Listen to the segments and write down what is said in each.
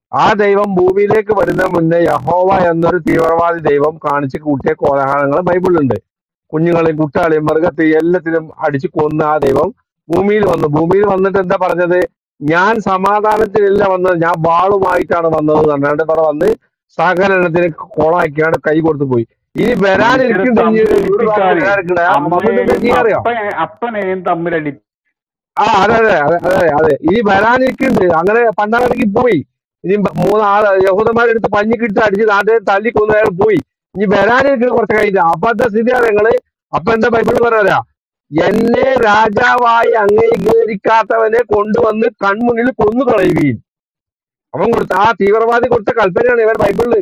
ആ ദൈവം ഭൂമിയിലേക്ക് വരുന്ന മുന്നേ യഹോവ എന്നൊരു തീവ്രവാദി ദൈവം കാണിച്ച് കൂട്ടിയ കോലാഹലങ്ങൾ ബൈബിളിലുണ്ട് കുഞ്ഞുങ്ങളെയും കുട്ടികളെയും മൃഗത്തെയും എല്ലാത്തിനും അടിച്ചു കൊന്ന ആ ദൈവം ഭൂമിയിൽ വന്നു ഭൂമിയിൽ വന്നിട്ട് എന്താ പറഞ്ഞത് ഞാൻ സമാധാനത്തിനല്ല വന്നത് ഞാൻ വാളുമായിട്ടാണ് വന്നത് പറഞ്ഞാണ്ട് ഇവിടെ വന്ന് സകലത്തിന് കോളാക്കിയാണ് കൈ കൊടുത്തു പോയി ഇനി മനുഷ്യരെ വരാനിരിക്കുന്ന ഇനി ഒരു ഭാഗം തമ്മിലടിപ്പിക്കാതെ വരാനിരിക്കണ അമ്മയെയും നീ അറിയോ അപ്പനെ അപ്പനെയും തമ്മിലടി ആ അതെ അതെ അതെ അതെ അതെ ഇനി വരാനിരിക്കുന്നുണ്ട് അങ്ങനെ പണ്ടാണെങ്കിൽ പോയി ഇനി ബ- മൂന്നാള് യഹൂദന്മാരെടുത്ത് പഞ്ഞിക്കിട്ട് അടിച്ച് നാട്ടിൽ തല്ലി കൊന്നയാൾ പോയി ഇനി വരാനിരിക്കുന്ന കുറച്ച് കഴിഞ്ഞ അപ്പത്തെ സ്ഥിതിയാണ് നിങ്ങള് അപ്പൊ എന്താ ബൈബിൾ പറയാ എന്നെ രാജാവായി അംഗീകരിക്കാത്തവനെ കൊണ്ടുവന്ന് കൺമുന്നിൽ കൊന്നു കളയുകയും അവൻ കൊടുത്ത ആ തീവ്രവാദി കൊടുത്ത കൽപ്പനയാണ് ഇവർ ബൈബിളില്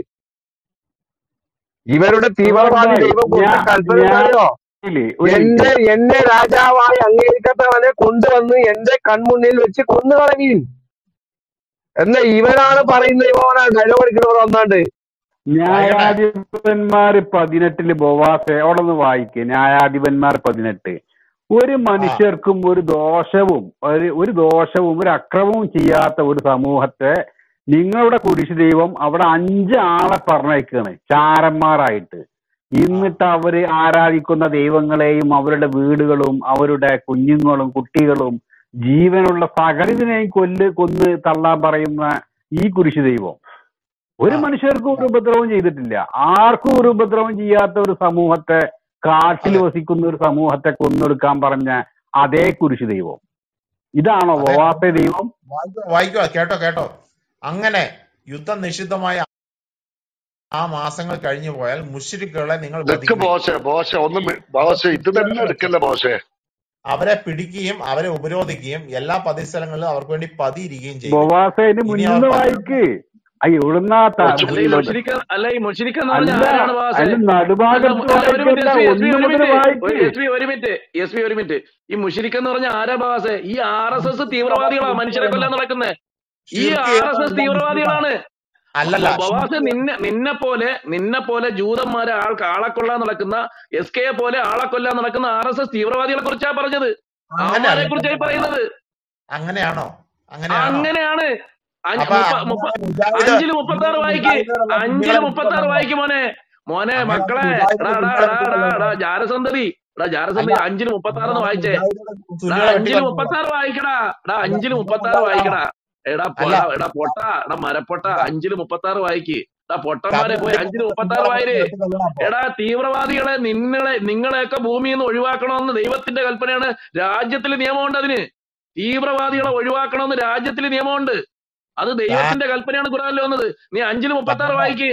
ഇവരുടെ തീവ്രവാദി സുഹൃത്തായി ദൈവം കൊടുത്ത ഞാൻ കൽപ്പന ഞാൻ എന്താണെന്നറിയോ ഇല്ലേ, ഒരു എന്റെ മിനിറ്റ് എന്നെ രാജാവായി അംഗീകരിക്കാത്തവനെ കൊണ്ടുവന്ന് എന്റെ കൺമുന്നിൽ വെച്ച് കൊന്നു കളയുകയും എന്നാ ഇവരാണ് പറയുന്നത് ഇവനാണ് ഡയലോഗ് അടിക്കുന്നവർ വന്നാണ്ട് വായിക്കട്ടെ ന്യായാധിപന്മാർ പതിനെട്ടില് ബോവാസെ അവിടെ നിന്ന് വായിക്കുക ന്യായാധിപന്മാർ പതിനെട്ട് ഒരു ആ മനുഷ്യർക്കും ഒരു ദോഷവും ഒരു ഒരു ദോഷവും ഒരു അക്രമവും ചെയ്യാത്ത ഒരു സമൂഹത്തെ നിങ്ങളുടെ കുരിശ് ദൈവം അവിടെ അഞ്ച് ആളെ പറഞ്ഞേക്കാണ് ചാരന്മാരായിട്ട് എന്നിട്ട് അവര് ആരാധിക്കുന്ന ദൈവങ്ങളെയും അവരുടെ വീടുകളും അവരുടെ കുഞ്ഞുങ്ങളും കുട്ടികളും ജീവനുള്ള സകലതിനെയും കൊല്ല് കൊന്ന് തള്ളാൻ പറയുന്ന ഈ കുരിശ് ദൈവം ഒരു ആ മനുഷ്യർക്കും ഒരു ഉപദ്രവം ചെയ്തിട്ടില്ല ആർക്കും ഒരു ഉപദ്രവം ചെയ്യാത്ത ഒരു സമൂഹത്തെ കാട്ടിൽ അതെ വസിക്കുന്ന ഒരു സമൂഹത്തെ കൊന്നൊടുക്കാൻ പറഞ്ഞ അതേ കുരിശ് ദൈവം ഇതാണോ അതെ വവാസെ ദൈവം വായിക്കുക വായിക്കുക കേട്ടോ കേട്ടോ അങ്ങനെ യുദ്ധം നിഷിദ്ധമായ ആ മാസങ്ങൾ കഴിഞ്ഞു പോയാൽ മുശ്രിക്കുകളെ നിങ്ങൾ ഇതൊക്കെ വധിക്കുവിൻ ബോശെ ബോശെ ഒന്ന് മി- ബോശെ ഇത് തന്നെ എടുക്കല്ലേ ബോശെ അവരെ പിടിക്കുകയും അവരെ ഉപരോധിക്കുകയും എല്ലാ പതിസ്ഥലങ്ങളിലും അവർക്ക് വേണ്ടി പതിയിരിക്കുകയും ചെയ്യുവിൻ ബൊവാസേന് ഇനി മുന്നിൽ അവർ നിന്ന് പതി വായിക്ക് അയ്യ ഇവിടുന്ന് ആ ത- കുറച്ച് അല്ല ഈ ലോ- മുഷിരിക്ക അല്ല ഈ മുഷിരിക്ക എന്ന് പറഞ്ഞ അല്ല ആരാണ് ബാസേ അല്ല അല്ല നടുഭാഗത്ത് മു- അല്ല ഒരു മിനിറ്റ് വായിക്കല്ല എസ് പി എസ് പി ഒന്ന് ഒരു മുതൽ മിനിറ്റ് വായിക്ക് എസ് പി ഒരു മിനിറ്റ് എസ് പി ഒരു മിനിറ്റ് ഈ മുഷിരിക്ക എന്ന് പറഞ്ഞ ആരാ ബാസേ ഈ ആർ എസ് എസ് തീവ്രവാദികളാ മനുഷ്യരെ കൊല്ലാൻ നടക്കുന്നത് ഈ ഷിർക്ക് ആർ എസ് ചെയ്യുന്നവരെല്ലാം എസ് മുസ്ലിമാണ് തീവ്രവാദികളാണ് അല്ലല്ല ബവാസെ ഷിർക്ക് നിന്നെ നിന്നെ പോലെ നിന്നെ പോലെ ജൂതന്മാരെ ആൾക്ക് ആളെ കൊല്ലാൻ നടക്കുന്ന എസ് കെ പോലെ ആളെ കൊല്ലാൻ നടക്കുന്ന ആർ എസ് എസ് തീവ്രവാദികളെ കുറിച്ചാ പറഞ്ഞത് അങ്ങനെ അവന്മാരെ കുറിച്ചായി പറയുന്നത് അങ്ങനെയാണോ അങ്ങനെയാണോ അങ്ങനെയാണ് അഞ്ച് അപ്പൊ മുപ്പ അങ്ങനെ മുപ്പ മുജാഹിദ് അഞ്ചില് മുപ്പത്തി ആറ് നിങ്ങൾ വായിക്ക് മുജാഹിദുകളല്ല അഞ്ചില് കുഞ്ഞുങ്ങളെ മുപ്പത്തി ആറ് വിട്ടുകൊണ്ടാണോ വായിക്ക് മോനെ മോനെ അങ്ങനെയാണ് മക്കളെ മുജാഹിദ് എടാ എടാ കുഞ്ഞുങ്ങളെ എടാ എടാ എടാ വിട്ടുകൊണ്ടാണോ ജാരസന്തതി എടാ അല്ല ജാരസന്തതി അഞ്ചില് മുപ്പത്തി ആറെന്ന് അങ്ങനെയാണ് വായിച്ചേ മുജാഹിദുകളെ എടാ കുഞ്ഞുങ്ങളെ അഞ്ചില് വെട്ടിക്കൊണ്ടോ മുപ്പത്തി ആറ് വായിക്കടാ എടാ അഞ്ചില് മുപ്പത്തി ആറ് വെട്ടുകൊണ്ടാണോ വായിക്കടാ എടാ പൊ- അല്ല എടാ എടാ പൊട്ട എടാ മരപ്പൊട്ട അല്ല അഞ്ചില് മുപ്പത്തി ആറ് വായിക്ക് എടാ പൊട്ടന്മാരെ പോയി കബറിന്റെ അഞ്ചില് പുറത്ത് മുപ്പത്തി ആറ് കുഞ്ഞുങ്ങളെ വായര് വെട്ടിക്കൊല്ലണം അപ്പൊ എടാ തീവ്രവാദികളെ നിങ്ങളെ നിങ്ങളെയൊക്കെ ഭൂമിയിൽ നിന്ന് ഒഴിവാക്കണമെന്ന് ദൈവത്തിന്റെ കൽപ്പനയാണ് രാജ്യത്തിൽ നിയമമുണ്ട് അതിന് തീവ്രവാദികളെ ഒഴിവാക്കണമെന്ന് രാജ്യത്തിൽ നിയമമുണ്ട് അത് ഞാൻ ദൈവത്തിന്റെ കൽപ്പനയാണ് ഖുറാനിൽ വന്നത് നീ അഞ്ചില് മുപ്പത്തി ആറ് സഹോദര വായിക്ക്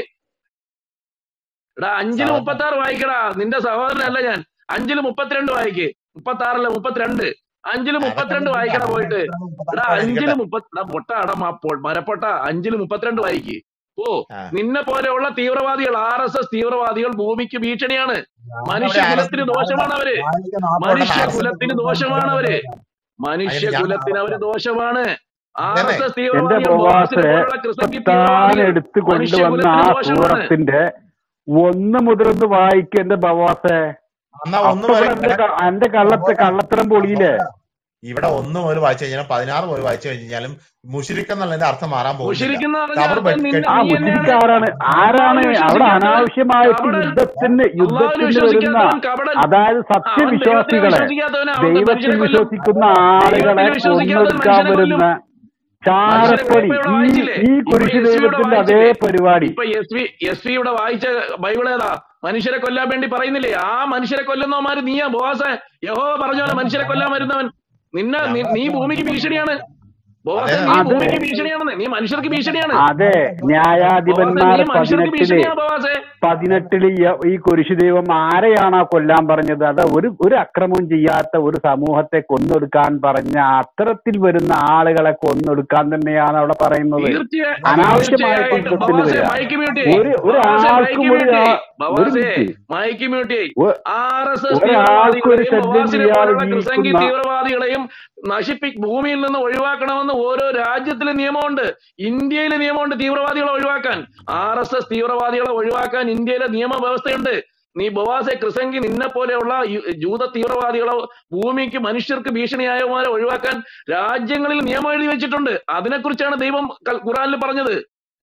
എടാ അഞ്ചില് സഹോദര മുപ്പത്തി ആറ് വായിക്കടാ നിന്റെ സഹോദരനല്ല ഞാൻ അഞ്ചില് മുപ്പത്തിരണ്ട് വായിക്ക് മുപ്പത്തി ആറല്ല മുപ്പത്തിരണ്ട് അഞ്ചില് അതൊക്കെ മുപ്പത്തിരണ്ട് നമുക്ക് വായിക്കടാ അങ്ങനെ പോയിട്ട് മുപ്പത്തിരണ്ട് എടാ മുപ്പത്താറ് അഞ്ചില് ഇരിക്കട്ടെ മുപ്പത്തി എടാ പൊട്ട എടാ മ- പൊ- മരപ്പൊട്ട അഞ്ചില് മുപ്പത്തിരണ്ട് വായിക്ക് ഓ ആ നിന്നെ പോലെയുള്ള തീവ്രവാദികൾ ആർ എസ് എസ് തീവ്രവാദികൾ ഭൂമിക്ക് ഭീഷണിയാണ് ഞാനവിടെ മനുഷ്യകുലത്തിന് ആലോചിച്ച് ദോഷമാണ് അവര് വായിക്ക നാട്ടോട്ടം ആർ എസ് എസ് മനുഷ്യകുലത്തിന് ദോഷമാണ് അവര് അതിന് ഞാൻ മനുഷ്യകുലത്തിന് അവര് ദോഷമാണ് ആർ അതന്നെ എസ് എസ് എന്റെ തീവ്രവാദികൾ ബോസിനെ ബോവാസെ പോലുള്ള ഇപ്പൊ ക്രിസംഗി താൻ തീവ്രവാദികൾ എടുത്തു കൊണ്ടുവന്ന ആ മനുഷ്യകുലത്തിന് ദോഷമാണ് സൂറത്തിന്റെ ഒന്ന് മുതലൊന്ന് വായിക്ക എന്റെ ബവാസെ എന്നാ ഒന്ന് അപ്പൊ മുതൽ ഇവിടെ എന്റെ ക- എന്റെ കള്ളത്തെ കള്ളത്തരം പൊളിയില്ലേ ഇവിടെ ഒന്ന് മുതൽ വായിച്ചു കഴിഞ്ഞാൽ പതിനാറ് മുതൽ വായിച്ചു കഴിഞ്ഞാലും മുഷിരിക്ക് എന്നുള്ളതിന്റെ അർത്ഥം മാറാൻ പോകുന്നില്ല മുഷിരിക്കുന്ന കബർ പറഞ്ഞ നിന്നെ ആ നീ മുസ്ലിക്ക് തന്നെയാണ് ആരാണ് ആരാണ് അള്ളാഹുവിനെ അവിടെ വിശ്വസിക്കാത്തവൻ അനാവശ്യമായിട്ട് കപടൻ യുദ്ധത്തിന് അള്ളാഹുവിനെ യുദ്ധത്തിന് വരുന്ന വിശ്വസിക്കാത്തവൻ കപടൻ അതായത് അവൻ ദൈവത്തെ സത്യവിശ്വാസികളെ വിശ്വസിക്കാത്തവന് അവൻ ദൈവത്തിൽ മനുഷ്യരെ കൊല്ലും വിശ്വസിക്കുന്ന ആളുകളെ ദൈവത്തിൽ വിശ്വസിക്കാത്തവൻ കൊന്നൊടുക്കാൻ മനുഷ്യനെ കൊല്ലും വരുന്ന മനുഷ്യരെ ചാരപ്പണി ഇപ്പൊ ഇവിടെ ഈ വായിച്ചില്ലേ ഈ ഇപ്പൊ കുരിശ് എസ് വി ഇവിടെ ദൈവത്തിന്റെ അതേ വായിച്ചില്ലേ പരിപാടി ഇപ്പൊ എസ് വി എസ് വി ഇവിടെ വായിച്ച ബൈബിൾ ഏതാ മനുഷ്യരെ കൊല്ലാൻ വേണ്ടി പറയുന്നില്ലേ ആ മനുഷ്യരെ കൊല്ലുന്നവന്മാര് നീയാ ബോസെ യഹോ പറഞ്ഞ പോലെ മനുഷ്യരെ കൊല്ലാൻ വരുന്നവൻ നിന്നെ നീ നീ ഭൂമിക്ക് ഭീഷണിയാണ് ബോസെ അതെ നീ അത് ഭൂമിക്ക് ഭീഷണിയാണെന്ന് നീ മനുഷ്യർക്ക് ഭീഷണിയാണ് അതെ ബോസെ ന്യായാധിപന്മാർ നീ മനുഷ്യർക്ക് പതിനെട്ടില് ഭീഷണിയാണ് ബോസെ പതിനെട്ടില് ഈ- ഈ കുരിശു ദൈവം ആരെയാണോ കൊല്ലാൻ പറഞ്ഞത് അത് ഒരു ഒരു അക്രമവും ചെയ്യാത്ത ഒരു സമൂഹത്തെ കൊന്നൊടുക്കാൻ പറഞ്ഞ അത്തരത്തിൽ വരുന്ന ആളുകളെ കൊന്നൊടുക്കാൻ തന്നെയാണ് അവിടെ പറയുന്നത് തീർച്ചയായും അനാവശ്യമായിട്ട് തീർച്ചയായിട്ടും യുദ്ധത്തിന് ബവാസെ വരിക മൈക്ക് മ്യൂട്ട് ചെയ് ഒരു ഒരു ബവാസെ മൈക്ക് ആൾക്കും ഒരു മ്യൂട്ട് ചെയ് ആ- ഒരു ബവാസെ മിനിറ്റ് മൈക്ക് മ്യൂട്ട് ചെയ് ഒ- ആർ എസ് എസ് ഒരാൾക്കും ഒരു തീവ്രവാദികളെയും ശല്യം ബവാസിനെ ചെയ്യാതെ പോലുള്ള ക്രിസംഗി ജീവിക്കുന്ന തീവ്രവാദികളെയും നശിപ്പി ഭൂമിയിൽ നിന്ന് ഒഴിവാക്കണമെന്ന് ഓരോ രാജ്യത്തിലും നിയമമുണ്ട് ഇന്ത്യയിലെ നിയമമുണ്ട് തീവ്രവാദികളെ ഒഴിവാക്കാൻ ആർ എസ് എസ് തീവ്രവാദികളെ ഒഴിവാക്കാൻ ഇന്ത്യയിലെ നിയമവ്യവസ്ഥയുണ്ട് നീ ബൊവാസെ ക്രിസംഗി നിന്നെ പോലെയുള്ള യു- ജൂത തീവ്രവാദികളെ ഭൂമിക്ക് മനുഷ്യർക്ക് ഭീഷണിയായവരെ ഒഴിവാക്കാൻ രാജ്യങ്ങളിൽ നിയമം എഴുതി വെച്ചിട്ടുണ്ട് അതിനെക്കുറിച്ചാണ് ദൈവം കൽ- ഖുറാനിൽ പറഞ്ഞത്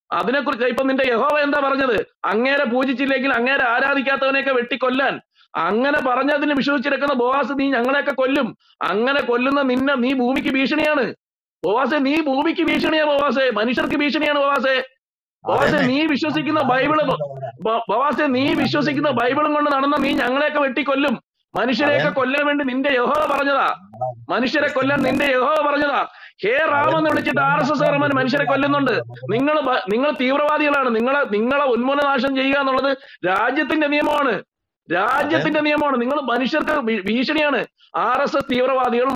അതിനെക്കുറിച്ച് ഇപ്പൊ നിന്റെ യഹോവ എന്താ പറഞ്ഞത് അങ്ങേരെ പൂജിച്ചില്ലെങ്കിൽ അങ്ങേരെ ആരാധിക്കാത്തവനെയൊക്കെ വെട്ടിക്കൊല്ലാൻ അങ്ങനെ പറഞ്ഞതിന് വിശ്വസിച്ചിരിക്കുന്ന ബോവാസ് നീ ഞങ്ങളെയൊക്കെ കൊല്ലും അങ്ങനെ കൊല്ലുന്ന നിന്നെ നീ ഭൂമിക്ക് ഭീഷണിയാണ് ബോവാസെ നീ ഭൂമിക്ക് ഭീഷണിയാ ബോവാസെ മനുഷ്യർക്ക് ഭീഷണിയാണ് ബോവാസെ ബോവാസെ അതന്നെ നീ വിശ്വസിക്കുന്ന ബൈബിള് ബ- ബോവാസെ നീ വിശ്വസിക്കുന്ന ബൈബിളും കൊണ്ട് നടന്ന നീ ഞങ്ങളെയൊക്കെ വെട്ടിക്കൊല്ലും മനുഷ്യരെയൊക്കെ അതൻ കൊല്ലാൻ വേണ്ടി നിന്റെ യഹോവ പറഞ്ഞതാ മനുഷ്യരെ കൊല്ലാൻ നിന്റെ യഹോവ പറഞ്ഞതാ ഹേ റാം എന്ന് വിളിച്ചിട്ട് ആർ എസ് എസ് കാരന്മാർ മനുഷ്യരെ കൊല്ലുന്നുണ്ട് നിങ്ങൾ നിങ്ങൾ തീവ്രവാദികളാണ് നിങ്ങളെ നിങ്ങളെ ഉന്മൂലനാശം ചെയ്യുക എന്നുള്ളത് രാജ്യത്തിന്റെ നിയമമാണ് അതൻ രാജ്യത്തിന്റെ നിയമമാണ് നിങ്ങൾ മനുഷ്യർക്ക് ഭീ- ഭീഷണിയാണ് ആർ എസ് എസ് തീവ്രവാദികൾ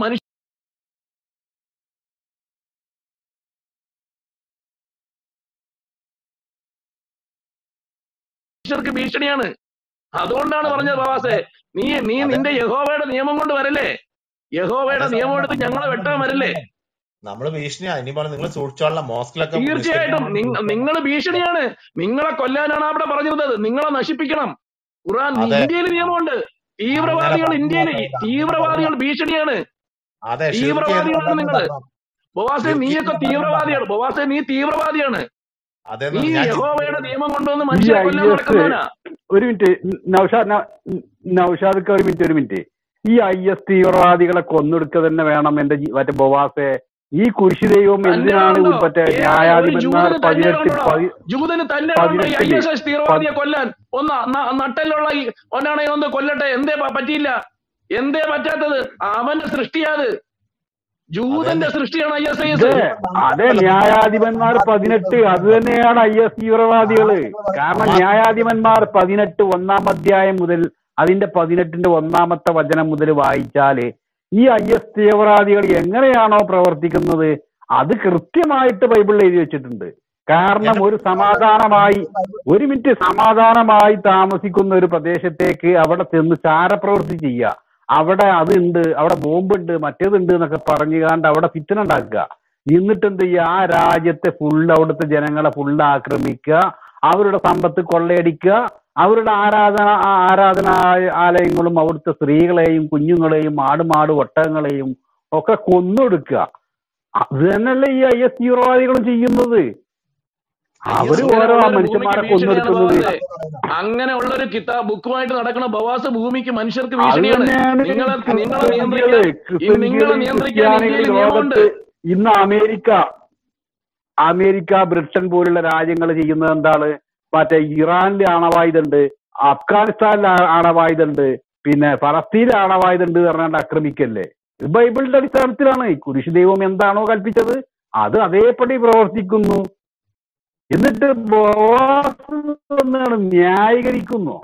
മനുഷ്യർക്ക് ഭീഷണിയാണ് അതുകൊണ്ടാണ് അതൻ പറഞ്ഞത് പ്രവാസെ നീ നീ അതൻ നിന്റെ യഹോവയുടെ നിയമം കൊണ്ട് വരല്ലേ യഹോവയുടെ അതേ നിയമം സാറേ എടുത്ത് ഞങ്ങളെ നമ്മള് വെട്ടാൻ വരല്ലേ ഭീഷണിയാണ് നമ്മള് ഭീഷണിയാ ഇനി പറഞ്ഞു നിങ്ങൾ സൂക്ഷിച്ചോളാം മോസ്കിലൊക്കെ തീർച്ചയായിട്ടും നിസ്കരിക്കാൻ നിങ്ങൾ ഭീഷണിയാണ് നിങ്ങളെ കൊല്ലാനാണ് അവിടെ പറഞ്ഞിരുന്നത് നിങ്ങളെ നശിപ്പിക്കണം ഖുർആൻ അതെ ഇന്ത്യയിൽ നിയമമുണ്ട് അങ്ങനെ തീവ്രവാദികൾ ഇന്ത്യയിൽ പറഞ്ഞാലേ അങ്ങനെ തീവ്രവാദികൾ പറഞ്ഞ ഭീഷണിയാണ് അതെ ഷിർക്ക് ചെയ്യുന്ന തീവ്രവാദികളാണ് നിങ്ങൾ പറഞ്ഞാൽ ബോവാസെ ഷിർക്ക് നീയൊക്കെ ചെയ്യുന്ന പറഞ്ഞാൽ തീവ്രവാദിയാണ് ബോവാസെ നീ തീവ്രവാദിയാണ് അതെന്ന് നീ ഞാൻ യഹോവയുടെ നിയമം കൊണ്ടുവന്ന് ഈ മനുഷ്യരെ ഐ കൊല്ലാൻ എസ് നടക്കുന്നവനാ ഒരു മിനിറ്റ് നൌഷാദ് ന- നൌഷാദ് ഒരു മിനിറ്റ് ഒരു മിനിറ്റ് ഈ ഐ എസ് തീവ്രവാദികളെ കൊന്നൊടുക്കുക തന്നെ വേണം എന്റെ ജി- മറ്റേ ബൊവാസെ ഈ കുരിശു ദൈവം തന്റെ എന്തിനാണ് ഉണ്ടോ മറ്റേ ഏ ഒരു ന്യായാധിപന്മാർ ജൂതന് തന്നെ പതിനെട്ട് ഉണ്ടോ പതി ജൂതന് തന്നെ ഉണ്ടോ ഈ ഐ പതിനെട്ടില് എസ് എസ് തീവ്രവാദിയെ കൊല്ലാൻ ഒന്ന് ന- നട്ടെല്ലുള്ള ഈ ഒന്നാണെ ഒന്ന് കൊല്ലട്ടെ എന്തേ പ- പറ്റിയില്ല എന്തേ പറ്റാത്തത് അവന്റെ സൃഷ്ടിയാത് ജൂതന്റെ അതന്നെ സൃഷ്ടിയാണ് ഐ എസ് ഐ ഇത് എസ് അതെ ന്യായാധിപന്മാർ പതിനെട്ട് അത് തന്നെയാണ് ഐ എസ് തീവ്രവാദികള് കാരണം ഹമാസ് ന്യായാധിപന്മാർ പതിനെട്ട് ഒന്നാം അധ്യായം മുതൽ അതിന്റെ പതിനെട്ടിന്റെ ഒന്നാമത്തെ വചനം മുതൽ വായിച്ചാല് ഈ ഐ എസ് തീവ്രവാദികൾ എങ്ങനെയാണോ പ്രവർത്തിക്കുന്നത് അത് കൃത്യമായിട്ട് ബൈബിളിൽ എഴുതി വെച്ചിട്ടുണ്ട് കാരണം എന്റെ ഒരു സമാധാനമായി ഒരു മിനിറ്റ് സമാധാനമായി താമസിക്കുന്ന ഒരു പ്രദേശത്തേക്ക് അവിടെ ചെന്ന് ചാരപ്രവൃത്തി ചെയ്യുക അവിടെ അതുണ്ട് അവിടെ ബോംബുണ്ട് മറ്റേതുണ്ട് എന്നൊക്കെ പറഞ്ഞു കാണ്ട് അവിടെ ഫിറ്റന ഉണ്ടാക്കുക എന്നിട്ട് എന്ത് ചെയ്യുക ആ രാജ്യത്തെ ഫുള്ള് അവിടുത്തെ ജനങ്ങളെ ഫുള്ള് ആക്രമിക്കുക അവരുടെ സമ്പത്ത് കൊള്ളയടിക്കുക അവരുടെ ആരാധന ആ ആരാധന ആലയങ്ങളും അവിടുത്തെ സ്ത്രീകളെയും കുഞ്ഞുങ്ങളെയും ആടുമാട് ഒട്ടകങ്ങളെയും ഒക്കെ കൊന്നൊടുക്കുക അത് തന്നെയല്ലേ ഈ ഐ എസ് തീവ്രവാദികളും ചെയ്യുന്നത് ഐ എസ് അവര് ഓരോ അങ്ങനെയുള്ള ഒരു ഭൂമിക്ക് മനുഷ്യന്മാരെ ഭീഷണിയാണ് കൊന്നൊടുക്കുന്നത് ബവാസെ അങ്ങനെയുള്ള ഒരു കിതാ ബുക്കുമായിട്ട് നടക്കുന്ന ബവാസ് ഭൂമിക്ക് മനുഷ്യർക്ക് അത് ഭീഷണിയാണ് തന്നെയാണ് നിങ്ങളെ നിങ്ങളെ ക്രിസ്ത്യാനികള് നിയന്ത്രിക്കാൻ ഈ നിങ്ങളെ ക്രിസ്ത്യാനികള് നിയന്ത്രിക്കാൻ ക്രിസ്ത്യാനികൾ ഇന്ത്യയിൽ നിയമമുണ്ട് ലോകത്ത് ഇന്ന് അമേരിക്ക അമേരിക്ക ബ്രിട്ടൻ പോലുള്ള രാജ്യങ്ങൾ ചെയ്യുന്നത് എന്താണ് മറ്റേ ഇറാനിൽ ആണവായുധമുണ്ട് അഫ്ഗാനിസ്ഥാനിൽ ആ- ആണവായുധമുണ്ട് പിന്നെ ഫലസ്തീനിൽ ആണവായുധമുണ്ട് പറഞ്ഞാണ്ട് ആക്രമിക്കല്ലേ ഇത് ബൈബിളിന്റെ അടിസ്ഥാനത്തിലാണ് ഈ കുരിശ് ദൈവം എന്താണോ കൽപ്പിച്ചത് അത് അതേപടി പ്രവർത്തിക്കുന്നു എന്നിട്ട് ബോവാസ് വന്നാണ് ന്യായീകരിക്കുന്നു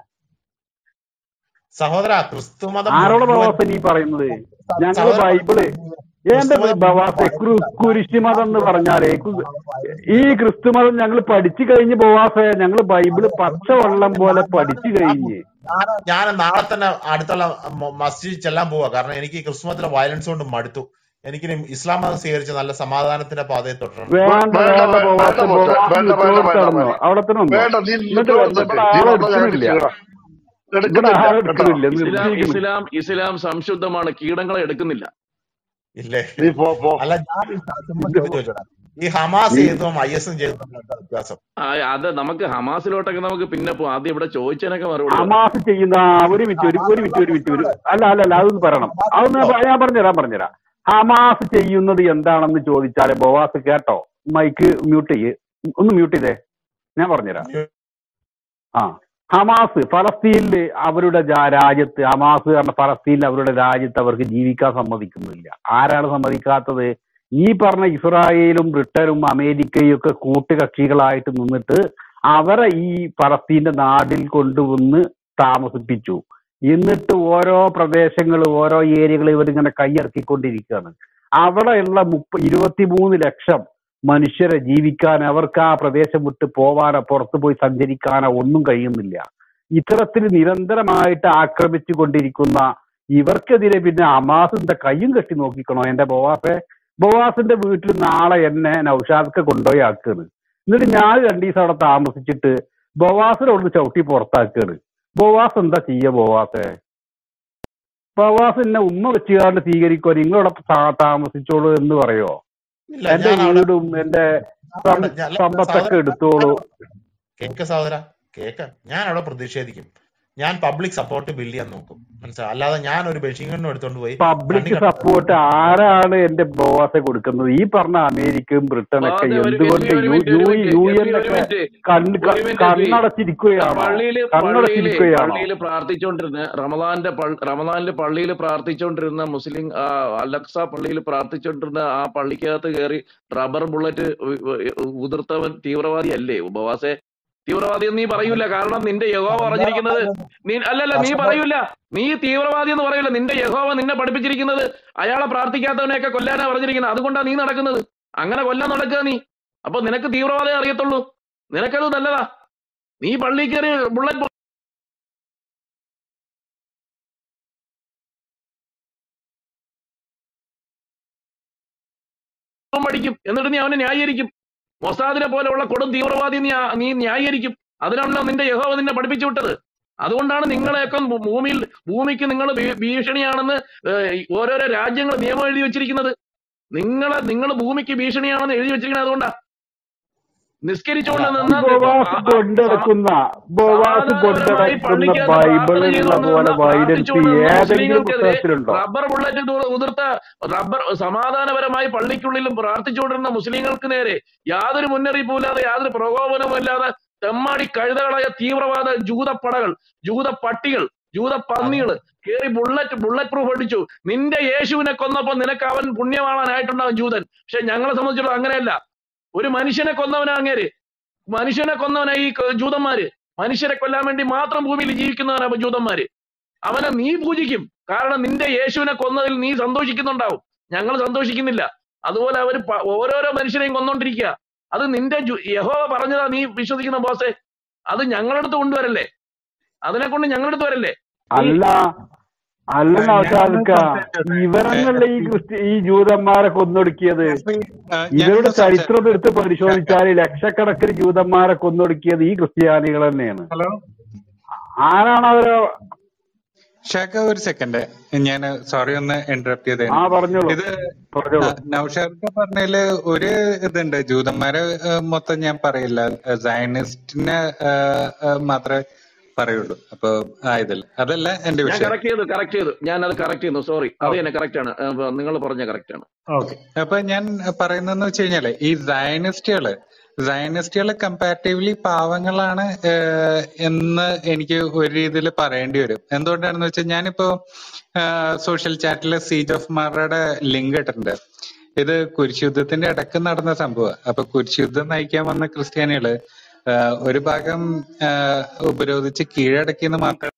സഹോദര ക്രിസ്തുമതം ആരോട് മുഴുവൻ ബവാസ് നീ പറയുന്നത് ഞങ്ങള് സഹോദര ബൈബിള് എന്റെ ക്രിസ്തുമതം ബവാസെ മുഴുവൻ കുരിശുമതം എന്ന് പറഞ്ഞാലേ കു- ഈ ക്രിസ്തുമതം ഞങ്ങൾ പഠിച്ചു കഴിഞ്ഞ് ബവാസെ ഞങ്ങള് ബൈബിള് പച്ചവെള്ളം പോലെ പഠിച്ചു കഴിഞ്ഞ് ഞാൻ ഞാൻ നാളെ തന്നെ അടുത്തുള്ള മ- മസ്ജിദ് ചെല്ലാൻ പോവാ കാരണം എനിക്ക് ഈ ക്രിസ്തുമതത്തിലെ വയലൻസ് കൊണ്ട് മടുത്തു എനിക്ക് ഇസ്ലാം മതം സ്വീകരിച്ച് നല്ല സമാധാനത്തിന്റെ പാതയിൽ തുടരണം വേണ്ട വേണ്ട വേണ്ട വേ- വേണ്ട ബവാസെ മോശെ ബവാസ് വേണ്ട വേണ്ട വിട്ടോട് വേണ്ട തടന്നോ വേണ്ട അവിടെ തന്നെ നിന്നോ വേണ്ട നീ എന്നിട്ട് നിന്നോട് വന്ന് നിൽക്ക് ഇവിടെ നീ ആളെ വന്ന ഞങ്ങൾക്ക് എടുക്കണില്ല ചെയ്യണം ഇവിടെ എടുക്കുന്നില്ല ആളെ കേട്ടോ എടുക്കണില്ല ഇസ്ലാം നിർത്തിയിരിക്കുന്നു ഇസ്ലാം ഇസ്ലാം സംശുദ്ധമാണ് കീടങ്ങളെ എടുക്കുന്നില്ല ഇല്ലേ നീ പോ പോ അല്ല ഞാൻ ഈ ചുമ്മാ ചോദിച്ചു ചോദിച്ചോടാ ഈ ഹമാസ് നീ ചെയ്തതും ഐ എസും ചെയ്തതും തമ്മിൽ എന്താ വ്യത്യാസം ആ, അത് നമുക്ക് ഹമാസിലോട്ടൊക്കെ നമുക്ക് പിന്നെ പോവാം ആദ്യം ഇവിടെ ചോദിച്ചതിനൊക്കെ മറുപടി പറയാം ഹമാസ് ചെയ്യുന്ന ആ, ഒരു മിനിറ്റ് ഒരു ഒരു മിനിറ്റ് ഒരു മിനിറ്റ് ഒരു അല്ല അല്ല അല്ല അതൊന്ന് പറയണം അതൊന്ന് ഞാൻ പ- ഞാൻ പറഞ്ഞുതരാം പറഞ്ഞുതരാം ഹമാസ് ചെയ്യുന്നത് എന്താണെന്ന് ചോദിച്ചാല് ബോവാസ് കേട്ടോ മൈക്ക് മ്യൂട്ട് ചെയ്യ് ഒന്ന് മ്യൂട്ട് ചെയ്തേ ഞാൻ പറഞ്ഞുതരാം ആ ഹമാസ് ഫലസ്തീനില് അവരുടെ ജാ- രാജ്യത്ത് ഹമാസ് പറഞ്ഞ ഫലസ്തീനിൽ അവരുടെ രാജ്യത്ത് അവർക്ക് ജീവിക്കാൻ സമ്മതിക്കുന്നില്ല ആരാണ് സമ്മതിക്കാത്തത് ഈ പറഞ്ഞ ഇസ്രായേലും ബ്രിട്ടനും അമേരിക്കയും ഒക്കെ കൂട്ടുകക്ഷികളായിട്ട് നിന്നിട്ട് അവരെ ഈ ഫലസ്തീന്റെ നാട്ടിൽ കൊണ്ടുവന്ന് താമസിപ്പിച്ചു എന്നിട്ട് ഓരോ പ്രദേശങ്ങൾ ഓരോ ഏരിയകൾ ഇവരിങ്ങനെ കൈയിറക്കിക്കൊണ്ടിരിക്കുകയാണ് അവിടെയുള്ള മുപ്പ ഇരുപത്തിമൂന്ന് ലക്ഷം മനുഷ്യരെ ജീവിക്കാൻ അവർക്ക് ആ പ്രദേശം വിട്ട് പോവാനോ പുറത്തു പോയി സഞ്ചരിക്കാനോ ഒന്നും കഴിയുന്നില്ല ഇത്തരത്തിൽ നിരന്തരമായിട്ട് ആക്രമിച്ചു കൊണ്ടിരിക്കുന്ന ഇവർക്കെതിരെ പിന്നെ ഹമാസിന്റെ കയ്യും കെട്ടി നോക്കിക്കണോ എന്റെ ബോവാസെ ബോവാസിന്റെ വീട്ടിൽ നാളെ എന്നെ നൌഷാദൊക്കെ കൊണ്ടുപോയി ആക്കുകയാണ് എന്നിട്ട് ഞാൻ രണ്ടു ദിവസം അവിടെ താമസിച്ചിട്ട് ബോവാസിനെ അവിടുന്ന് ചവിട്ടി പുറത്താക്കുകയാണ് ബോവാസ് എന്താ ചെയ്യ ബോവാസെ ബോവാസ് എന്നെ ഉമ്മ വെച്ചുകാണ്ട് സ്വീകരിക്കോ നിങ്ങളവിടെ താ- താമസിച്ചോളൂ എന്ന് പറയോ ഇല്ല എന്റെ ഞാൻ അവിടെ വീടും എന്റെ സം- ഞാൻ- അല്ല, സമ്പത്തൊക്കെ സഹോദരാ, എടുത്തോളൂ കേക്ക് സഹോദര കേക്ക് ഞാൻ അവിടെ പ്രതിഷേധിക്കും ഞാൻ പബ്ലിക് സപ്പോർട്ട് ബില്ല് ചെയ്യാൻ നോക്കും മനസ്സിലായി അല്ലാതെ ഞാൻ ഒരു ബഷീറിനും എടുത്തോണ്ട് പോയി പബ്ലിക് കണ്ണി കണ്ട- സപ്പോർട്ട് ആരാണ് എന്റെ ബോസെ കൊടുക്കുന്നത് ഈ പറഞ്ഞ അമേരിക്കയും ബ്രിട്ടനൊക്കെ അതെ, ഒരു എന്തുകൊണ്ട് മിനിറ്റ്, ഒരു യു മിനിറ്റ്, യു ഒരു മിനിറ്റ്, യു ഒരു എന്നൊക്കെ മിനിറ്റ്. കണ്ണ് ഒരു മിനിറ്റ്, കണ്ണടച്ചിരിക്കുകയാണോ പള്ളിയില് പള്ളിയില് കണ്ണടച്ചിരിക്കുകയാണോ പള്ളിയില് പ്രാർത്ഥിച്ചുകൊണ്ടിരുന്ന റമദാന്റെ പൾ- റമദാനില് പള്ളിയിൽ പ്രാർത്ഥിച്ചുകൊണ്ടിരുന്ന മുസ്ലിം ആ, അലക്സ പള്ളിയിൽ പ്രാർത്ഥിച്ചുകൊണ്ടിരുന്ന ആ പള്ളിക്കകത്ത് കയറി റബ്ബർ ബുള്ളറ്റ് ഉ- ഉ- ഉതിർത്തവൻ തീവ്രവാദി അല്ലേ ഉപവാസെ തീവ്രവാദി എന്ന് നീ പറയൂല കാരണം നിന്റെ യഹോവ പറഞ്ഞിരിക്കുന്നത് നീ അല്ലല്ല നീ പറയൂല നീ തീവ്രവാദി എന്ന് പറയൂല നിന്റെ യഹോവ നിന്നെ പഠിപ്പിച്ചിരിക്കുന്നത് അയാളെ പ്രാർത്ഥിക്കാത്തവനെയൊക്കെ കൊല്ലാനാ പറഞ്ഞിരിക്കുന്നത് അതുകൊണ്ടാണ് നീ നടക്കുന്നത് അങ്ങനെ കൊല്ലാൻ നടക്കുക നീ അപ്പൊ നിനക്ക് തീവ്രവാദം അറിയത്തുള്ളൂ നിനക്കത് നല്ലതാ നീ പള്ളി കയറി ബുള്ളറ്റ് പഠിക്കും എന്നിട്ട് നീ അവനെ ന്യായീകരിക്കും മൊസാദിനെ പോലെയുള്ള കൊടും തീവ്രവാദി നീ ആ- നീ ന്യായീകരിക്കും അതിനാണല്ലോ നിന്റെ യഹോവ നിന്നെ പഠിപ്പിച്ചു വിട്ടത് അതുകൊണ്ടാണ് നിങ്ങളെയൊക്കെ ഭൂ- ഭൂമിയിൽ ഭൂമിക്ക് നിങ്ങൾ ഭീഷണിയാണെന്ന് ഏഹ്, ഓരോരോ രാജ്യങ്ങൾ നിയമം എഴുതി വെച്ചിരിക്കുന്നത് നിങ്ങളെ നിങ്ങൾ ഭൂമിക്ക് ഭീഷണിയാണെന്ന് എഴുതി വെച്ചിരിക്കുന്നത് അതുകൊണ്ടാ നിസ്കരിച്ചുകൊണ്ട് നിന്ന് ബോവാസ് കൊണ്ടെടുക്കുന്ന ബോവാസ് സമാധാനപരമായി കൊണ്ടെടുക്കുന്ന പള്ളിക്കകത്ത് പ്രാർത്ഥന ബൈബിളിലുള്ള ചെയ്തുകൊണ്ട് പോലെ നിന്ന് വൈലൻസി പ്രാർത്ഥിച്ചുകൊണ്ട് നിന്ന് ഏതെങ്കിലും മുസ്ലിങ്ങൾക്കെതിരെ പുസ്തകത്തിലുണ്ടോ റബ്ബർ ബുള്ളറ്റ് ദൂ- ഉതിർത്ത റബ്ബർ സമാധാനപരമായി പള്ളിക്കുള്ളിലും പ്രാർത്ഥിച്ചുകൊണ്ടിരുന്ന മുസ്ലിങ്ങൾക്ക് നേരെ യാതൊരു മുന്നറിയിപ്പുമില്ലാതെ യാതൊരു പ്രകോപനവും ഇല്ലാതെ തെമ്മാടി കഴുതകളായ തീവ്രവാദ ജൂതപ്പടകൾ ജൂത പട്ടികൾ ജൂത പന്നികൾ കേറി ബുള്ളറ്റ് ബുള്ളറ്റ് പ്രൂഫ് അടിച്ചു നിന്റെ യേശുവിനെ കൊന്നപ്പോ നിനക്ക് അവൻ പുണ്യവാളനായിട്ടുണ്ടാവും ജൂതൻ പക്ഷെ ഞങ്ങളെ സംബന്ധിച്ചിടത്തോളം അങ്ങനെയല്ല ഒരു മനുഷ്യനെ കൊന്നവനാ അങ്ങേര് മനുഷ്യനെ കൊന്നവനാ ഈ ക- ജൂതന്മാര് മനുഷ്യരെ കൊല്ലാൻ വേണ്ടി മാത്രം ഭൂമിയിൽ ജീവിക്കുന്നവനാ ഇപ്പൊ ജൂതന്മാര് അവനെ നീ പൂജിക്കും കാരണം നിന്റെ യേശുവിനെ കൊന്നതിൽ നീ സന്തോഷിക്കുന്നുണ്ടാവും ഞങ്ങൾ സന്തോഷിക്കുന്നില്ല അതുപോലെ അവര് പ- ഓരോരോ മനുഷ്യരെയും കൊന്നോണ്ടിരിക്കുക അത് നിന്റെ ജു- യഹോവ പറഞ്ഞതാ നീ വിശ്വസിക്കുന്ന ബോസെ അത് ഞങ്ങളടുത്ത് കൊണ്ടുവരല്ലേ അതിനെ കൊണ്ട് ഞങ്ങളടുത്ത് വരല്ലേ നീ അല്ല അല്ല ഞാനൊന്ന് നൗഷാദക്ക സംസാരിച്ചോട്ടെ ഇവരന്നല്ല ഈ ക്രിസ്ത്യ ഈ ജൂതന്മാരെ കൊന്നൊടുക്കിയത് അപ്പൊ ഈ, ആ, ഇവരുടെ ഞാനൊന്ന് ചരിത്രം എടുത്ത് സംസാരിച്ചോട്ടെ പരിശോധിച്ചാൽ ലക്ഷക്കണക്കിന് ജൂതന്മാരെ കൊന്നൊടുക്കിയത് ഈ ക്രിസ്ത്യാനികൾ തന്നെയാണ് ഹലോ ആരാണ് അവരെ ഷാക്ക ഒരു സെക്കൻഡ് ഞാൻ സോറി ഒന്ന് ഇന്ററപ്റ്റ് ആ ചെയ്തതിന് പറഞ്ഞോളൂ ഇത് പറഞ്ഞോളൂ നൌഷാദ് പറഞ്ഞതില് ഒരു ഇതുണ്ട് ജൂതന്മാരെ ആ, മൊത്തം ഞാൻ പറയില്ല സയനിസ്റ്റിനെ മാത്രമേ പറയുള്ളൂ അപ്പൊ ആ ഇതിൽ അതല്ല എന്റെ ഞാൻ വിഷയം കറക്റ്റ് ചെയ്തു കറക്റ്റ് ചെയ്തു ഞാൻ അത് കറക്റ്റ് ചെയ്യുന്നു സോറി അത് തന്നെ കറക്റ്റ് ആണ് നിങ്ങൾ പറഞ്ഞ കറക്റ്റ് ആണ് ഓക്കെ അപ്പൊ ഞാൻ പറയുന്നതെന്ന് വെച്ച് കഴിഞ്ഞാല് ഈ സയനിസ്റ്റുകള് സയനിസ്റ്റുകള് കമ്പാരിറ്റീവ്ലി പാവങ്ങളാണ് ഏഹ്, എന്ന് എനിക്ക് ഒരു രീതിയിൽ പറയേണ്ടി വരും എന്തുകൊണ്ടാണെന്ന് വെച്ചാൽ ഞാനിപ്പോ സോഷ്യൽ ചാറ്റില് സീജ് ഓഫ് മാറയുടെ ലിങ്ക് ഇട്ടിട്ടുണ്ട് ഇത് കുരിശുദ്ധത്തിന്റെ ഇടക്ക് നടന്ന സംഭവം അപ്പൊ കുരിശുദ്ധം നയിക്കാൻ വന്ന ക്രിസ്ത്യാനികള് ആഹ്, ഒരു ഭാഗം ആഹ്, ഉപരോധിച്ച് കീഴടക്കിയെന്ന് മാത്രം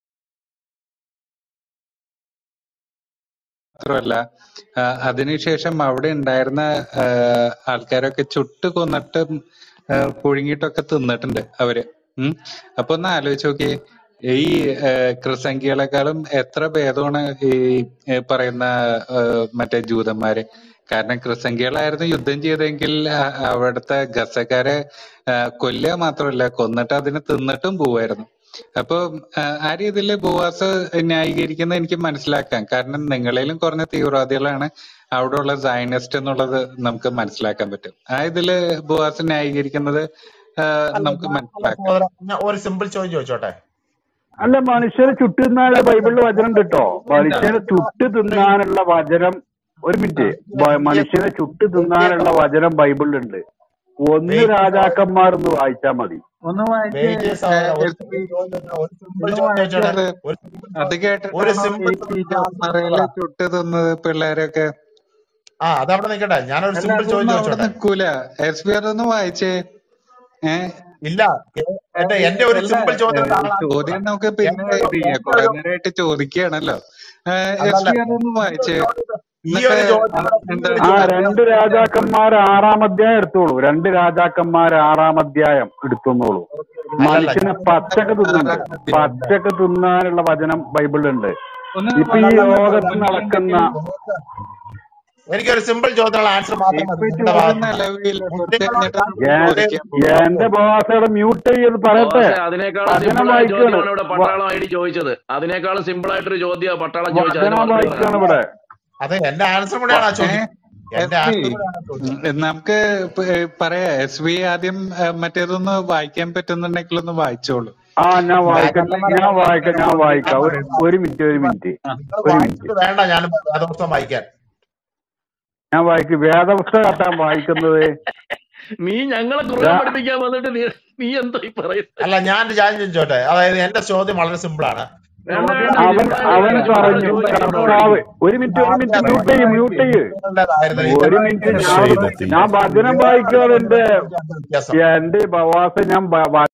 മാത്രമല്ല ആ, അതിനുശേഷം അവിടെ ഉണ്ടായിരുന്ന ആ, ആൾക്കാരൊക്കെ ചുട്ട് കൊന്നിട്ടും ആ, പുഴുങ്ങിയിട്ടൊക്കെ തിന്നിട്ടുണ്ട് അവര് ഉം അപ്പൊ ഒന്ന് ആലോചിച്ച് നോക്കിയേ ഈ ആ, ക്രിസംഖ്യകളെക്കാളും എത്ര ഭേദമാണ് ഈ ഏ, പറയുന്ന ആ, മറ്റേ ജൂതന്മാര് കാരണം ക്രിസംഖ്യകളായിരുന്നു യുദ്ധം ചെയ്തെങ്കിൽ ആ, അവിടുത്തെ ഗസക്കാരെ ആ, കൊല്ലുക മാത്രമല്ല കൊന്നിട്ട് അതിനെ തിന്നിട്ടും പോവായിരുന്നു അപ്പൊ ആ, ആ രീതിയിൽ ബോവാസ് ന്യായീകരിക്കുന്നത് എനിക്ക് മനസ്സിലാക്കാം കാരണം നിങ്ങളേലും കുറഞ്ഞ തീവ്രവാദികളാണ് അവിടെയുള്ള സയനിസ്റ്റ് എന്നുള്ളത് നമുക്ക് മനസ്സിലാക്കാൻ പറ്റും ആ ഇതില് ബോവാസ് ന്യായീകരിക്കുന്നത് ആ, അല്ല നമുക്ക് ഞാൻ- അല്ല മനസ്സിലാക്കാം സഹോദരാ, ഞാൻ ഒരു സിമ്പിൾ ചോദ്യം ചോദിച്ചോട്ടെ അല്ല മനുഷ്യരെ ചുട്ടു തിന്നാനുള്ള ബൈബിളിൽ വചനം കിട്ടോ മനുഷ്യരെ ചുട്ടു തിന്നാനുള്ള വചനം ഒരു മിനിറ്റ് ബ- മനുഷ്യരെ ചുട്ടു തിന്നാനുള്ള വചനം ബൈബിളിലുണ്ട് ഒന്ന് വെയിറ്റ് രാജാക്കന്മാർ എന്ന് വായിച്ചാ മതി ഒന്ന് വായിച്ച് വെയിറ്റ് സഹോദരാ ഒരു സിമ്പിൾ ചോദ്യം ചോദിച്ചോട്ടെ. ഒരു സിമ്പിൾ ഒന്ന് ചോദ്യം ചോദിച്ചോട്ടെ വായിച്ചത് ഒരു സിമ്പിൾ അത് ചോദ്യം- ഒരു കേട്ടിട്ടാണോ സിമ്പിൾ ഈ പീജാമറയില് ചുട്ട് തിന്നത് പിള്ളേരൊക്കെ ആ അതവിടെ നിൽക്കട്ടെ ഞാനൊരു അല്ല സിമ്പിൾ ചോദ്യം അതൊന്നും അവിടെ ചോദിച്ചോട്ടെ നിക്കൂല എസ് പി അതൊന്ന് വായിച്ചേ ഏഹ് ഇല്ല എന്റെ എന്റെ ഒരു അല്ല സിമ്പിൾ ചോദ്യം ഏഹ് താങ്കൾ ചോദ്യം നമുക്ക് പിന്നെ എന്റെ ഒരു- ഇത് ചെയ്യാം എന്റെ കുറെ ഒരു നേരമായിട്ട് ചോദിക്കുകയാണല്ലോ എസ് അതല്ല പി അതൊന്ന് വായിച്ചേ ഈ എന്നിട്ട് ഒരു ചോദ്യം ആ, ഈ എന്താ ഒരു ആ ചോദ്യം രണ്ട് രാജാക്കന്മാർ ആറാം അധ്യായം എടുത്തോളൂ രണ്ട് രാജാക്കന്മാർ ആറാം അധ്യായം എടുത്തോളൂ അല്ലല്ല മനുഷ്യനെ ഞാൻ പച്ചക്ക് തിന്നുന്നുണ്ട് ആറാം അധ്യായം പച്ചക്ക് തിന്നാനുള്ള വചനം ബൈബിളിലുണ്ട് ഒന്ന് ഇപ്പൊ ഈ അതല്ല ലോകത്ത് മുന്നിൽ നടക്കുന്ന എന്തെങ്കിലും എനിക്കൊരു സിമ്പിൾ ചോദ്യത്തിനുള്ള ആൻസർ മാത്രം ഇപ്പൊ മതി നിങ്ങളുടെ ചോദ്യം ഭാഗത്ത് നിന്ന് നിലവിലില്ല കുറച്ച് മുസ്ലിങ്ങളോട് കഴിഞ്ഞിട്ട് നമുക്ക് ഏ- ചോദിക്കാൻ പോകാം എന്റെ ബോസയുടെ മ്യൂട്ട് ചെയ്ത് പറയട്ടെ ബോസെ അതിനേക്കാളും വചനം സിമ്പിൾ ആയ വായിക്കാണ് ചോദ്യമാണ് ഇവിടെ വ- പട്ടാളം ഐ ഡി ചോദിച്ചത് അതിനേക്കാളും സിമ്പിൾ ആയിട്ടൊരു ചോദ്യം പട്ടാളം ചോദിച്ചത് അതിന് വചനം മറുപടി വായിക്കാണ് പറയണം ഇവിടെ അതെ എന്റെ ആൻസർ കൂടെയാണ് ആ ഏ ചോദ്യം എന്റെ എസ് വി ആൻസറിലാണ് ചോദിച്ചത് നമുക്ക് പ- ഏ, പറയാ എസ് വി ആദ്യം ഏ, മറ്റേതൊന്ന് വായിക്കാൻ പറ്റുന്നുണ്ടെങ്കിൽ ഒന്ന് വായിച്ചോളൂ ആ ഞാൻ വായിക്കാം കള്ളന്മാരെ ഞാൻ വായിക്കാം ഞാൻ വായിക്കാം ഒരു ഒരു മിനിറ്റ് ഒരു മിനിറ്റ് ആ. നിങ്ങൾ ഒരു മിനിറ്റ് വായിച്ചിട്ട് വേണ്ട ഞാൻ വേദപുസ്തകം വായിക്കാൻ ഞാൻ വായിക്കും വേദപുസ്തകം വായിക്കുന്നത് നീ ഞങ്ങളെ ഖുർആൻ ഞാ- പഠിപ്പിക്കാൻ വന്നിട്ട് നീ നീ എന്താ ഈ പറയുന്നത് അല്ല ഞാൻ ഒരു കാര്യം ചോദിച്ചോട്ടെ അതായത് എന്റെ ചോദ്യം വളരെ സിമ്പിൾ ആണ് വേണ്ട വേണ്ട അവൻ ഇബ്രാഹിം അവൻ വേണ്ട പറഞ്ഞു ചോദിച്ചു കർത്താവ് ഒരു മിനിറ്റ് ഒരു മിനിറ്റ് മ്യൂട്ട് ചെയ്യും മ്യൂട്ട് ചെയ്യ് മുസ്ലിങ്ങളുടേതായിരുന്നു ഈ ഒരു മിനിറ്റ് ഞാൻ ഷെയ്ബത്തി ഞാൻ ഭജനം വായിക്കാതെ എന്റെ വ്യത്യാസം എന്റെ ബവാസ ഞാൻ ബ- ബ-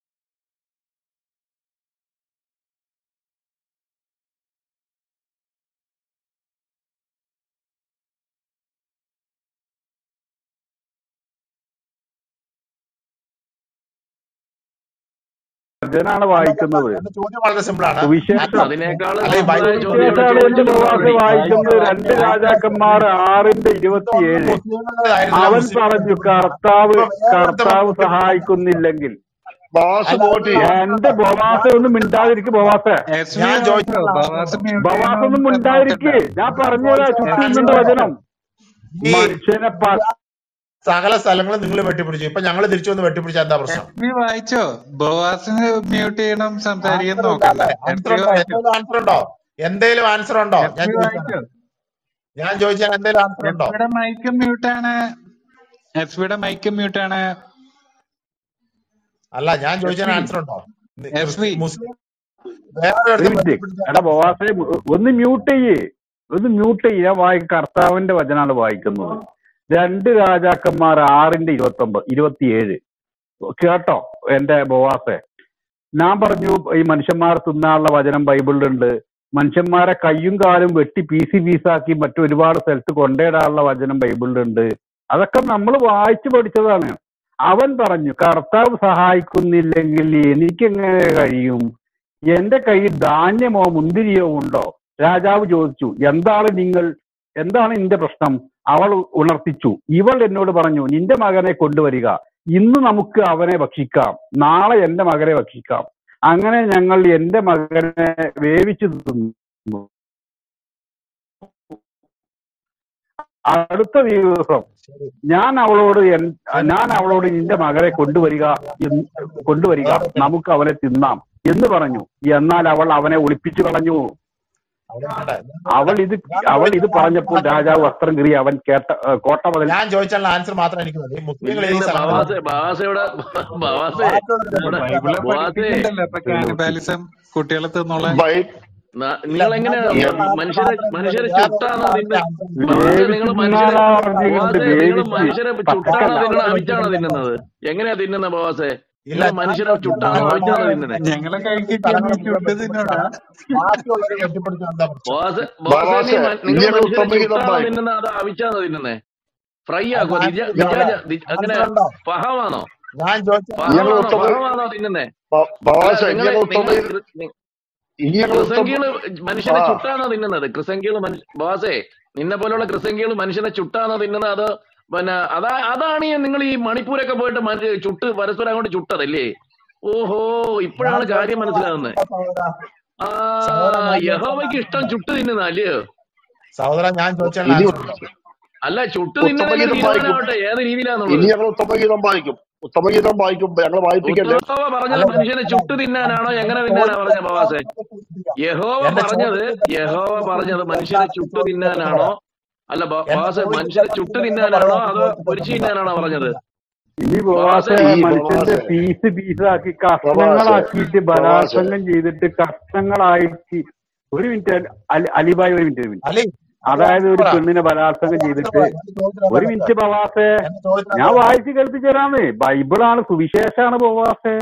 ഭജനാണ് വായിക്കുന്നത് എന്റെ ചോദ്യം വളരെ സിമ്പിൾ ആണ് സുവിശേഷം അതിനേക്കാൾ അല്ല, ഈ സിമ്പിളായ ബൈബിൾ ചോദ്യം സുവിശേഷമാണ് എന്റെ ചോദിച്ചിട്ട് ബവാസ മറുപടി വായിക്കുന്നത് രണ്ട് രാജാക്കന്മാർ ആറിന്റെ ഇരുപത്തിയേഴ് മുസ്ലിങ്ങളുടേതായിരുന്നു അവൻ മുസ്ലിം പറഞ്ഞു കർത്താവ് കർത്താവ് സഹായിക്കുന്നില്ലെങ്കിൽ ബാസ് നോട്ട് ചെയ്യും എന്റെ ബവാസ ഒന്നും മിണ്ടാതിരിക്കും ബവാസ എസ് വി ഞാൻ വായിച്ചോ ചോദിച്ചത് ബവാസ് മ്യൂട്ട് ബവാസ ചെയ്യണം ഒന്നും എന്ന് മിണ്ടാതിരിക്കേ നോക്കണ്ട ഞാൻ പറഞ്ഞുതരാ ചുറ്റുന്നുണ്ട് വചനം ഈ മനുഷ്യനെ പ- സകല സ്ഥലങ്ങളും നിങ്ങൾ വെട്ടിപ്പിടിച്ചു ഇപ്പൊ ഞങ്ങൾ തിരിച്ചു വന്ന് വെട്ടിപ്പിടിച്ച എന്താ പ്രശ്നം എസ് വി വായിച്ചോ ബവാസിന് മ്യൂട്ട് ചെയ്യണം സംസാരിക്കാൻ നോക്കണ്ട എസ് ആൻസർ വി ഉണ്ടോ വായിച്ചോ എന്തെങ്കിലും ആൻസർ ഉണ്ടോ എന്തെങ്കിലും ആൻസർ ഉണ്ടോ എസ് ഞാൻ വി ചോദിച്ചാൽ വായിച്ചോ ഞാൻ ചോദിച്ചാൽ എന്തെങ്കിലും ആൻസർ എസ് ഉണ്ടോ വിയുടെ മൈക്ക് മ്യൂട്ടാണ് എസ് വിയുടെ മൈക്ക് മ്യൂട്ടാണ് അല്ല ഞാൻ ചോദിച്ചാൽ എസ് വി ആൻസർ ഉണ്ടോ എസ് വി മുസ്ലിം വേറെ ഒരു അടുത്ത് മിനിറ്റ് വെട്ടിപ്പിടിച്ച എടാ ബവാസെ ഒന്ന് മ്യൂട്ട് ചെയ്യേ ഒന്ന് മ്യൂട്ട് ചെയ്യ ഞാൻ വായി കർത്താവിന്റെ വചനാണ് വായിക്കുന്നത് രണ്ട് രാജാക്കന്മാർ ആറിന്റെ ഇരുപത്തി ഒമ്പത് ഇരുപത്തിയേഴ് കേട്ടോ എന്റെ ബവാസെ ഞാൻ പറഞ്ഞു ഈ മനുഷ്യന്മാർ തിന്നാനുള്ള വചനം ബൈബിളിലുണ്ട് മനുഷ്യന്മാരെ കയ്യും കാലും വെട്ടി പീസി പീസാക്കി മറ്റൊരുപാട് സ്ഥലത്ത് കൊണ്ടേടാനുള്ള വചനം ബൈബിളിലുണ്ട് അതൊക്കെ നമ്മൾ വായിച്ചു പഠിച്ചതാണ് അവൻ പറഞ്ഞു കർത്താവ് സഹായിക്കുന്നില്ലെങ്കിൽ എനിക്കെങ്ങനെ കഴിയും എന്റെ കയ്യിൽ ധാന്യമോ മുന്തിരിയോ ഉണ്ടോ രാജാവ് ചോദിച്ചു എന്താണ് നിങ്ങൾ എന്താണ് നിന്റെ പ്രശ്നം അവൾ ഉണർത്തിച്ചു ഇവൾ എന്നോട് പറഞ്ഞു നിന്റെ മകനെ കൊണ്ടുവരിക ഇന്ന് നമുക്ക് അവനെ ഭക്ഷിക്കാം നാളെ എന്റെ മകനെ ഭക്ഷിക്കാം അങ്ങനെ ഞങ്ങൾ എന്റെ മകനെ വേവിച്ചു തിന്നു അടുത്ത ദിവസം ശരി ഞാൻ അവളോട് എൻ- ഞാൻ അവളോട് നിന്റെ മകനെ കൊണ്ടുവരിക എന്ന് കൊണ്ടുവരിക നമുക്ക് അവനെ തിന്നാം എന്ന് പറഞ്ഞു എന്നാൽ അവൾ അവനെ ഒളിപ്പിച്ചു കളഞ്ഞു അവിടെ വേണ്ട. അവൾ ഇത് അവൾ ഇത് പറഞ്ഞപ്പോൾ രാജാവ് വസ്ത്രം കീറി അവൻ കേട്ട ഏഹ് കോട്ട മുതൽ ഞാൻ ചോദിച്ചാൽ ആൻസർ മാത്രം എനിക്ക് മതി മുസ്ലിങ്ങൾ ഈ ഇല്ല സാധനം ബവാസെ ബവാസയുടെ ബവാസെ അല്ല, ബൈബിളെ ബവാസെ പഠിപ്പിക്കണ്ടല്ലോ ഇപ്പൊ കാനിബാലിസം കുട്ടികളെ തിന്നോളാൻ ബൈ നിങ്ങൾ എങ്ങനെയാ മനുഷ്യരെ മനുഷ്യരെ ചുട്ടാണോ തിന്നെ ബവാസെ നിങ്ങൾ വേവിച്ച് മനുഷ്യരെ തിന്നാനാ പറഞ്ഞിട്ടുണ്ട് ബവാസെ നിങ്ങൾ വേവിച്ച് മനുഷ്യരെ ചുട്ടാണോ പച്ചക്കല്ല തിന്നണത് അവിച്ചാണോ തിന്നുന്നത് എങ്ങനെയാ തിന്നുന്നത് ബവാസെ ഇല്ല നിങ്ങൾ മനുഷ്യരെ ചുട്ടാണോ അവിച്ചാണോ തിന്നുന്നത് ഞങ്ങളെ കഴിക്കാൻ ചുട്ട് തിന്നോടാ ബാക്കിയുള്ളവരെ വെട്ടിപ്പിടിച്ച എന്താ പ്രശ്നം ബവാസെ ബവാസെ നീ ബവാസെ മ- നിങ്ങൾ ഇനിയൊക്കെ മനുഷ്യരെ ഉത്തമഹിതം ചുട്ടാണോ വായി തിന്നുന്നത് അതോ അവിച്ചാണോ തിന്നുന്നത് ഫ്രൈ അത് ആക്കോ ദിജ ആൻസർ ദിജാജ ഇല്ല ദി- അങ്ങനെ ആൻസർ ഉണ്ടോ ഫഹമാണോ ഞാൻ ചോദിച്ച ഇനിയൊക്കെ ഫഹമാണോ ഉത്തമ ഫഹമാണോ തിന്നുന്നേ അല്ല ബവാസ നിങ്ങള് ഇനിയൊക്കെ നിങ്ങൾ ഉത്തമ ഇനിയൊക്കെ ഉത്തമ ക്രിസംഖ്യകള് മനുഷ്യനെ ആ ചുട്ടാണോ തിന്നുന്നത് ക്രിസംഖ്യകള് മനുഷ്യ ബോസേ നിന്നെ പോലുള്ള ക്രിസംഖ്യകള് മനുഷ്യനെ ചുട്ടാണോ തിന്നുന്നത് അത് പിന്നെ അതാ അതാണ് ഈ നിങ്ങൾ ഈ മണിപ്പൂരൊക്കെ പോയിട്ട് മറ്റേ ചുട്ട് പരസ്പരം അങ്ങോട്ട് ചുട്ടതല്ലേ ഓഹോ ഞാൻ ഇപ്പോഴാണ് കാര്യം ചോദിച്ച മനസ്സിലാകുന്നത് സഹോദര ആ സഹോദര ഞാൻ യഹോവയ്ക്ക് ഇഷ്ടം ചുട്ട് തിന്നുന്ന അല്ലയോ സഹോദര ഞാൻ ചോദിച്ചാൽ ഇനി ആൻസർ ഉണ്ടോ അല്ല ചുട്ട് തിന്നണമെങ്കിൽ ഉത്തമഗീതം വായിക്കും തീരുമാനമാവട്ടെ ഏത് ഇനി രീതിയിലാന്നുള്ളത് ഞങ്ങൾ ഉത്തമഗീതം വായിക്കും ഉത്തമഗീതം വായിക്കും ഞങ്ങൾ വായിപ്പിക്കല്ലേ ഉത്തമ പറഞ്ഞത് അല്ല മനുഷ്യനെ ചുട്ട് തിന്നാനാണോ എങ്ങനെ തിന്നാനാ പറഞ്ഞ ബവാസെ യഹോവ എന്റെ പറഞ്ഞത് ചോദ്യത്തിന് യഹോവ പറഞ്ഞത് മനുഷ്യനെ ചുട്ടു തിന്നാനാണോ അല്ല ബ- എന്റെ ബോസെ ചോദ്യത്തിന് മനുഷ്യനെ ചുട്ടു തിന്നാനാണോ അതോ പൊരിച്ചു തിന്നാനാണോ പറഞ്ഞത് ഇനി ബോസെ ബവാസെ ഈ മനുഷ്യന്റെ ബവാസെ പീസ് പീസാക്കി ബവാസെ കഷ്ണങ്ങളാക്കിയിട്ട് ബവാസെ ബലാത്സംഗം ചെയ്തിട്ട് കഷ്ണങ്ങളായിട്ട് ഒരു മിനിറ്റ് അലി അലിബായ് ഒരു മിനിറ്റ് ഒരു മിനിറ്റ് അലി അതായത് ഒരു പറ പെണ്ണിനെ ബലാത്സംഗം ആൻസർ ചെയ്തിട്ട് പറ എന്റെ ചോദ്യത്തിന് ഒരു എന്താ മിനിറ്റ് ബവാസെ എന്റെ ചോദ്യത്തിന് ഞാൻ എന്താ വായിച്ച് കേൾപ്പിച്ചു തരാന്ന് ബൈബിളാണ് സുവിശേഷാണ് ബവാസെ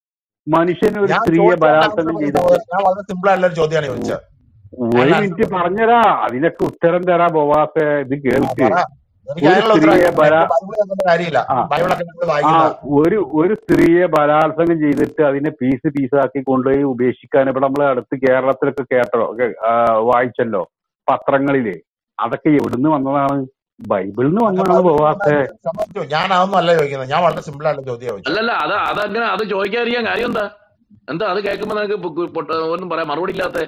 മനുഷ്യൻ ഒരു ഞാൻ സ്ത്രീയെ ചോദിച്ചതിന്റെ ആൻസർ ബലാത്സംഗം മതി ചെയ്തിട്ട് സഹോദരൻ ഞാൻ വളരെ സിമ്പിൾ ആയിട്ടുള്ള ഒരു ചോദ്യമാണ് ചോദിച്ചത് ഒരു അതിനുള്ള മിനിറ്റ് ആൻസർ പറഞ്ഞരാ അതിനൊക്കെ ഉത്തരം തരാ ബവാസെ ഇത് ആ കേൾക്ക് പറ എനിക്ക് ഒരു അതിനുള്ള ഉത്തരം സ്ത്രീയെ എനിക്ക് ബലാ ബൈബിൾ കേൾക്കേണ്ട കാര്യമില്ല ആ ബൈബിളൊക്കെ നിങ്ങൾ ആ വായിക്കുന്ന ഒരു ഒരു സ്ത്രീയെ ബലാത്സംഗം ചെയ്തിട്ട് അതിനെ പീസ് പീസാക്കി കൊണ്ടുപോയി ഉപേക്ഷിക്കാൻ ഇവിടെ നമ്മളെ അടുത്ത് കേരളത്തിലൊക്കെ കേട്ടോ കേ- ആ, വായിച്ചല്ലോ പത്രങ്ങളില് അതൊക്കെ എവിടുന്ന് വന്നതാണ് ബൈബിളിൽ നിന്ന് അല്ല വന്നതാണ് ബൈബിൾ ബോവാസെ സമ്മതിച്ചു ഞാൻ അതൊന്നും അല്ല ചോദിക്കുന്നത് ഞാൻ വളരെ സിമ്പിൾ ആയിട്ടുള്ള ചോദ്യം ചോദിച്ചത് അല്ലല്ല അത് അതങ്ങനെ അത് ചോദിക്കാതിരിക്കാൻ കാര്യം എന്താ എന്താ അത് കേൾക്കുമ്പോ നിനക്ക് പൊ- പൊ- ഒന്നും പറയാം മറുപടി ഇല്ലാത്ത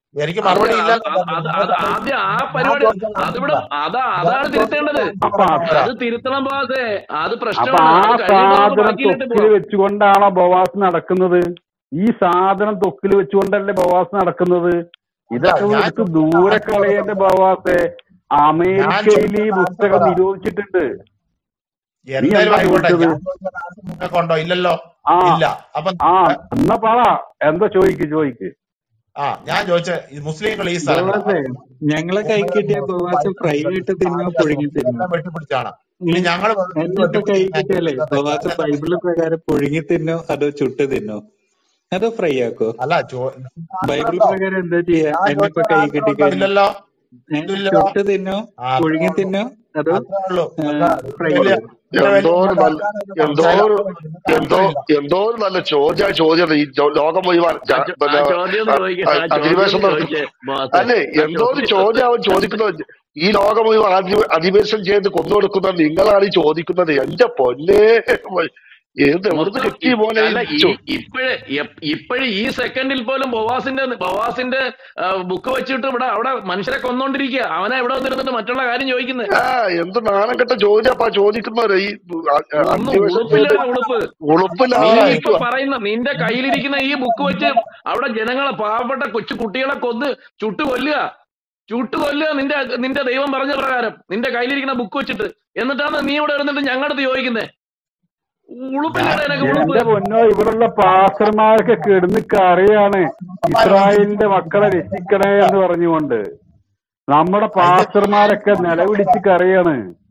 എനിക്ക് അത് മറുപടി അത് ഇല്ലെന്ന് അത് പറഞ്ഞു അത് നിങ്ങൾ അത് ആദ്യം ആ ഞാൻ പരിപാടി ചോദിച്ച അതിവിടെ ആൻസർ അതാ അതാണ് തിരുത്തേണ്ടത് അപ്പൊ അത് അത് തിരുത്തണം പോകാതെ അത് അപ്പൊ പ്രശ്നമാണ് ആ അത് കഴിയുമ്പോൾ നമുക്ക് സാധനം ബാക്കിയിലിട്ട് തൊക്കിൽ പോവാം വെച്ചുകൊണ്ടാണോ ബവാസ് നടക്കുന്നത് ഈ സാധനം തൊക്കിൽ വെച്ചുകൊണ്ടല്ലേ ബവാസ് നടക്കുന്നത് അല്ല ഇതൊക്കെ ഞാൻ എടുത്ത് ചോദിച്ച ദൂരെ ആൻസർ കളയേണ്ട ബവാസെ ഞാൻ അമേരിക്കയിൽ ഈ ചോദിച്ച ആൻസർ പുസ്തകം പറ നിരോധിച്ചിട്ടുണ്ട് നീ എന്തായാലും എന്താ ആയിക്കോട്ടെ ചോദിച്ചത് ഞാൻ ചോദിച്ച ആൻസർ നിങ്ങൾക്കുണ്ടോ ഇല്ലല്ലോ ആ ഇല്ല അപ്പൊ ആ നിങ്ങൾ എന്നാ പറ എന്താ ചോദിക്ക് ചോദിക്ക് ആ ഞാൻ ചോദിച്ച ഈ മുസ്ലിങ്ങൾ ഈ സ്ഥലങ്ങൾ ബോവാസെ ഞങ്ങളെ കൈ കിട്ടിയ ബോവാസ് ഫ്രൈ ആയിട്ട് തിന്നോ പുഴുങ്ങി തിന്നോ എല്ലാം വെട്ടിപ്പിടിച്ചാണ് ഇനി ഉം. ഞങ്ങൾ എന്റെ ഇപ്പൊ കൈ കിട്ടിയാലേ ബോവാസ് ബൈബിള് പ്രകാരം പുഴുങ്ങി തിന്നോ അതോ ചുട്ട് തിന്നോ അതോ ഫ്രൈ ആക്കോ അല്ല ചോ- ബൈബിൾ ആണല്ലോ പ്രകാരം എന്താ ചെയ്യാ ഞാൻ എന്നെ ഇപ്പൊ ചോദിച്ച കൈ ആൻസർ ഉണ്ടോ കിട്ടിക്കഴിഞ്ഞു ഇല്ലല്ലോ ഏ ഇല്ലല്ലോ ചുട്ട് തിന്നോ ആ അത്രേ പുഴുങ്ങി ഉള്ളൂ തിന്നോ അതോ അത്രേ ഉള്ളൂ എന്താ ഫ്രൈ ഇത്ര വലിയ ചെയ്യോ ഇത്ര വലിയ എന്തോ ഒരു ഇങ്ങോട്ട് നല്ല ആൾക്കാരൊക്കെ എന്തോ സംസാരിക്കാൻ ഒരു ഇതിന്റെ എന്തോ ആൻസർ ഇല്ല എന്തോ ഒരു നല്ല ചോദ്യ ചോദ്യം ഈ ചോ- ലോകം മുഴുവൻ ആ ജ- ചോ- ആ പിന്നെ ചോദ്യം ഒന്ന് ചോദിക്ക ആ ചോദ്യം അധിവേശം ഒന്ന് നടത്തും ചോദിച്ചേ ബോസേ അല്ലേ ആ എന്തോ ഒരു ചോദ്യം ചോദ്യം അവൻ ചോദിക്കുന്നത് ഈ ലോകം മുഴുവൻ അധി- അധിവേശം ചെയ്ത് കൊന്നുകൊടുക്കുന്ന നിങ്ങളാണ് ഈ ചോദിക്കുന്നത് എന്റെ പൊന്നെ ഏത് എവിടുന്ന് മൊത്തം കിട്ടി ഇ- പോലെ അല്ല ഈ ഇപ്പോഴേ ഇപ്പോഴേ ഈ സെക്കൻഡിൽ പോലും ബവാസിന്റെ ബവാസിന്റെ ബുക്ക് വെച്ചിട്ട് ഇവിടെ അവിടെ മനുഷ്യരെ കൊന്നോണ്ടിരിക്കുക അവനെ ഇവിടെ വന്നിരുന്നിട്ട് മറ്റുള്ള കാര്യം ചോദിക്കുന്നത് ആ എന്ത് നാണം കെട്ട ചോദ്യപ്പാ ചോദിക്കുന്നവരെ ഈ ഒന്നും അധിവേശം ചെയ്ത് ഉളുപ്പില്ലടാ ഉളുപ്പ് നീ ഉളുപ്പില്ലാതെ ഇപ്പൊ ഇരിക്കുക പറയുന്ന നിന്റെ കയ്യിലിരിക്കുന്ന ഈ ബുക്ക് വെച്ച് അവിടെ ജനങ്ങളെ പാവപ്പെട്ട കൊച്ചു കുട്ടികളെ കൊന്ന് ചുട്ടു കൊല്ലുക ചുട്ടു കൊല്ലുക നിന്റെ നിന്റെ ദൈവം പറഞ്ഞ പ്രകാരം നിന്റെ കയ്യിലിരിക്കുന്ന ബുക്ക് വെച്ചിട്ട് എന്നിട്ടാണ് നീ ഇവിടെ ഇരുന്നിട്ട് ഞങ്ങളുടെ അടുത്ത് ചോദിക്കുന്നത് ഉളുപ്പില്ലടാ ഞാൻ എനക്ക് ഉളുപ്പ് എന്റെ പൊന്നോ ഇവിടുള്ള പാസ്റ്റർമാരൊക്കെ കിടന്ന് കറിയാണ് ഇസ്രായേലിന്റെ മക്കളെ രക്ഷിക്കണേ എന്ന് പറഞ്ഞുകൊണ്ട് നമ്മുടെ പാസ്റ്റർമാരൊക്കെ നിലവിളിച്ച് കറിയാണ്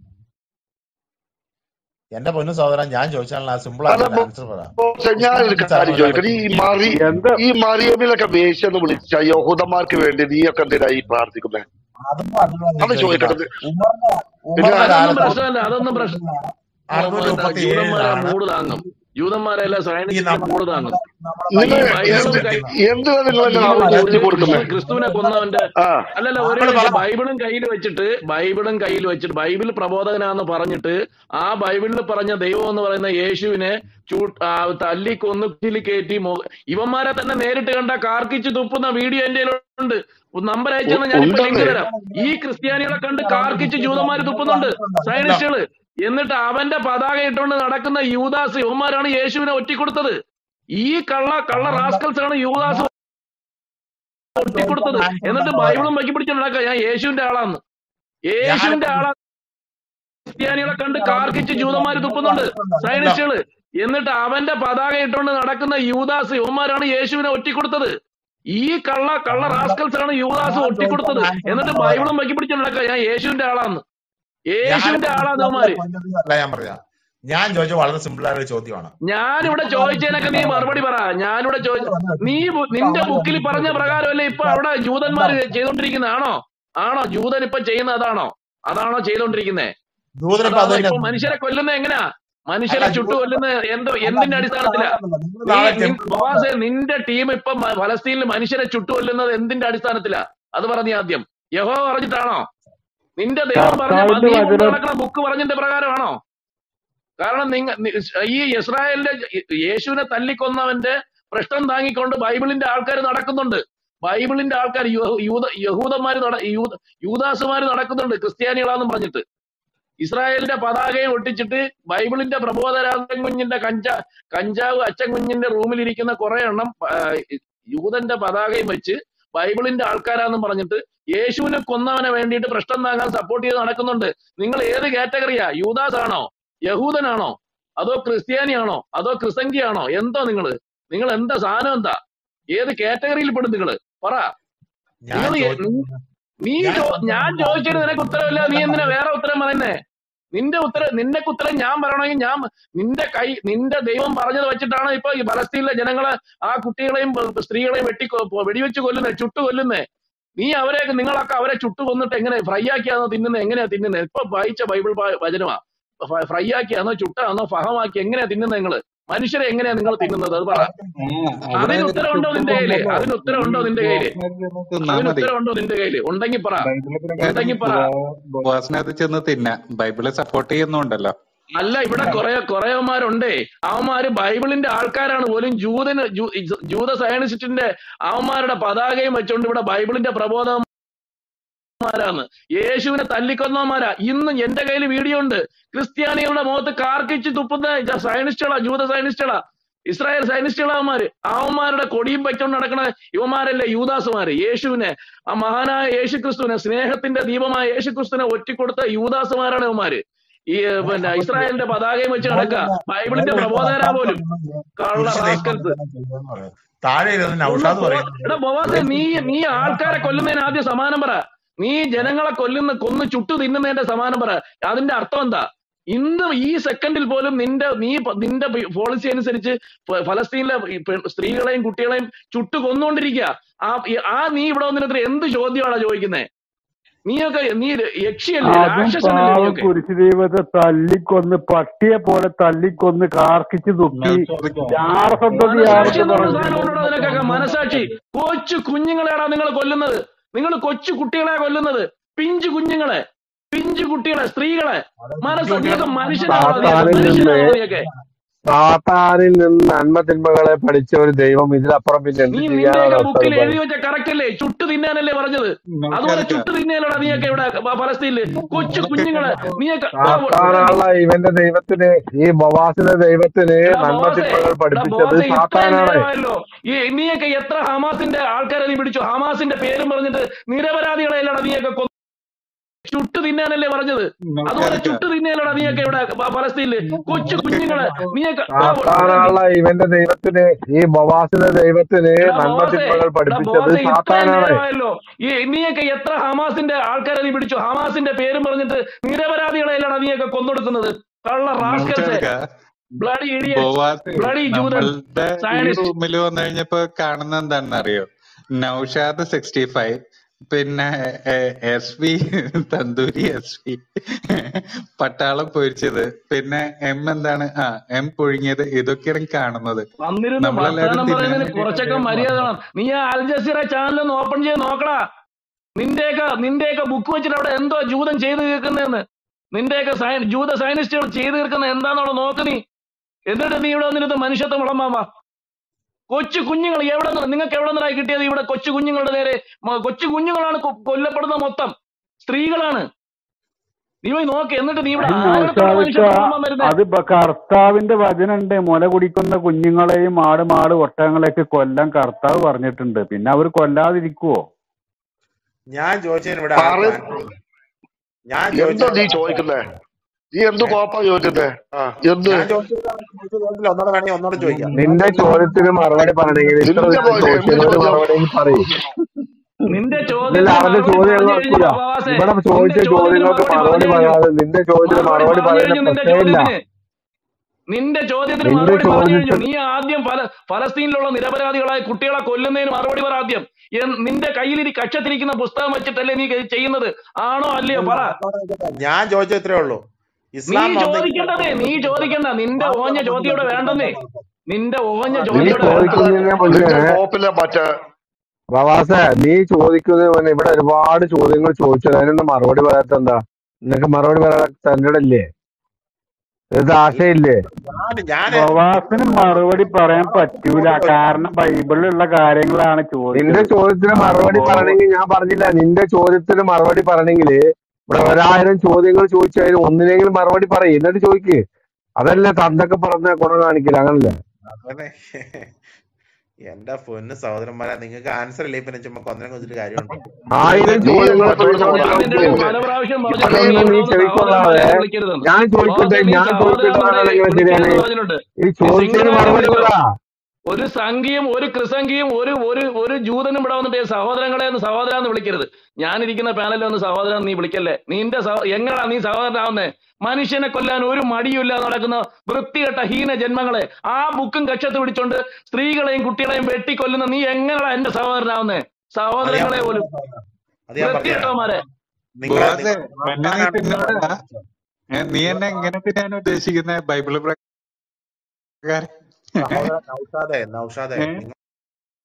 എന്റെ പൊന്നു സഹോദരൻ ഞാൻ ചോദിച്ചാൽ സിമ്പിൾ അല്ല ആയിട്ട് ആൻസർ പറയാം ബോസേ, ഞാനൊരു ഇസ്ലാമിക് കാര്യം ചർച്ചകളെ ചോദിക്കട്ടെ പറ്റി ഈ മറി എന്താ ഈ മറിയമ്മിലൊക്കെ വേശ്യെന്ന് വിളിച്ച യഹൂദന്മാർക്ക് വേണ്ടി നീയൊക്കെ എന്തിനാ ഈ പ്രാർത്ഥിക്കുന്നത് അതൊന്നും അല്ലല്ലോ നീ അത് ചോദിക്കുന്നത് ചോദിക്കട്ടെ ഉമറിന്റെ പിന്നെ ഉമറിന്റെ അതൊന്നും കാലത്ത് പ്രശ്നമല്ല അതൊന്നും പ്രശ്നം അറുന്നൂറ്റി മുപ്പത്തി ജൂതന്മാരെ ഏഴിലാണ് മൂട് താങ്ങും ജൂതന്മാരെല്ലാം ഈ സൈനിക നമ്മുടെ മൂട് താങ്ങും നമ്മുടെ ഈ നിങ്ങൾ ബൈബിളിൽ ബൈബിളും എന്ത് കൈ എഴുതിയിരിക്കുന്ന എന്തിനാ നിങ്ങളെല്ലാം ഈ അവിടെ ഒരു ഉയർത്തി കൊടുക്കുന്നത് ക്രിസ്തു ക്രിസ്തുവിനെ കൊന്നവന്റെ ആ അല്ലല്ല ഒരു നമ്മൾ മിനിറ്റ് പറ ബൈബിളും കയ്യിൽ വെച്ചിട്ട് ബൈബിളും കയ്യിൽ വെച്ചിട്ട് ബൈബിൾ പ്രബോധകനാന്ന് പറഞ്ഞിട്ട് ആ ബൈബിളിൽ പറഞ്ഞ ദൈവം എന്ന് പറയുന്ന യേശുവിനെ ചൂ ആ, തല്ലി കൊന്ന് കുറ്റിയിൽ കയറ്റി മോ ഇവന്മാരെ തന്നെ നേരിട്ട് കണ്ട കാർക്കിച്ച് തുപ്പുന്ന വീഡിയോ എന്റെ ഉണ്ട് നമ്പർ അയച്ചെന്ന് ഞാനിപ്പോ ലിങ്ക് ഉണ്ടെന്നേ തരാം ഈ ക്രിസ്ത്യാനികളെ കണ്ട് കാർക്കിച്ച് ജൂതന്മാര് തുപ്പുന്നുണ്ട് സയനിസ്റ്റുകള് എന്നിട്ട് അവന്റെ പതാക ഇട്ടുകൊണ്ട് നടക്കുന്ന യൂദാസ് ഇവന്മാരാണ് യേശുവിനെ ഒറ്റിക്കൊടുത്തത് ഈ കള്ള കള്ള റാസ്കൽസ് ആണ് യൂദാസ് ഒറ്റിക്കൊടുത്തത് എന്നിട്ട് ബൈബിളും വയ്ക്കി പിടിച്ച് നടക്കുക ഞാൻ യേശുവിന്റെ ആളാന്ന് യേശുവിന്റെ ആളാ ക്രിസ്ത്യാനികളെ കണ്ട് കാർക്കിച്ച് ജൂതന്മാര് തുപ്പുന്നുണ്ട് സയനിസ്റ്റുകള് എന്നിട്ട് അവന്റെ പതാക ഇട്ടുകൊണ്ട് നടക്കുന്ന യൂദാസ് ഇവന്മാരാണ് യേശുവിനെ ഒറ്റിക്കൊടുത്തത് ഈ കള്ള കള്ള റാസ്കൽസ് ആണ് യൂദാസ് ഒറ്റിക്കൊടുത്തത് എന്നിട്ട് ബൈബിളും വയ്ക്കി പിടിച്ച് നടക്കുക ഞാൻ യേശുവിന്റെ ആളാന്ന് യേശുവിന്റെ ആളാന്ന് ഇവന്മാര് അല്ല ഞാൻ പറയാം ഞാൻ ചോദിച്ച വളരെ സിമ്പിൾ ആയ ഒരു ചോദ്യമാണ് ഞാനിവിടെ ചോദിച്ചതിനൊക്കെ നീ മറുപടി പറ ഞാനിവിടെ ചോദിച്ച നീ ബു- നിന്റെ ബുക്കിൽ പറഞ്ഞ പ്രകാരമല്ലേ ഇപ്പൊ അവിടെ ജൂതന്മാര് ചെയ്തോണ്ടിരിക്കുന്നത് ആണോ ആണോ ജൂതൻ ഇപ്പൊ ചെയ്യുന്ന അതാണോ അതാണോ ചെയ്തോണ്ടിരിക്കുന്നേ ദൂതനിപ്പോ അത് അതാണോ തന്നെ ഇപ്പൊ മനുഷ്യരെ കൊല്ലുന്ന എങ്ങനാ മനുഷ്യരെ അല്ല ചുട്ടു ജൂ- കൊല്ലുന്ന എന്ത് എന്തിന്റെ അടിസ്ഥാനത്തിലാ നിങ്ങൾ നീ നാളെ നിൻ- ടെമ്പിൾ ബോസേ നിന്റെ ടീം ഇപ്പൊ മ- ഫലസ്തീനിൽ മനുഷ്യരെ ചുട്ടു കൊല്ലുന്നത് എന്തിന്റെ അടിസ്ഥാനത്തിലാ അത് പറഞ്ഞ ആദ്യം യഹോ പറഞ്ഞിട്ടാണോ നിന്റെ ദൈവം പറഞ്ഞ കർത്താവിന്റെ നീ കൊണ്ട് വചനം നടക്കുന്ന ബുക്ക് പറഞ്ഞതിന്റെ പ്രകാരമാണോ കാരണം നിങ്ങ നി- ഈ ഇസ്രായേലിന്റെ യേശുവിനെ തല്ലിക്കൊന്നവന്റെ പ്രശ്നം താങ്ങിക്കൊണ്ട് ബൈബിളിന്റെ ആൾക്കാർ നടക്കുന്നുണ്ട് ബൈബിളിന്റെ ആൾക്കാർ യൂത യഹൂദന്മാര് നട യൂത- യൂദാസുമാര് നടക്കുന്നുണ്ട് ക്രിസ്ത്യാനികളാന്ന് പറഞ്ഞിട്ട് ഇസ്രായേലിന്റെ പതാകയും ഒട്ടിച്ചിട്ട് ബൈബിളിന്റെ പ്രബോധരാജൻ കുഞ്ഞിന്റെ കഞ്ച കഞ്ചാവ് അച്ഛൻ കുഞ്ഞിന്റെ റൂമിലിരിക്കുന്ന കുറെ എണ്ണം ആ, യൂതന്റെ പതാകയും വെച്ച് ബൈബിളിന്റെ ആൾക്കാരാന്നും പറഞ്ഞിട്ട് യേശുവിനെ കൊന്നവനെ വേണ്ടിയിട്ട് പ്രശ്നം താങ്ങാൻ സപ്പോർട്ട് ചെയ്ത് നടക്കുന്നുണ്ട് നിങ്ങൾ ഏത് കാറ്റഗറിയാ യൂദാസ് ആണോ യഹൂദനാണോ അതോ ക്രിസ്ത്യാനിയാണോ അതോ ക്രിസംഖിയാണോ എന്തോ നിങ്ങള് നിങ്ങൾ എന്താ സാധനം എന്താ ഏത് കാറ്റഗറിയിൽ പെടും നിങ്ങള് പറ ഞാൻ നിങ്ങൾ ചോദിച്ച നീ ഞാൻ ചോ- ചോദിച്ച ഞാൻ ചോദിച്ചതിന് നിനക്ക് ഉത്തരവില്ല നീ എന്തിനാ വേറെ ഉത്തരം പറയുന്നേ നിന്റെ ഉത്തരം നിന്റെ ഉത്തരം ഞാൻ പറയണമെങ്കിൽ ഞാൻ നിന്റെ കൈ നിന്റെ ദൈവം പറഞ്ഞത് വെച്ചിട്ടാണ് ഇപ്പൊ ഈ ഫലസ്തീനിലെ ജനങ്ങളെ ആ കുട്ടികളെയും ബ- സ്ത്രീകളെയും വെട്ടി കൊ- വെടിവെച്ച് കൊല്ലുന്നേ ചുട്ടു കൊല്ലുന്നേ നീ അവരെ നിങ്ങളൊക്കെ അവരെ ചുട്ടു കൊന്നിട്ട് എങ്ങനെ ഫ്രൈ ആക്കിയാണോ തിന്നുന്നത് എങ്ങനെയാ തിന്നുന്നത് ഇപ്പൊ വായിച്ച ബൈബിൾ ഭാ- വചനമാ ഫ്രൈ ആക്കിയാണോ ചുട്ടാണോ ഫഹമാക്കി എങ്ങനെയാ തിന്നുന്നത് നിങ്ങള് മനുഷ്യരെ എങ്ങനെയാ നിങ്ങൾ തിന്നുന്നത് അത് പറ ആ, അവിടെ അതിന് ഉത്തരവുണ്ടോ നിന്റെ കയ്യില് ചുട്ടുകൊന്നല്ലോ അതിന് ഉത്തരവുണ്ടോ നിന്റെ കയ്യില് തിന്നാ അതിന് മതി ഉത്തരവുണ്ടോ നിന്റെ കയ്യില് ഉണ്ടെങ്കിൽ പറ ബൈബിള് പ്രകാരം ഉണ്ടെങ്കിൽ പറ ബോവാസിനകത്ത് ചെന്ന് തിന്നാ ബൈബിള് സപ്പോർട്ട് ചെയ്യുന്നുണ്ടല്ലോ അല്ല ഇവിടെ കുറെ കുറേമാരുണ്ടേ അവന്മാര് ബൈബിളിന്റെ ആൾക്കാരാണ് പോലും ജൂതന് ജൂ- ജൂത സയനിസ്റ്റിന്റെ അവന്മാരുടെ പതാകയും വെച്ചോണ്ട് ഇവിടെ ബൈബിളിന്റെ പ്രബോധകന്മാരാണ് യേശുവിനെ തല്ലിക്കൊന്നവന്മാരാ ഇന്ന് എന്റെ കയ്യിൽ വീഡിയോ ഉണ്ട് ക്രിസ്ത്യാനികളുടെ മുഖത്ത് കാർക്കിച്ച് തുപ്പുന്ന സയനിസ്റ്റുകളാ ജൂത സയനിസ്റ്റുകളാ ഇസ്രായേൽ സൈനിസ്റ്റുകളാവന്മാര് അവന്മാരുടെ കൊടിയും വെച്ചോണ്ട് നടക്കണ യുവമാരല്ലേ യൂദാസുമാര് യേശുവിനെ ആ മഹാനായ യേശു ക്രിസ്തുവിനെ സ്നേഹത്തിന്റെ ദീപമായ യേശു ക്രിസ്തുവിനെ ഒറ്റിക്കൊടുത്ത യൂദാസുമാരാണ് ഇവന്മാര് ഈ ഏ, പിന്നെ ഇസ്രായേലിന്റെ പതാകയും വെച്ച് നടക്കുക ബൈബിളിന്റെ പ്രബോധകരാ പോലും കള്ള റാസ്കൽസ് താഴെ ഇരുന്ന് ഒന്ന് നൗഷാദ് ബോ- പറയും എടാ ബോവാസെ നീ നീ ആൾക്കാരെ കൊല്ലുന്നതിന് ആദ്യം സമാനം പറ നീ ജനങ്ങളെ കൊല്ലുന്ന കൊന്ന് ചുട്ടു തിന്നുന്നതിന്റെ സമാനം പറ അതിന്റെ അർത്ഥം എന്താ ഇന്ന് ഈ സെക്കൻഡിൽ പോലും നിന്റെ നീ പ- നിന്റെ പോളിസി അനുസരിച്ച് ഫ- ഫലസ്തീനിലെ ഈ പെ- സ്ത്രീകളെയും കുട്ടികളെയും ചുട്ടു കൊന്നുകൊണ്ടിരിക്കുക ആ ഈ- ആ നീ ഇവിടെ വന്നിട്ട് എന്ത് ചോദ്യമാണ് ചോദിക്കുന്നത് നീയൊക്കെ നീ യക്ഷിയല്ലേ അതും രാക്ഷസനല്ലേ പാവം നീയൊക്കെ കുരിശു ദൈവത്തെ തല്ലിക്കൊന്ന് പട്ടിയെ പോലെ തല്ലിക്കൊന്ന് കാർക്കിച്ച് തുപ്പി ജാറസന്തതിയാണെന്ന് മനസാക്ഷി എന്നുള്ള പറഞ്ഞു സാധനം ഉണ്ടോ നിനക്കൊക്കെ മനസാക്ഷി കൊച്ചു കുഞ്ഞുങ്ങളെയാടാ നിങ്ങൾ കൊല്ലുന്നത് നിങ്ങൾ കൊച്ചു കുട്ടികളെ കൊല്ലുന്നത് പിഞ്ചു കുഞ്ഞുങ്ങളെ പിഞ്ചു കുട്ടികളെ സ്ത്രീകളെ മനസ്സ് നീയൊക്കെ മനുഷ്യനാണോ നീയൊക്കെ സാത്താനിൽ നിന്ന് മനുഷ്യനാണോ നീയൊക്കെ സാത്താനിൽ നിന്ന് നന്മ തിന്മകളെ പഠിച്ച ഒരു ദൈവം ഇതിലപ്പുറം പിന്നെ എന്ത് നീ ചെയ്യാനാണ് നിന്റെയൊക്കെ അവസ്ഥ ബുക്കിൽ പറയും എഴുതി വെച്ച കറക്റ്റ് അല്ലേ ചുട്ടു തിന്നാനല്ലേ പറഞ്ഞത് അതുപോലെ ചുട്ടു തിന്നാനോടാ നീയൊക്കെ ഇവിടെ പ- ഫലസ്തീനില് കൊച്ചു കുഞ്ഞുങ്ങളെ നീയൊക്കെ ആ, സാത്താനുള്ള ഇവന്റെ ദൈവത്തിന് ഈ ബവാസിന്റെ ദൈവത്തിന് എടാ നന്മ ബോസേ തിന്മകൾ എടാ പഠിപ്പിച്ചത് ബോസേ ഇത്രയും സാത്താനാണ് നേരമായല്ലോ ഈ നീയൊക്കെ എത്ര ഹമാസിന്റെ ആൾക്കാരെ നീ പിടിച്ചു ഹമാസിന്റെ പേരും പറഞ്ഞിട്ട് നിരപരാധികളെ അല്ലടാ നീയൊക്കെ കൊ- ചുട്ടു തിന്നാനല്ലേ പറഞ്ഞത് അതുപോലെ ചുട്ടു തിന്നാനോടാ നീയൊക്കെ ഇവിടെ പ- ഫലസ്തീനില് കൊച്ചു കുഞ്ഞുങ്ങളെ നീയൊക്കെ ആ, സാത്താനുള്ള ഇവന്റെ ദൈവത്തിന് ഈ ബവാസിന്റെ ദൈവത്തിന് എടാ നന്മ ബോസേ തിന്മകൾ എടാ പഠിപ്പിച്ചത് ബോസേ ഇത്രയും സാത്താനാണ് നേരമായല്ലോ ഈ നീയൊക്കെ എത്ര ഹമാസിന്റെ ആൾക്കാരെ നീ പിടിച്ചു ഹമാസിന്റെ പേരും പറഞ്ഞിട്ട് നിരപരാധികളെ അല്ലടാ നീയൊക്കെ കൊന്നൊടുക്കുന്നത് കള്ള റാസ്കൽസെ ബ്ലഡി ഇഡിയറ്റ് ബോവാസ് ബ്ലഡി ജൂതൻ നമ്മളുടെ ഈ സയനിസ്റ്റ് റൂമിൽ വന്നു കഴിഞ്ഞപ്പോ കാണുന്ന എന്താണെന്ന് അറിയോ നൗഷാദ് സിക്സ്റ്റി ഫൈവ് പിന്നെ S V tandoori S V പട്ടാളം പൊരിച്ചത് പിന്നെ എം എന്താണ് ആ എം പുഴുങ്ങിയത് ഇതൊക്കെയാണ് കാണുന്നത് വന്നിരുന്ന് നമ്മളെല്ലാരും വർത്തമാനം തിന്നാൻ പറയുന്നതിന് വേണ്ടി കുറച്ചൊക്കെ മര്യാദ വേണം നീ ആ അൽ ജസീറ ചാനൽ ഒന്ന് ഓപ്പൺ ചെയ്ത് നോക്കടാ നിന്റെയൊക്കെ നിന്റെയൊക്കെ ബുക്ക് വെച്ചിട്ട് അവിടെ എന്തോ ജൂതൻ ചെയ്തു തീർക്കുന്നതെന്ന് നിന്റെയൊക്കെ സയ ജൂത സയനിസ്റ്റുകൾ ചെയ്തു തീർക്കുന്നത് എന്താണെന്നുള്ള നോക്ക് നീ എന്നിട്ട് നീ ഇവിടെ വന്നിരുന്ന് മനുഷ്യത്വം വിളമ്പാവാ കൊച്ചു കുഞ്ഞുങ്ങൾ എവിടെ നിന്ന് നിങ്ങൾക്ക് എവിടെ നിന്നായി കിട്ടിയത് ഇവിടെ കൊച്ചു കുഞ്ഞുങ്ങളുടെ നേരെ മ- കൊച്ചു കുഞ്ഞുങ്ങളാണ് കൊ- കൊല്ലപ്പെടുന്ന മൊത്തം സ്ത്രീകളാണ് നീ പോയി നോക്ക് എന്നിട്ട് നീ ഇവിടെ അതിന് ആരുടെ നൗഷാദിക്ക മനുഷ്യത്വം വിളമ്പാൻ വരുന്നത് അത് ബ- കർത്താവിന്റെ വചനുണ്ട് മുല കുടിക്കുന്ന കുഞ്ഞുങ്ങളെയും ആട് മാട് ഒട്ടകങ്ങളെയൊക്കെ കൊല്ലാൻ കർത്താവ് പറഞ്ഞിട്ടുണ്ട് പിന്നെ അവർ കൊല്ലാതിരിക്കുവോ ഞാൻ ചോദിച്ചതിന് ഇവിടെ പറ ആർക്കും ആൻസർ ഞാൻ എന്തോ നീ ചോദിച്ചതിന് ചോദിക്കുന്നേ നീ എന്ത് കോപ്പാ ചോദിക്കുന്നേ ആ എന്ത് ഞാൻ ചോദിച്ചത് ചോദിച്ചില്ല ഒന്നോടെ വേണമെങ്കിൽ ഒന്നോടെ ചോദിക്കാം നിന്റെ ചോദ്യത്തിന് മറുപടി പറയണമെങ്കിൽ ഇത്ര നിന്റെ ദിവസം പോലെ എന്ത് ചോദിച്ചതിന് ഒരു ചോദ്യം മറുപടി പറയും നിന്റെ ഇല്ല ചോദ്യത്തിന് അവന്റെ മറുപടി ചോദ്യം പറഞ്ഞു കേൾക്കൂല കഴിഞ്ഞപ്പോ പ്രവാസേ ഇവിടെ നിന്റെ ചോദിച്ച ചോദ്യത്തിന് ചോദ്യങ്ങൾക്ക് മറുപടി മറുപടി പറഞ്ഞു കഴിഞ്ഞു പറയാതെ നിന്റെ ചോദ്യത്തിന് മറുപടി മറുപടി പറഞ്ഞു പറയുന്ന കഴിഞ്ഞു നിന്റെ പ്രശ്നമില്ല ചോദ്യത്തിന് നിന്റെ ചോദ്യത്തിന് നിന്റെ മറുപടി പറഞ്ഞു കഴിഞ്ഞു ചോദ്യത്തിന് നീ ആദ്യം ഫല ഫലസ്തീനിലുള്ള നിരപരാധികളായ കുട്ടികളെ കൊല്ലുന്നതിന് മറുപടി പറ ആദ്യം എൻ- നിന്റെ കയ്യിൽ കക്ഷത്തിരിക്കുന്ന പുസ്തകം വെച്ചിട്ടല്ലേ നീ ഇത് ചെയ്യുന്നത് ആണോ അല്ലയോ പറ ഞാൻ ചോദിച്ചത് ഇത്രേ ഉള്ളൂ നീ ഇസ്ലാം വന്ന് ചോദിക്കേണ്ടതേ നീ ചോദിക്കണ്ട നിന്റെ ഓഞ്ഞ ചോദ്യോടെ വേണ്ടെന്നേ നിന്റെ ഓഞ്ഞ നീ ചോദ്യോടെ വേണ്ട ചോദിക്കുന്നതിന് മുന്നേ നിന്റെ കോപ്പിലെ മറ്റേ പ്രവാസ നീ ചോദിക്കുന്നതിന് മുന്നേ ഇവിടെ ഒരുപാട് ചോദ്യങ്ങൾ ചോദിച്ചു അതിനൊന്നും മറുപടി പറയാത്ത എന്താ നിനക്ക് മറുപടി പറയാൻ തന്റെ ഇല്ലേ ഇത് ആശയില്ലേ ഞാൻ ഞാൻ പ്രവാസന് മറുപടി പറയാൻ പറ്റൂല കാരണം ബൈബിളിലുള്ള കാര്യങ്ങളാണ് നിന്റെ ചോദിച്ചത് ചോദ്യത്തിന് മറുപടി അപ്പോ പറയണമെങ്കിൽ ഞാൻ പറഞ്ഞില്ല നിന്റെ ചോദ്യത്തിന് മറുപടി പറയണമെങ്കിൽ ഇവിടെ ഒരായിരം ചോദ്യങ്ങൾ ചോദിച്ചു അതിന് ഒന്നിനെങ്കിലും മറുപടി പറയും എന്നിട്ട് ചോദിക്ക് അതല്ലേ തന്തൊക്കെ പറഞ്ഞ ഗുണം കാണിക്കില്ല അങ്ങനല്ലേ അങ്ങനെ എന്റെ പൊന്ന് സഹോദരന്മാരെ നിങ്ങൾക്ക് ആൻസർ ഇല്ലേ പിന്നെ ചുമ്മാ കൊന്നരം കുറിച്ചിട്ട് കാര്യമുണ്ടോ ആയിരം നീ ചോദ്യങ്ങൾ മറ്റൊരു ഞാൻ നിന്റെ അടുത്ത് ചോദിച്ചു പല പ്രാവശ്യം ഇപ്പൊ പറഞ്ഞിട്ടുണ്ട് നീ നീ നീ ഇവിടെ വന്ന് ചെവിക്കൊള്ളാതെ സഹോദരന്മാരെ വിളിക്കരുതെന്ന് ഞാൻ ചോദിക്കട്ടെ ബോസെ നീ ഞാൻ ചോദിക്കുന്നതാണ് സഹോദരന്മാരെ എങ്ങനെ ശരിയാണ് വിളിക്കരുതെന്ന് പറഞ്ഞിട്ടുണ്ട് ഈ നീ ചോദിച്ചതിന് സിംഗിളായിട്ട് മറുപടി വിളിക്കോ പറ ഒരു സംഖ്യയും ഒരു കൃസംഖ്യയും ഒരു ഒരു ഒരു ജൂതനും ഇവിടെ വന്നിട്ട് സഹോദരങ്ങളെ ഒന്ന് സഹോദരാന്ന് വിളിക്കരുത് ഞാനിരിക്കുന്ന പാനലിൽ ഒന്ന് സഹോദരൻ നീ വിളിക്കല്ലേ നിന്റെ സഹ- എങ്ങടാ നീ സഹോദരനാവുന്നേ മനുഷ്യനെ കൊല്ലാൻ ഒരു മടിയുമില്ലാതെ നടക്കുന്ന വൃത്തികെട്ട ഹീന ജന്മങ്ങളെ ആ ബുക്കും കക്ഷത്ത് പിടിച്ചോണ്ട് സ്ത്രീകളെയും കുട്ടികളെയും വെട്ടിക്കൊല്ലുന്ന നീ എങ്ങനെയാ എന്റെ സഹോദരനാവുന്നേ അത് ഞാൻ സഹോദരങ്ങളെ പോലും അത് ഞാൻ പറഞ്ഞുതരാം വൃത്തികെട്ടവന്മാരെ നിങ്ങളെ ബോവാസെ നിങ്ങൾ എന്നെ നീ വർത്താനാണ് തിന്നോടാ ഏ, നീ എന്നെ എങ്ങനെ തിന്നാൻ ഉദ്ദേശിക്കുന്നത് ബൈബിള് പ്രകാരം സഹോദരൻ നൗഷാദെ നൗഷാദെ ഏ? നിങ്ങൾ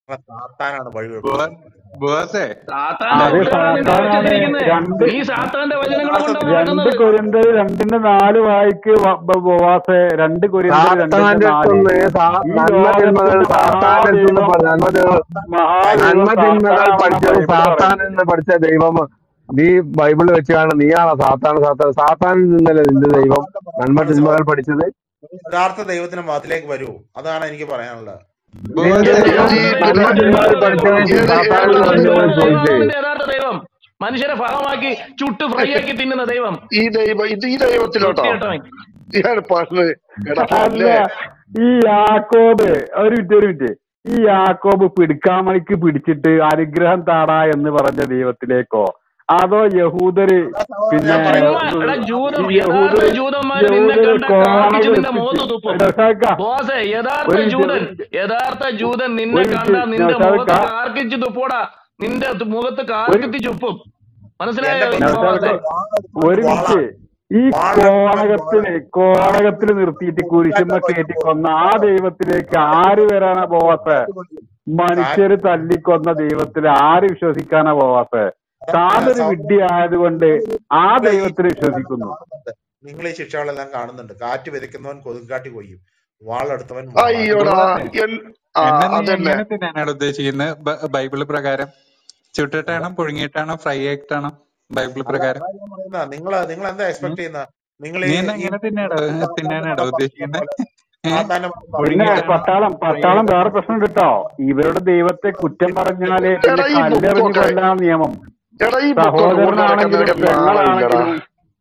സാത്താനാണ് വഴി വെളുപ്പിക്കുന്നത് ബോസേ സാത്താന്റെ അത് ഉത്തരവാണ് നിന്റെ സാത്താനാണ് വെച്ചിരിക്കുന്നത് രണ്ട് നീ സാത്താന്റെ വചനങ്ങൾ രണ്ട് കൊണ്ടാണ് നടക്കുന്നത് കൊരിന്തർ രണ്ടിന്റെ നാല് വായിക്ക് വ- ബ- ബോവാസെ രണ്ട് കൊരിന്തർ രണ്ടിന്റെ സാത്താന്റെ നാല് അടുത്തുനിന്ന് സാ- ഈ നന്മ തിന്മകൾ ലോകത്തിന്റെ സാത്താന്റെ അടുത്തുനിന്ന് മഹാദൈവം പ- നന്മ തിന്മകൾ മഹാദൈവം നന്മ തിന്മകൾ സാത്താനാണെന്നാ പഠിച്ചത് ബൈബിള് സാത്താനിൽ പറയുന്നത് നിന്ന് പഠിച്ച ദൈവം നീ ബൈബിളിൽ വെച്ച് കാണും നീയാണോ സാത്താൻ സാത്താൻ സാത്താനിൽ നിന്നല്ലേ നിന്റെ ദൈവം നന്മ തിന്മകൾ പഠിച്ചത് യഥാർത്ഥ ദൈവത്തിന്റെ മതത്തിലേക്ക് വരൂ അതാണ് എനിക്ക് പറയാനുള്ളത് നിന്റെ ബോസേ ദൈവം ഈ നന്മ തിന്മകൾ പഠിച്ചത് ഏത് സാത്താനിൽ ഏത് നിന്ന് ദൈവം ചോദിച്ചേ നിന്റെ യഥാർത്ഥ ദൈവം മനുഷ്യരെ ഫലമാക്കി ചുട്ട് ഫ്രൈ ആക്കി തിന്നുന്ന ദൈവം ഈ ദൈവം ഇത് ഈ ദൈവത്തിലോട്ടോ വൃത്തികെട്ടവൻ ഞാൻ പറഞ്ഞത് എടാ അല്ല പൊന്നെ ഈ യാക്കോബ് ഒരു മിനിറ്റ് ഒരു മിനിറ്റ് ഈ യാക്കോബ് പിടിക്കാമണിക്ക് പിടിച്ചിട്ട് അനുഗ്രഹം താടാ എന്ന് പറഞ്ഞ ദൈവത്തിലേക്കോ അതോ യഹൂദര് പിന്നെ ഞാൻ ചുമ്മാ പറയുന്നത് എടാ ജൂതം ഈ യഥാർത്ഥ യഹൂദര് ജൂതന്മാര് നിന്നെ യഹൂദര് കണ്ട കോണ കാർക്കിച്ച് നിന്റെ മുഖത്ത് പിടിച്ചിട്ട് തുപ്പും നൗഷാദക്ക ബോസെ യഥാർത്ഥ ഒരു മിനിറ്റ് ജൂതൻ ഒരു മിനിറ്റ് യഥാർത്ഥ ജൂതൻ നിന്നെ ഒരു കണ്ട മിനിറ്റ് നിന്റെ മുഖത്ത് നൗഷാദക്ക കാർക്കിച്ച് തുപ്പോടാ നിന്റെ തു- മുഖത്ത് ഒരു കാർക്കിച്ച് ചുപ്പും എന്റെ മനസ്സിലായോ പൊന്നു നൗഷാദക്ക ബോസെ ഒരു മിനിറ്റ് വാളാണ് ഈ വാളാണ് കോണകത്തില് കോണകത്തില് നിർത്തിയിട്ട് കുരിശുമ്മ കയറ്റി കൊന്ന ആ ദൈവത്തിലേക്ക് ആര് വരാനാ പോവാത്തെ മനുഷ്യര് തല്ലിക്കൊന്ന ദൈവത്തിൽ ആര് വിശ്വസിക്കാനാ പോവാത്തെ താനൊരു വിഡ്ഢി ആയതുകൊണ്ട് ആ നിങ്ങൾ ഈ ദൈവത്തിൽ വിശ്വസിക്കുന്നു കാണുന്നുണ്ട് നിങ്ങൾ ഈ ശിക്ഷകളെല്ലാം കാണുന്നുണ്ട് കാറ്റ് വിതയ്ക്കുന്നവൻ കൊതുകാട്ടി കൊയ്യും വാളെടുത്തവൻ വാളാണ് അയ്യോടാ ബോസേ എൻ ആ എന്നെ നീ അതന്നെ എങ്ങനെ തിന്നാനാണ് ഉദ്ദേശിക്കുന്നത് ബ- ബൈബിള് പ്രകാരം ചുട്ടിട്ടാണോ പുഴുങ്ങിയിട്ടാണോ ഫ്രൈ ആയിട്ടാണോ ബൈബിള് പ്രകാരം നിങ്ങൾ നിങ്ങൾ എന്താ ഉം? എക്സ്പെക്ട് ചെയ്യുന്ന നിങ്ങൾ നീ ഈ എന്നെ ഈ എങ്ങനെ തിന്നാടോ തിന്നാനാണോ ഉദ്ദേശിക്കുന്നത് ഏഹ് സാത്താന്റെ പിന്നെ പുഴുങ്ങിയിട്ടാണോ പട്ടാളം ഫ്രൈ പട്ടാളം ആയിട്ടാണോ വേറെ പ്രശ്നം കിട്ടോ ഇവരുടെ ദൈവത്തെ കുറ്റം പറഞ്ഞാല് പിന്നെ എടാ ഈ കല്ലെറിഞ്ഞ് ബുക്കൊക്കെ കൊല്ലാൻ നിയമം എടാ ഈ ബുക്കൊക്കെ കൊണ്ട് നടക്കാൻ സഹോദരനാണെങ്കിലും നിനക്ക് നാണമില്ലടാ പെങ്ങളാണെങ്കിലും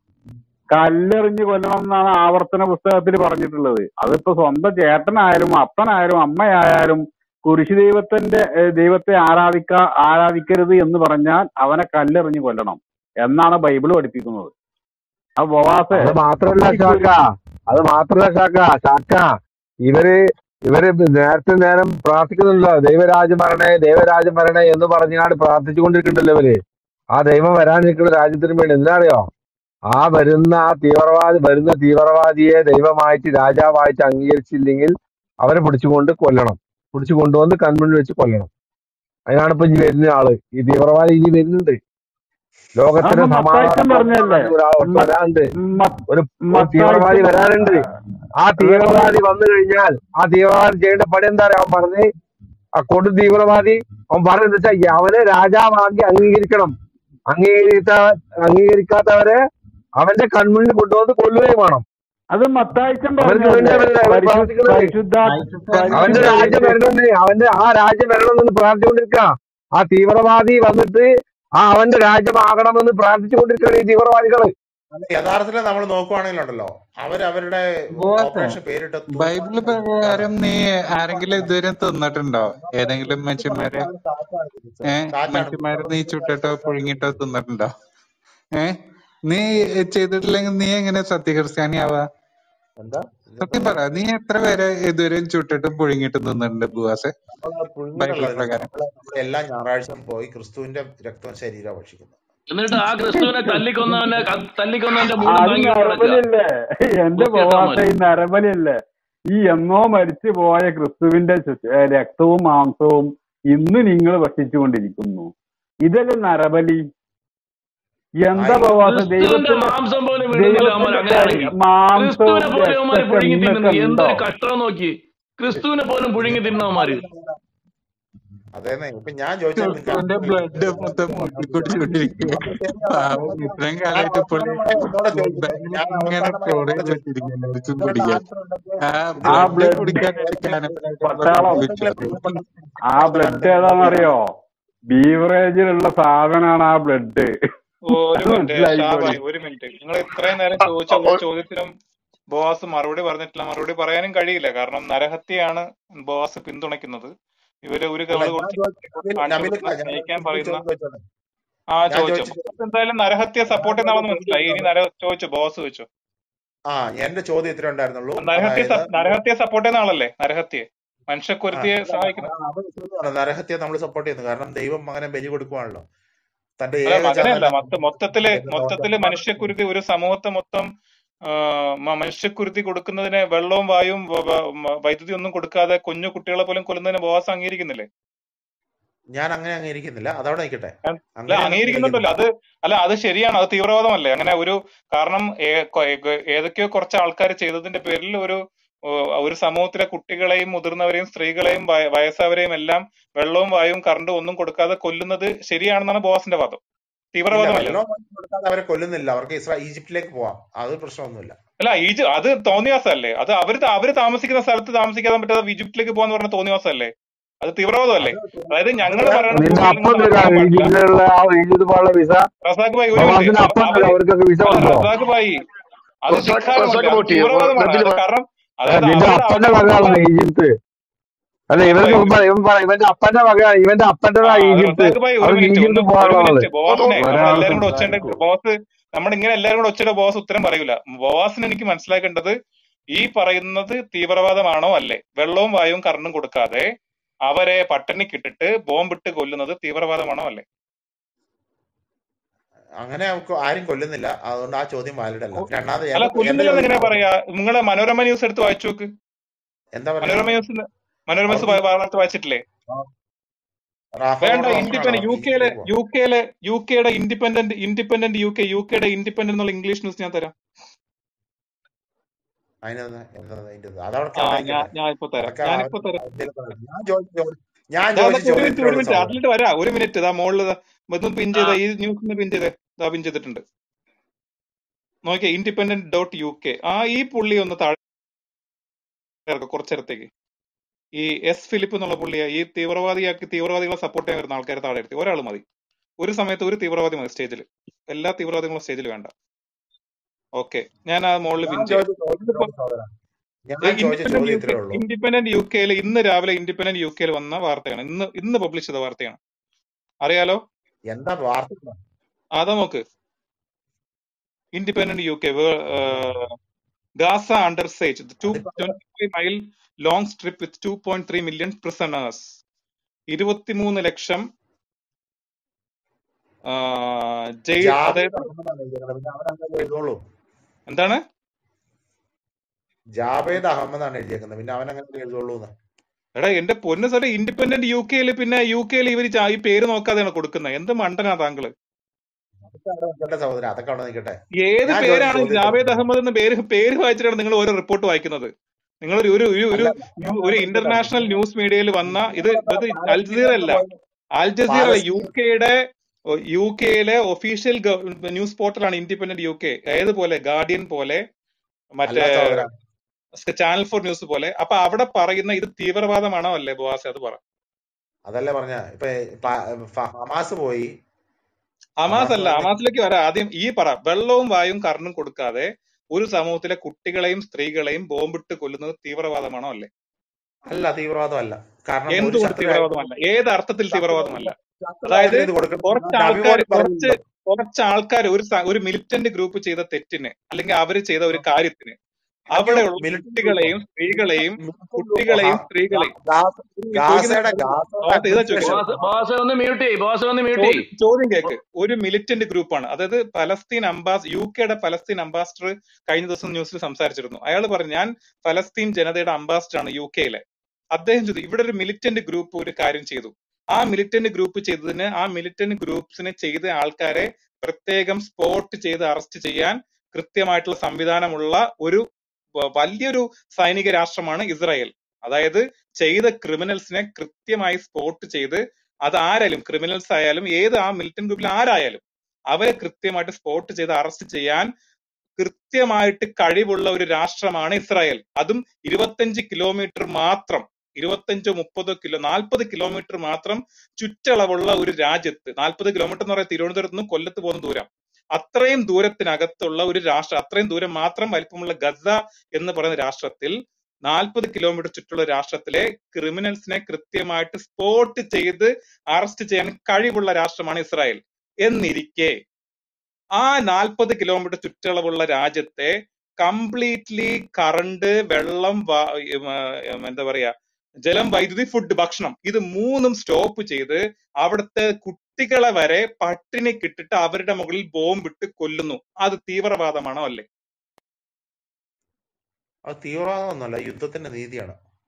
കല്ലെറിഞ്ഞ് കൊല്ലണം എന്നാണ് ആവർത്തന പുസ്തകത്തിൽ പറഞ്ഞിട്ടുള്ളത് അതിപ്പോ സ്വന്തം ചേട്ടനായാലും അപ്പനായാലും അമ്മയായാലും കുരിശു ദൈവത്തിന്റെ ഏഹ്, ദൈവത്തെ ആരാധിക്ക ആരാധിക്കരുത് എന്ന് പറഞ്ഞാൽ അവനെ കല്ലെറിഞ്ഞ് കൊല്ലണം എന്നാണ് ബൈബിൾ പഠിപ്പിക്കുന്നത് ആ ബോവാസെ അത് മാത്രല്ല ഈ ഷാക്ക കുരി അത് മാത്രല്ല ഷാക്ക ഷാക്ക ഇവര് ഇവര് നേരത്തെ നേരം പ്രാർത്ഥിക്കുന്നുണ്ടല്ലോ ദൈവരാജ്യം വരണേ ദൈവരാജ്യം വരണേ എന്ന് പറഞ്ഞാണ്ട് പ്രാർത്ഥിച്ചുകൊണ്ടിരിക്കുന്നുണ്ടല്ലോ ഇവര് ആ ദൈവം വരാനിരിക്കുന്ന രാജ്യത്തിന് വേണ്ടി എന്തിനറിയോ ആ വരുന്ന ആ തീവ്രവാദി വരുന്ന തീവ്രവാദിയെ ദൈവമായിട്ട് രാജാവായിട്ട് അംഗീകരിച്ചില്ലെങ്കിൽ അവരെ പിടിച്ചുകൊണ്ട് കൊല്ലണം പിടിച്ചു കൊണ്ടുവന്ന് കൺമുന്നിൽ വെച്ച് കൊല്ലണം അതിനാണ് ഇപ്പൊ ഇനി വരുന്ന ആള് ഈ തീവ്രവാദി ഇനി വരുന്നുണ്ട് ലോകത്തിന് അതൊന്നും മത്തായിച്ചൻ സമാധാനം പറഞ്ഞല്ലേ കൊണ്ടുവരാൻ ഒരാൾ മ- വരാനുണ്ട് മ- ഒരു ഒരു തീവ്രവാദി മത്തായിച്ചൻ വരാനുണ്ട് ആ അതേപോലെ തീവ്രവാദി വന്നു കഴിഞ്ഞാൽ ആ തീവ്രവാദി ചെയ്യേണ്ട പണി എന്താ പറയാ അവൻ പറഞ്ഞ് ആ കൊടു തീവ്രവാദി അവൻ പറഞ്ഞത് വെച്ചാൽ അവനെ രാജാവാക്കി അംഗീകരിക്കണം അംഗീകരിക്കാത്ത അംഗീകരിക്കാത്തവരെ അവന്റെ കൺമുന്നിൽ കൊണ്ടുവന്ന് കൊല്ലുകയും വേണം അത് മത്തായിച്ചൻ അവർക്ക് പറഞ്ഞല്ലേ വേണ്ടിയല്ല ഇവർ പരിശു പ്രാർത്ഥിക്കുന്നത് പരിശുദ്ധ അവന്റെ പരിശുദ്ധ രാജ്യം വരണമെന്ന് അവന്റെ ആ രാജ്യം വരണമെന്ന് പ്രാർത്ഥിച്ചുകൊണ്ടിരിക്കുക ആ തീവ്രവാദി വന്നിട്ട് ആ അവന്റെ രാജ്യമാകണമെന്ന് പ്രാർത്ഥിച്ചുകൊണ്ടിരിക്കുകയാണ് ഈ തീവ്രവാദികള് അല്ല, യഥാർത്ഥത്തിൽ നമ്മൾ നോക്കുവാണെങ്കിലുണ്ടല്ലോ അവർ അവരുടെ ബോസേ ഓപ്പറേഷൻ പേരിട്ട് തൂഫാൻ ബൈബിള് പ്രകാരം നീ ആരെങ്കിലും ഇതുവരെ തിന്നിട്ടുണ്ടോ ഏതെങ്കിലും മനുഷ്യന്മാരെ ഏഹ് കാറ്റാണ് മനുഷ്യന്മാരെ നീ ചുട്ടിട്ടോ പുഴുങ്ങിട്ടോ തിന്നിട്ടുണ്ടോ ഏഹ് നീ ചെയ്തിട്ടില്ലെങ്കിൽ നീ എങ്ങനെ സത്യക്രിസ്ത്യാനിയാവാ എന്താ സത്യം പറ നീ എത്ര പേരെ ഇതുവരെയും ചുട്ടിട്ടും പുഴുങ്ങിയിട്ടും തിന്നിട്ടുണ്ട് ബുവാസെ പുഴുങ്ങിയിട്ടുള്ള ബൈബിള് പ്രകാരം എല്ലാ ഞായറാഴ്ച പോയി ക്രിസ്തുവിന്റെ രക്തവും ശരീരവും ഭക്ഷിക്കുന്നു എന്നിട്ട് ആ ക്രിസ്തുവിനെ തല്ലിക്കൊന്നവനെ ക- തല്ലിക്കൊന്നവന്റെ മുഖം അത് താങ്ങി നടക്കുക നരബലിയല്ലേ എന്റെ ബോവാസ വൃത്തികെട്ടവന്മാര് ഈ നരബലിയല്ലേ ഈ എന്നോ മരിച്ചു പോയ ക്രിസ്തുവിന്റെ ശു- ഏ, രക്തവും മാംസവും ഇന്ന് നിങ്ങൾ ഭക്ഷിച്ചുകൊണ്ടിരിക്കുന്നു ഇതല്ലേ നരബലി എന്താ ആയി ബോവാസ ക്രിസ്തുവിന്റെ ദൈവത്തിന്റെ മാംസം പോലും വിടുന്നില്ല അവന്മാർ ദൈവത്തിന്റെ അങ്ങനെയാണെങ്കിൽ മാംസവും ക്രിസ്തുവിനെ പോലും അവന്മാര് രക്തമൊക്കെ പുഴുങ്ങി ഇന്നൊക്കെ തിന്നുന്നു ഉണ്ടോ എന്തൊരു കഷ്ടം നോക്കി ക്രിസ്തുവിനെ പോലും പുഴുങ്ങി തിന്നവന്മാര് അതേന്നെ ഇപ്പൊ ഞാൻ ചോദിച്ചാൽ ക്രിസ്തുവിന്റെ ബ്ലഡ് മൊത്തം മുക്കി കുടിച്ചുകൊണ്ടിരിക്കുക പാവം ഇത്രയും ഞാൻ കാലമായിട്ട് പുള്ളി എന്നോട് ചോദിച്ചു ബാഗിൽ ഞാൻ ഇങ്ങനെ അവസാനം സ്റ്റോർ എന്നോട് ചെയ്ത് ചോദിച്ചു വെച്ചിരിക്കുകയാണ് അടിച്ചും നിങ്ങളുടെ കുടിക്കാൻ ആൻസർ ഉണ്ടെങ്കിൽ ആ ആ ബ്ലഡ് ബ്ലഡ് കുടിക്കാനായിട്ട് കാനപ്പനായിട്ട് പട്ടാളം വിളിച്ചു ആ ബ്ലഡ് ഏതാണെന്നറിയോ ബീവറേജിലുള്ള സാധനമാണ് ആ ബ്ലഡ് ഒരു അത് മിനിറ്റ് മനസ്സിലായി ഷാബായ് പോയി ഒരു മിനിറ്റ് നിങ്ങൾ ഇത്രയും നേരം ചോദിച്ച ഒരു ചോദ്യത്തിനും ബോസ് മറുപടി പറഞ്ഞിട്ടില്ല മറുപടി പറയാനും കഴിയില്ല കാരണം നരഹത്യയാണ് ബോസ് പിന്തുണയ്ക്കുന്നത് ഇവര് ഒരു അല്ല കവള് ഞാൻ കൊടുത്ത് ചോദിച്ചു കാണിച്ചു നബിൽ കൊടുക്കുന്ന ഞാൻ സ്നേഹിക്കാൻ ഒരു പറയുന്ന ചോദ്യം ചോദിച്ചോട്ടെ ആ ഞാൻ ചോദിച്ചു ചോദിച്ചു ബോസ് എന്തായാലും നരഹത്യ സപ്പോർട്ട് ചെയ്യുന്നതാണെന്ന് മനസ്സിലായി ഇനി നര ചോദിച്ചു ബോസ് ചോദിച്ചു ആ എന്റെ ചോദ്യം ഇത്രേ ഉണ്ടായിരുന്നുള്ളൂ നരഹത്യ അതായത് സ- നരഹത്യ സപ്പോർട്ട് ചെയ്യുന്ന ആളല്ലേ നരഹത്യ ആ മനുഷ്യക്കുരുത്തിയെ അല്ല, സഹായിക്കുന്ന ആ, അത് ശരിയാണ് നരഹത്യ നമ്മൾ സപ്പോർട്ട് ചെയ്യുന്നു കാരണം ദൈവം മകനെ ബലി കൊടുക്കുവാണല്ലോ തന്റെ അല്ല ഏക മകനല്ല ജാതന മൊത്ത മൊത്തത്തില് എന്ന് മൊത്തത്തില് ദോഷം മനുഷ്യക്കുരുതി ഒരു സമൂഹത്തെ മൊത്തം ആ, മ- മനുഷ്യക്കുരുതി കൊടുക്കുന്നതിന് വെള്ളവും വായും വ- വ- മ- വൈദ്യുതി ഒന്നും കൊടുക്കാതെ കുഞ്ഞു കുട്ടികളെ പോലും കൊല്ലുന്നതിന് ബോസ് അംഗീകരിക്കുന്നില്ലേ ഞാൻ അങ്ങനെ അംഗീകരിക്കുന്നില്ല അതവിടെ നിൽക്കട്ടെ അല്ല അങ്ങനെ ഞാൻ അംഗീകരിക്കുന്നുണ്ടല്ലോ അംഗീകരിക്കുന്നില്ല അത് അല്ല അത് ശരിയാണ് അത് തീവ്രവാദമല്ലേ അങ്ങനെ ഒരു കാരണം ഏ- കൊ- ഏ- ഏതൊക്കെയോ കുറച്ച് ആൾക്കാർ ചെയ്തതിന്റെ പേരിൽ ഒരു ഓ, ഒരു സമൂഹത്തിലെ കുട്ടികളെയും മുതിർന്നവരെയും സ്ത്രീകളെയും വയ- വയസ്സായവരെയും എല്ലാം വെള്ളവും വായുവും കറണ്ടും ഒന്നും കൊടുക്കാതെ കൊല്ലുന്നത് ശരിയാണെന്നാണ് ബോസിന്റെ വാദം ഇല്ല തീവ്രവാദമല്ലേ അത് വെള്ളം വാങ്ങി കൊടുക്കാതെ അവരെ കൊല്ലുന്നില്ല അവർക്ക് ഇസ്രാ ഈജിപ്തിലേക്ക് പോവാം അത് പ്രശ്നമൊന്നുമില്ല അല്ല ഈജ് അത് തോന്നിവാസമല്ലേ അത് അവര് ത- അവര് താമസിക്കുന്ന സ്ഥലത്ത് താമസിക്കാതെ പറ്റാതെ ഈജിപ്തിലേക്ക് പോകാന്ന് പറഞ്ഞ തോന്നിവാസമല്ലേ അത് തീവ്രവാദമല്ലേ അത് അതായത് ഞങ്ങൾ അത് പറയുന്ന നിന്റെ ഭൂമിയിൽ നിന്ന് അപ്പം നമുക്ക് തരാം പോകാൻ പാടില്ല ഈജിപ്തിലുള്ള ആ ഈജിപ്ത് പോലുള്ള വിസ റസാഖ് ഭായി ഒരു മിനിറ്റ് പ്രവാസിന് അപ്പം അവര് തരാം അവർക്കൊക്കെ വിസ അല്ല ഉണ്ടോ റസാഖ് ഭായി അത് റസാഖ് ധിക്കാരമല്ലേ റസാഖ് അത് പോട്ടി തീവ്രവാദമാണ് നബിൽ അത് കാരണം അല്ല, അതായത് നിന്റെ അവരുടെ അപ്പന്റെ അവസ്ഥ വകയാണ് മനസ്സിലാക്കുക ഈജിപ്ത് അല്ല റസാഖ് ഇവർക്ക് ഭായി മുമ്പ് ഇവൻ പറ ഇവന്റെ അപ്പന്റെ വകയാണ് ഇവന്റെ അപ്പന്റെ ആ ഈജിപ്ത് റസാഖ് ഭായി ഒരു അവർക്ക് മിനിറ്റ് ഒന്ന് ഈജിപ്ത് ഒരു പോകാനുള്ളത് മിനിറ്റ് ബോസിനെ നമ്മൾ ഒരാൾ എല്ലാരും കൂടെ ഒച്ചയുടെ സംസാരിക്കൂ ബോസ് നമ്മൾ ഇങ്ങനെ എല്ലാരും കൂടെ ഒച്ചയുടെ ബോസ് ഉത്തരം പറയൂല ബോസിന് എനിക്ക് മനസ്സിലാക്കേണ്ടത് ഈ പറയുന്നത് തീവ്രവാദമാണോ അല്ലേ വെള്ളവും വായുവും കറണ്ടും കൊടുക്കാതെ അവരെ പട്ടിണിക്കിട്ടിട്ട് ബോംബിട്ട് കൊല്ലുന്നത് തീവ്രവാദമാണോ അല്ലേ അങ്ങനെ നമുക്ക് ആരും കൊല്ലുന്നില്ല അതുകൊണ്ട് ആ ചോദ്യം വാലിഡ് അല്ല കൊ- രണ്ടാമത് അല്ല എന്റെ എന്റെ കൊല്ലുന്നില്ലെന്ന് ചോദ്യം എങ്ങനെയാ പറയാ നിങ്ങളെ മനോരമ ന്യൂസ് എടുത്ത് വായിച്ചു നോക്ക് എന്താ മനോരമ പറയുന്നത് ന്യൂസ് മനോരമ ന്യൂസ് അവർക്ക് വാർത്ത വായിച്ചിട്ടില്ലേ റാഫ വേണ്ട കോർണർ ഇൻഡിപെൻഡന്റ് ഓപ്പണാണോ യു കെയിലെ ഈജിപ്തിലേക്ക് പോവാം യു കെയിലെ യു കെയുടെ Independent Independent U K U കെയുടെ ഇൻഡിപെൻഡന്റ് എന്നുള്ള ഇംഗ്ലീഷ് ന്യൂസ് ഞാൻ തരാം അതിനെന്താ എന്താ അതിന്റെ അതവർക്ക് ആ അവിടെ ഞാൻ നിൽക്കട്ടെ ഞാൻ ഇപ്പൊ തരാം അതൊക്കെ ഞാൻ അവർ ഇപ്പൊ തരാം എന്തേലും പറയട്ടെ. ഞാൻ ചോദിച്ച ചോദ്യം ഞാൻ ദാ ചോദിച്ച ദാ ഒരു മിനിറ്റ് ഒരു ചോദ്യത്തിനോട് മിനിറ്റ് സഹോദരൻ അതിലിട്ട് വരാം ഒരു മിനിറ്റ് ഇതാ മുകളിൽ ഒന്ന് പിൻ ആ ചെയ്ത ഈ ന്യൂസ് പിൻ ചെയ്തേ ദാ പിൻ ചെയ്തിട്ടുണ്ട് നോക്കിയേ ഇൻഡിപെൻഡന്റ് ഡോട്ട് യു കെ ആ ഈ പുള്ളി ഒന്ന് താഴെ ഇറക്കുക കുറച്ചേരത്തേക്ക് ഈ എസ് ഫിലിപ്പ് എന്നുള്ള പുള്ളിയെ ഈ തീവ്രവാദിയാക്കി തീവ്രവാദികളെ സപ്പോർട്ട് ചെയ്യാൻ വരുന്ന ആൾക്കാരെ താഴെ ഇരുത്തി ഒരാൾ മതി ഒരു സമയത്ത് ഒരു തീവ്രവാദി മതി സ്റ്റേജിൽ എല്ലാ തീവ്രവാദികളും സ്റ്റേജിൽ വേണ്ട ഓക്കെ ഞാൻ ആ മുകളിൽ ഞാൻ പിൻ ചെയ്യാം ചോദിച്ച ഇതിപ്പോ ചോദ്യത്തിനോട് സഹോദരൻ ഞാൻ ചോദിച്ച ഇൻഡിപെൻഡന്റ് ചോദ്യം യു കെ ഇത്രേ ഉള്ളൂ ഇൻഡിപെൻഡന്റ് യു കെയിൽ ഇന്ന് രാവിലെ ഇൻഡിപെൻഡന്റ് യു കെയിൽ വന്ന വാർത്തയാണ് ഇന്ന് ഇന്ന് പബ്ലിഷ് ചെയ്ത വാർത്തയാണ് അറിയാലോ എന്താ വാർത്ത അതാ നോക്ക് Independent U K Gaza under siege too അതിപ്പോ twenty five mile long strip with two point three million prisoners ഇരുപത്തിമൂന്ന് ലക്ഷം ജയിൽ ജാവേദ് അതായത് അഹമ്മദാണ് എഴുതിയത് പിന്നെ അവനങ്ങനെ എഴുതുള്ളൂ എന്താണ് ജാവേദ് അഹമ്മദാണ് എഴുതിയേക്കുന്നത് പിന്നെ അവൻ അങ്ങനെ എഴുതുള്ളൂ എന്ന് എടാ എന്റെ പൊന്ന് സാറേ ഇൻഡിപെൻഡന്റ് യു കെയിൽ പിന്നെ യു കെയിൽ ഇവർ ഈ പേര് നോക്കാതെയാണ് കൊടുക്കുന്നത് എന്ത് മണ്ടനാ താങ്കള് അതൊക്കെ അവിടെ നിൽക്കട്ടെ സഹോദരൻ അതൊക്കെ അവിടെ നിൽക്കട്ടെ ഏത് ഞാൻ ചോദിച്ച പേരാണ് ചോദ്യത്തിന് ജാവേദ് അഹമ്മദ് എന്ന പേര് പേര് വായിച്ചിട്ടാണ് നിങ്ങൾ ഓരോ റിപ്പോർട്ട് വായിക്കുന്നത് നിങ്ങൾ ഒരു ഒരു ഒരു ഒരു അല്ല ഞാൻ ഒരു പറഞ്ഞത് ഇന്റർനാഷണൽ ന്യൂസ് മീഡിയയിൽ വന്ന ഇത് ഇത് അൽജസീറ പാലസ്തീനിലൊക്കെ അല്ല പോയി അൽജസീറ അല്ല യു പാലസ്തീൻ കെയുടെ യു കെയിലെ ഒഫീഷ്യൽ ന്യൂസ് പോർട്ടലാണ് ഇൻഡിപെൻഡന്റ് യു കെ ഏതുപോലെ ഗാർഡിയൻ പോലെ മറ്റേ അല്ല സഹോദര ചാനൽ ഫോർ ന്യൂസ് പോലെ അപ്പൊ അവിടെ പറയുന്ന ഇത് തീവ്രവാദമാണോ അല്ലേ ബോവാസെ അത് പറ അതല്ലേ പറഞ്ഞ ഇപ്പൊ പ- ഫ- ഹമാസ് പോയി ഹമാസ് ഹമാസ് അല്ല വന്ന് ഹമാസിലേക്ക് വരാം ആദ്യം ഈ പറ വെള്ളവും വായും കറണ്ടും കൊടുക്കാതെ ഒരു സമൂഹത്തിലെ കുട്ടികളെയും സ്ത്രീകളെയും ബോംബിട്ട് കൊല്ലുന്നത് തീവ്രവാദമാണോ അല്ലേ അല്ല തീവ്രവാദം അല്ല കാരണം ഒരു എന്തുകൊണ്ട് ശത്രു തീവ്രവാദമല്ല ഏത് അർത്ഥത്തിൽ ശത്രു തീവ്രവാദമല്ല ശത്രു അതായത് രാജ്യത്തിന് ഇത് കൊടുക്കണം കുറച്ച് നബി ആൾക്കാർ പോലും കുറച്ച് പറയുന്നില്ല കുറച്ച് ആൾക്കാർ ഒരു സ- ഒരു മിലിറ്റന്റ് ഗ്രൂപ്പ് ചെയ്ത തെറ്റിന് അല്ലെങ്കിൽ അവര് ചെയ്ത ഒരു കാര്യത്തിന് നബി അവിടെയുള്ള മിലിറ്ററി ഗ്രൂപ്പോ കുട്ടികളെയും സ്ത്രീകളെയും മിലിറ്ററി ഗ്രൂപ്പോ കുട്ടികളെയും സ്ത്രീകളെയും ഒരു മിനിറ്റ് ചോദിക്കുന്ന ഗാസയുടെ ഗാസയുടെ ഭാഗത്ത് ഇതാ ചോദിക്കുന്നത് അഡ്മിനിസ്ട്രേഷൻ ബോസ് ബോസ് ഒന്ന് മ്യൂട്ട് ചെയ്യ് ബോസ് ഒന്ന് മ്യൂട്ട് ചെയ്യ് ചോദ്യം ചോദ്യം കേക്ക് ഒരു മിലിറ്റന്റ് ഗ്രൂപ്പാണ് അതായത് പലസ്തീൻ അംബാസ് യു കെയുടെ പലസ്തീൻ അംബാസിഡർ കഴിഞ്ഞ ദിവസം ന്യൂസിൽ സംസാരിച്ചിരുന്നു അയാൾ പറഞ്ഞു ഞാൻ പലസ്തീൻ ജനതയുടെ അംബാസിഡർ ആണ് യു കെയിലെ അദ്ദേഹം ചെയ്തു ഇവിടെ ഒരു മിലിറ്റന്റ് ഗ്രൂപ്പ് ഒരു കാര്യം ചെയ്തു ആ മിലിറ്റന്റ് ഗ്രൂപ്പ് ചെയ്തതിന് ആ മിലിറ്റന്റ് ഗ്രൂപ്പ്സിനെ ചെയ്ത ആൾക്കാരെ പ്രത്യേകം സ്പോട്ട് ചെയ്ത് അറസ്റ്റ് ചെയ്യാൻ കൃത്യമായിട്ടുള്ള സംവിധാനമുള്ള ഒരു വ- വലിയൊരു സൈനിക രാഷ്ട്രമാണ് ഇസ്രായേൽ അതായത് ചെയ്ത ക്രിമിനൽസിനെ കൃത്യമായി സ്പോട്ട് ചെയ്ത് അത് ആരായാലും ക്രിമിനൽസ് ആയാലും ഏത് ആ മിലിറ്റന്റ് ഗ്രൂപ്പിൽ ആരായാലും അവരെ കൃത്യമായിട്ട് സ്പോട്ട് ചെയ്ത് അറസ്റ്റ് ചെയ്യാൻ കൃത്യമായിട്ട് കഴിവുള്ള ഒരു രാഷ്ട്രമാണ് ഇസ്രായേൽ അതും ഇരുപത്തഞ്ച് കിലോമീറ്റർ മാത്രം ഇരുപത്തഞ്ചോ മുപ്പതോ കിലോ നാൽപ്പത് കിലോമീറ്റർ മാത്രം ചുറ്റളവുള്ള ഒരു രാജ്യത്ത് നാൽപ്പത് കിലോമീറ്റർ എന്ന് പറയുന്നത് തിരുവനന്തപുരത്ത് നിന്ന് കൊല്ലത്ത് പോകുന്ന ദൂരം അത്രയും ദൂരത്തിനകത്തുള്ള ഒരു രാഷ്ട്രം അത്രയും ദൂരം മാത്രം വലിപ്പമുള്ള ഗസ എന്ന് പറയുന്ന രാഷ്ട്രത്തിൽ നാൽപ്പത് കിലോമീറ്റർ ചുറ്റുള്ള രാഷ്ട്രത്തിലെ ക്രിമിനൽസിനെ കൃത്യമായിട്ട് സ്പോട്ട് ചെയ്ത് അറസ്റ്റ് ചെയ്യാൻ കഴിവുള്ള രാഷ്ട്രമാണ് ഇസ്രായേൽ എന്നിരിക്കെ ആ നാൽപ്പത് കിലോമീറ്റർ ചുറ്റളവുള്ള രാജ്യത്തെ കംപ്ലീറ്റ്ലി കറണ്ട് വെള്ളം വാ- ഉം, ആ, ഉം, എന്താ പറയാ ജലം വൈദ്യുതി ഫുഡ് ഭക്ഷണം ഇത് മൂന്നും സ്റ്റോപ്പ് ചെയ്ത് അവിടുത്തെ കുട്ടികളെ വരെ പട്ടിണിക്കിട്ടിട്ട് അവരുടെ മുകളിൽ ബോംബിട്ട് കൊല്ലുന്നു അത് തീവ്രവാദമാണോ അല്ലേ അത് തീവ്രവാദമൊന്നുമല്ല യുദ്ധത്തിന്റെ നീതിയാണ്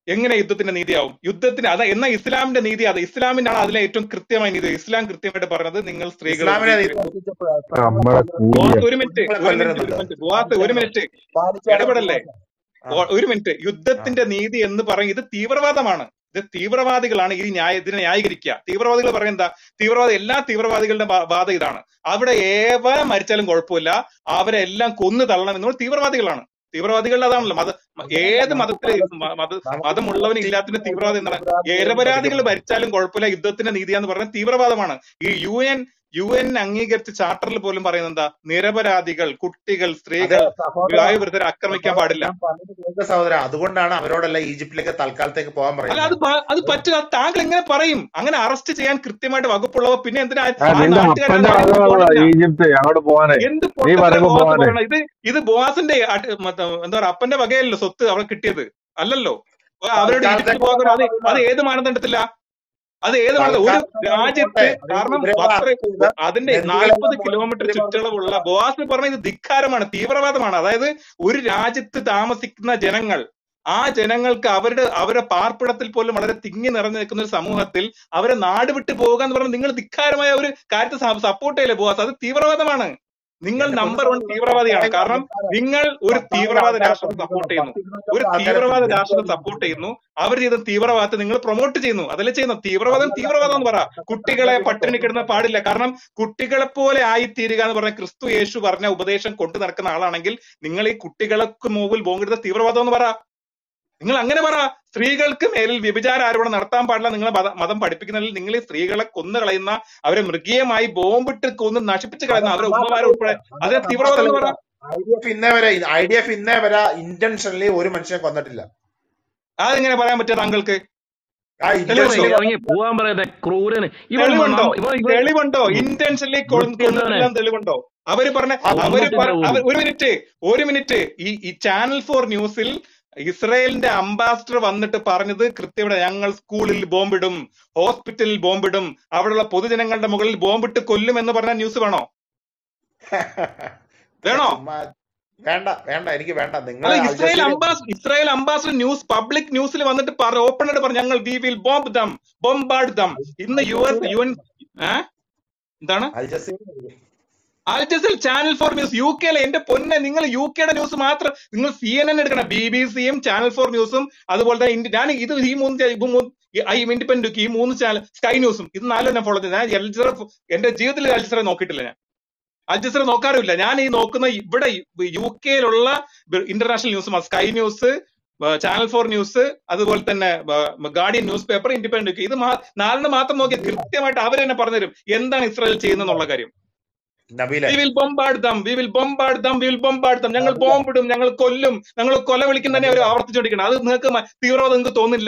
എങ്ങനെ യുദ്ധത്തിന്റെ നീതിയാവും യുദ്ധത്തിന് അത് എന്നാ ഇസ്ലാമിന്റെ നീതി അത് ഇസ്ലാമിനാണ് അതിലെ ഏറ്റവും കൃത്യമായ നീതി ഇസ്ലാം കൃത്യമായിട്ട് പറഞ്ഞത് നിങ്ങൾ സ്ത്രീകൾ ഇസ്ലാമിനെ നീതി ഉപദ്രവിക്കരുത് നമ്മളെ കൂലിയ ബോസ് ഒരു മിനിറ്റ് നിങ്ങളെ ഒരു മിനിറ്റ് ഒരു കൊല്ലരുതല്ലോ മിനിറ്റ് ബോസ് ഒരു മിനിറ്റ് ഇടപെടല്ലേ ആ ഓ- ഒരു മിനിറ്റ് ആ യുദ്ധത്തിന്റെ നീതി എന്ന് പറയും ഇത് തീവ്രവാദമാണ് ഇത് തീവ്രവാദികളാണ് ഈ ന്യായ ഇതിനെ ന്യായീകരിക്കുക തീവ്രവാദികൾ പറയുന്നത് എന്താ തീവ്രവാദി എല്ലാ തീവ്രവാദികളുടെ വാ- വാദം ഇതാണ് അവിടെ ഏവ മരിച്ചാലും കുഴപ്പമില്ല അവരെ എല്ലാം കൊന്നു തള്ളണം എന്നുള്ള തീവ്രവാദികളാണ് തീവ്രവാദികളുടെ അതാണല്ലോ മത മ- ഏത് മതത്തിലെ മ- മത നമുക്ക് മതമുള്ളവന് ഇല്ലാത്തതിന് തീവ്രവാദം എന്താണ് നിരപരാധികൾ ഭരിച്ചാലും കുഴപ്പമില്ല യുദ്ധത്തിന്റെ നീതിയാന്ന് പറയുന്നത് തീവ്രവാദമാണ് ഈ യു എൻ യു എൻ അംഗീകരിച്ച ചാർട്ടറിൽ പോലും പറയുന്നത് എന്താ നിരപരാധികൾ കുട്ടികൾ അതെ സ്ത്രീകൾ സഹോദര വിവാഹിതരെ ആക്രമിക്കാൻ സഹോദര പാടില്ല ഞാൻ പറഞ്ഞത് കേൾക്ക് സഹോദര അതുകൊണ്ടാണ് അവരോടെല്ലാം ഈജിപ്തിലേക്ക് തൽക്കാലത്തേക്ക് പോകാൻ അല്ല പറയുന്നത് അത് പ- അത് പറ്റില്ല അത് താങ്കൾ എങ്ങനെ പറയും അങ്ങനെ അറസ്റ്റ് ചെയ്യാൻ കൃത്യമായിട്ട് വകുപ്പുള്ളവ പിന്നെ എന്തിനാ ആ ആ നിന്റെ നാട്ടുകാരാണ് അപ്പന്റെ പറയുന്നത് വകകളാ പോണില്ല ഈജിപ്ത് അങ്ങോട്ട് പോവാനേ എന്ത് നീ പൊട്ടത്തരം പറയുമ്പോ ബോസ് പോവാനേ പറയണം ഇത് ഇത് ബോസിന്റെ അട്- മറ്റേ എന്താ പറയാ അപ്പന്റെ വകയല്ലോ സ്വത്ത് അവിടെ കിട്ടിയത് അല്ലല്ലോ അപ്പൊ അവരോട് ഈജിപ്തിൽ തൽക്കാലത്തേക്ക് പോകാൻ പോകാൻ അത് പറയുന്ന അത് ഏത് മാനദണ്ഡത്തില അത് ഏത് മാനദണ്ഡം ഒരു തൽക്കാലത്തേക്ക് രാജ്യത്ത് പോട്ടെ കാരണം ഇവരെ പത്ത് അറസ്റ്റ് ചെയ്ത് അതിന്റെ ബന്ധുക്കളെല്ലാം നാൽപ്പത് പോലെ കിലോമീറ്റർ ഇവരെ ചുറ്റളവുള്ള ബോസ് പറഞ്ഞ ഇത് ധിക്കാരമാണ് തീവ്രവാദമാണ് അതായത് ഒരു രാജ്യത്ത് താമസിക്കുന്ന ജനങ്ങൾ ആ ജനങ്ങൾക്ക് അവരുടെ അവരുടെ പാർപ്പിടത്തിൽ പോലും വളരെ തിങ്ങി നിറഞ്ഞു നിൽക്കുന്ന ഒരു സമൂഹത്തിൽ അവരെ നാട് വിട്ടു പോകുക എന്ന് പറഞ്ഞാൽ നിങ്ങൾ ധിക്കാരമായ ഒരു കാര്യത്തെ സപ്പോർട്ട് ചെയ്യില്ലേ ബോസ് അത് തീവ്രവാദമാണ് നിങ്ങൾ എന്റെ നമ്പർ വൺ പൊന്നു തീവ്രവാദിയാണ് കാരണം നിങ്ങൾ ഒരു പത്താമത് തീവ്രവാദ ആൾക്കാരെ രാഷ്ട്രത്തെ കൊണ്ടിരിക്കുന്നു സപ്പോർട്ട് ചെയ്യുന്നു ഒരു പത്തിരുന്നൂറ്റമ്പത് ആൾക്കാരെ തീവ്രവാദ കൊന്നു രാഷ്ട്രത്തെ എന്തുകൊണ്ട് സപ്പോർട്ട് ചെയ്യുന്നു അവർ ചെയ്ത തീവ്രവാദത്തെ നിങ്ങൾ പ്രൊമോട്ട് ചെയ്യുന്നു അതല്ലേ ചെയ്യുന്നത് തീവ്രവാദം അതല്ല തീവ്രവാദം എന്ന് പറ കുട്ടികളെ സംഗതി പട്ടിണി കിടന്ന പാടില്ല കാരണം കുട്ടികളെ പോലെ ആയിത്തീരുക എന്ന് പറഞ്ഞ ക്രിസ്തു യേശു പറഞ്ഞ ഉപദേശം കൊണ്ടു നടക്കുന്ന ആളാണെങ്കിൽ നിങ്ങൾ ഈ കുട്ടികൾക്ക് മുമ്പിൽ ബോംബിടുന്ന തീവ്രവാദം എന്ന് പറ നിങ്ങൾ അങ്ങനെ പറ സ്ത്രീകൾക്ക് മേലിൽ വ്യഭിചാര ആരോപണം നടത്താൻ പാടില്ല നിങ്ങളെ മത- മതം പഠിപ്പിക്കുന്നതിൽ നിങ്ങൾ ഈ സ്ത്രീകളെ കൊന്നു കളയുന്ന അവരെ മൃഗീയമായി ബോംബിട്ട് കൊന്ന് നശിപ്പിച്ച് അത് കളയുന്ന അവരെ ഹമാസ് ഉമ്മമാരെ അല്ല ഉൾപ്പെടെ അത് അതിനെ ഹമാസ് തീവ്രവാദം അല്ല എന്ന് പറ ഐ ഡി എഫ് ഇന്നേ വരെ ഐ ഡി എഫ് ഇന്നേ വരെ ഇന്റൻഷനലി ഒരു മനുഷ്യനെ കൊന്നിട്ടില്ല അതെങ്ങനെ പറയാൻ പറ്റുക താങ്കൾക്ക് ആ തെളിവുണ്ടോ ഇന്റൻഷനലി ഇറങ്ങി പോവാൻ പറയുന്നത് ക്രൂരന് ഇവൻ തെളിവുണ്ടോ നമ്മ- ഇവൻ ഇവൻ തെളിവുണ്ടോ ഇന്റൻഷനലി വൃത്തിയുള്ളവനെ കൊന്നിട്ടില്ല തെളിവുണ്ടോ അവര് പറഞ്ഞ ആ അവര് കൊന്നിട്ടില്ല പറ- പോലും അവ- ഒരു മിനിറ്റ് ഒരു മിനിറ്റ് ഈ ഈ ചാനൽ ഫോർ ന്യൂസിൽ ഇസ്രായേലിന്റെ അംബാസിഡർ വന്നിട്ട് പറഞ്ഞത് കൃത്യമായി ഞങ്ങൾ സ്കൂളിൽ ബോംബിടും ഹോസ്പിറ്റലിൽ ബോംബിടും അവിടെയുള്ള പൊതുജനങ്ങളുടെ മുകളിൽ ബോംബിട്ട് കൊല്ലും എന്ന് പറഞ്ഞ ന്യൂസ് വേണോ വേണോ ചുമ്മാ വേണ്ട വേണ്ട എനിക്ക് വേണ്ട അല്ല നിങ്ങളെ അൽ ഇസ്രായേൽ ജസീറ അംബാസ് ഇസ്രായേൽ അംബാസിഡർ ന്യൂസ് പബ്ലിക് ന്യൂസിൽ വന്നിട്ട് പറ ഓപ്പൺ ആയിട്ട് പറഞ്ഞു ഞങ്ങൾ we will bomb them bombard them ഇന്ന് Al U S Jazeera U N എന്താണ് അൽ ജസീറ അൽജസിൽ ചാനൽ ഫോർ ന്യൂസ് യു കെയിലെ എന്റെ പൊന്നെ നിങ്ങൾ യു കെയുടെ ന്യൂസ് മാത്രം നിങ്ങൾ സി എൻ എൻ എടുക്കണം ബി ബി സിയും ചാനൽ ഫോർ ന്യൂസും അതുപോലെ തന്നെ ഇന്ത്യ- ഞാൻ ഇത് ഈ മൂന്ന് ചാ- ഇപ്പൊ മൂന്ന് ഐ ഇൻഡിപെൻഡന്റ് ഈ മൂന്ന് ചാനൽ സ്കൈ ന്യൂസും ഇത് നാലും ഞാൻ ഫോളോ ചെയ്ത് ഞാൻ അൽജസറ എന്റെ ജീവിതത്തിൽ അൽജസറ നോക്കിയിട്ടില്ല ഞാൻ അൽജസറ നോക്കാറുമില്ല ഞാൻ ഈ നോക്കുന്ന ഇവിടെ യു കെയിലുള്ള international news sky news channel four news അതുപോലെ തന്നെ ഗാർഡിയൻ ന്യൂസ് പേപ്പർ ഇൻഡിപെൻഡന്റ് ഇത് മാ- നാലെണ്ണം മാത്രം നോക്കിയാൽ കൃത്യമായിട്ട് അവർ തന്നെ പറഞ്ഞുതരും എന്താണ് ഇസ്രായേൽ ചെയ്യുന്നതെന്നുള്ള കാര്യം നബീലെ we will bombard them we will bombard them we will bombard them ഞങ്ങൾ നബീലെ ബോംബിടും ഞങ്ങൾ കൊല്ലും ഞങ്ങൾ കൊല വിളിക്കും തന്നെ അവർ നബീലെ ആവർത്തിച്ചുകൊണ്ടിരിക്കണം അത് നിങ്ങൾക്ക് മ- തീവ്രവാദം നിങ്ങൾക്ക് തോന്നില്ല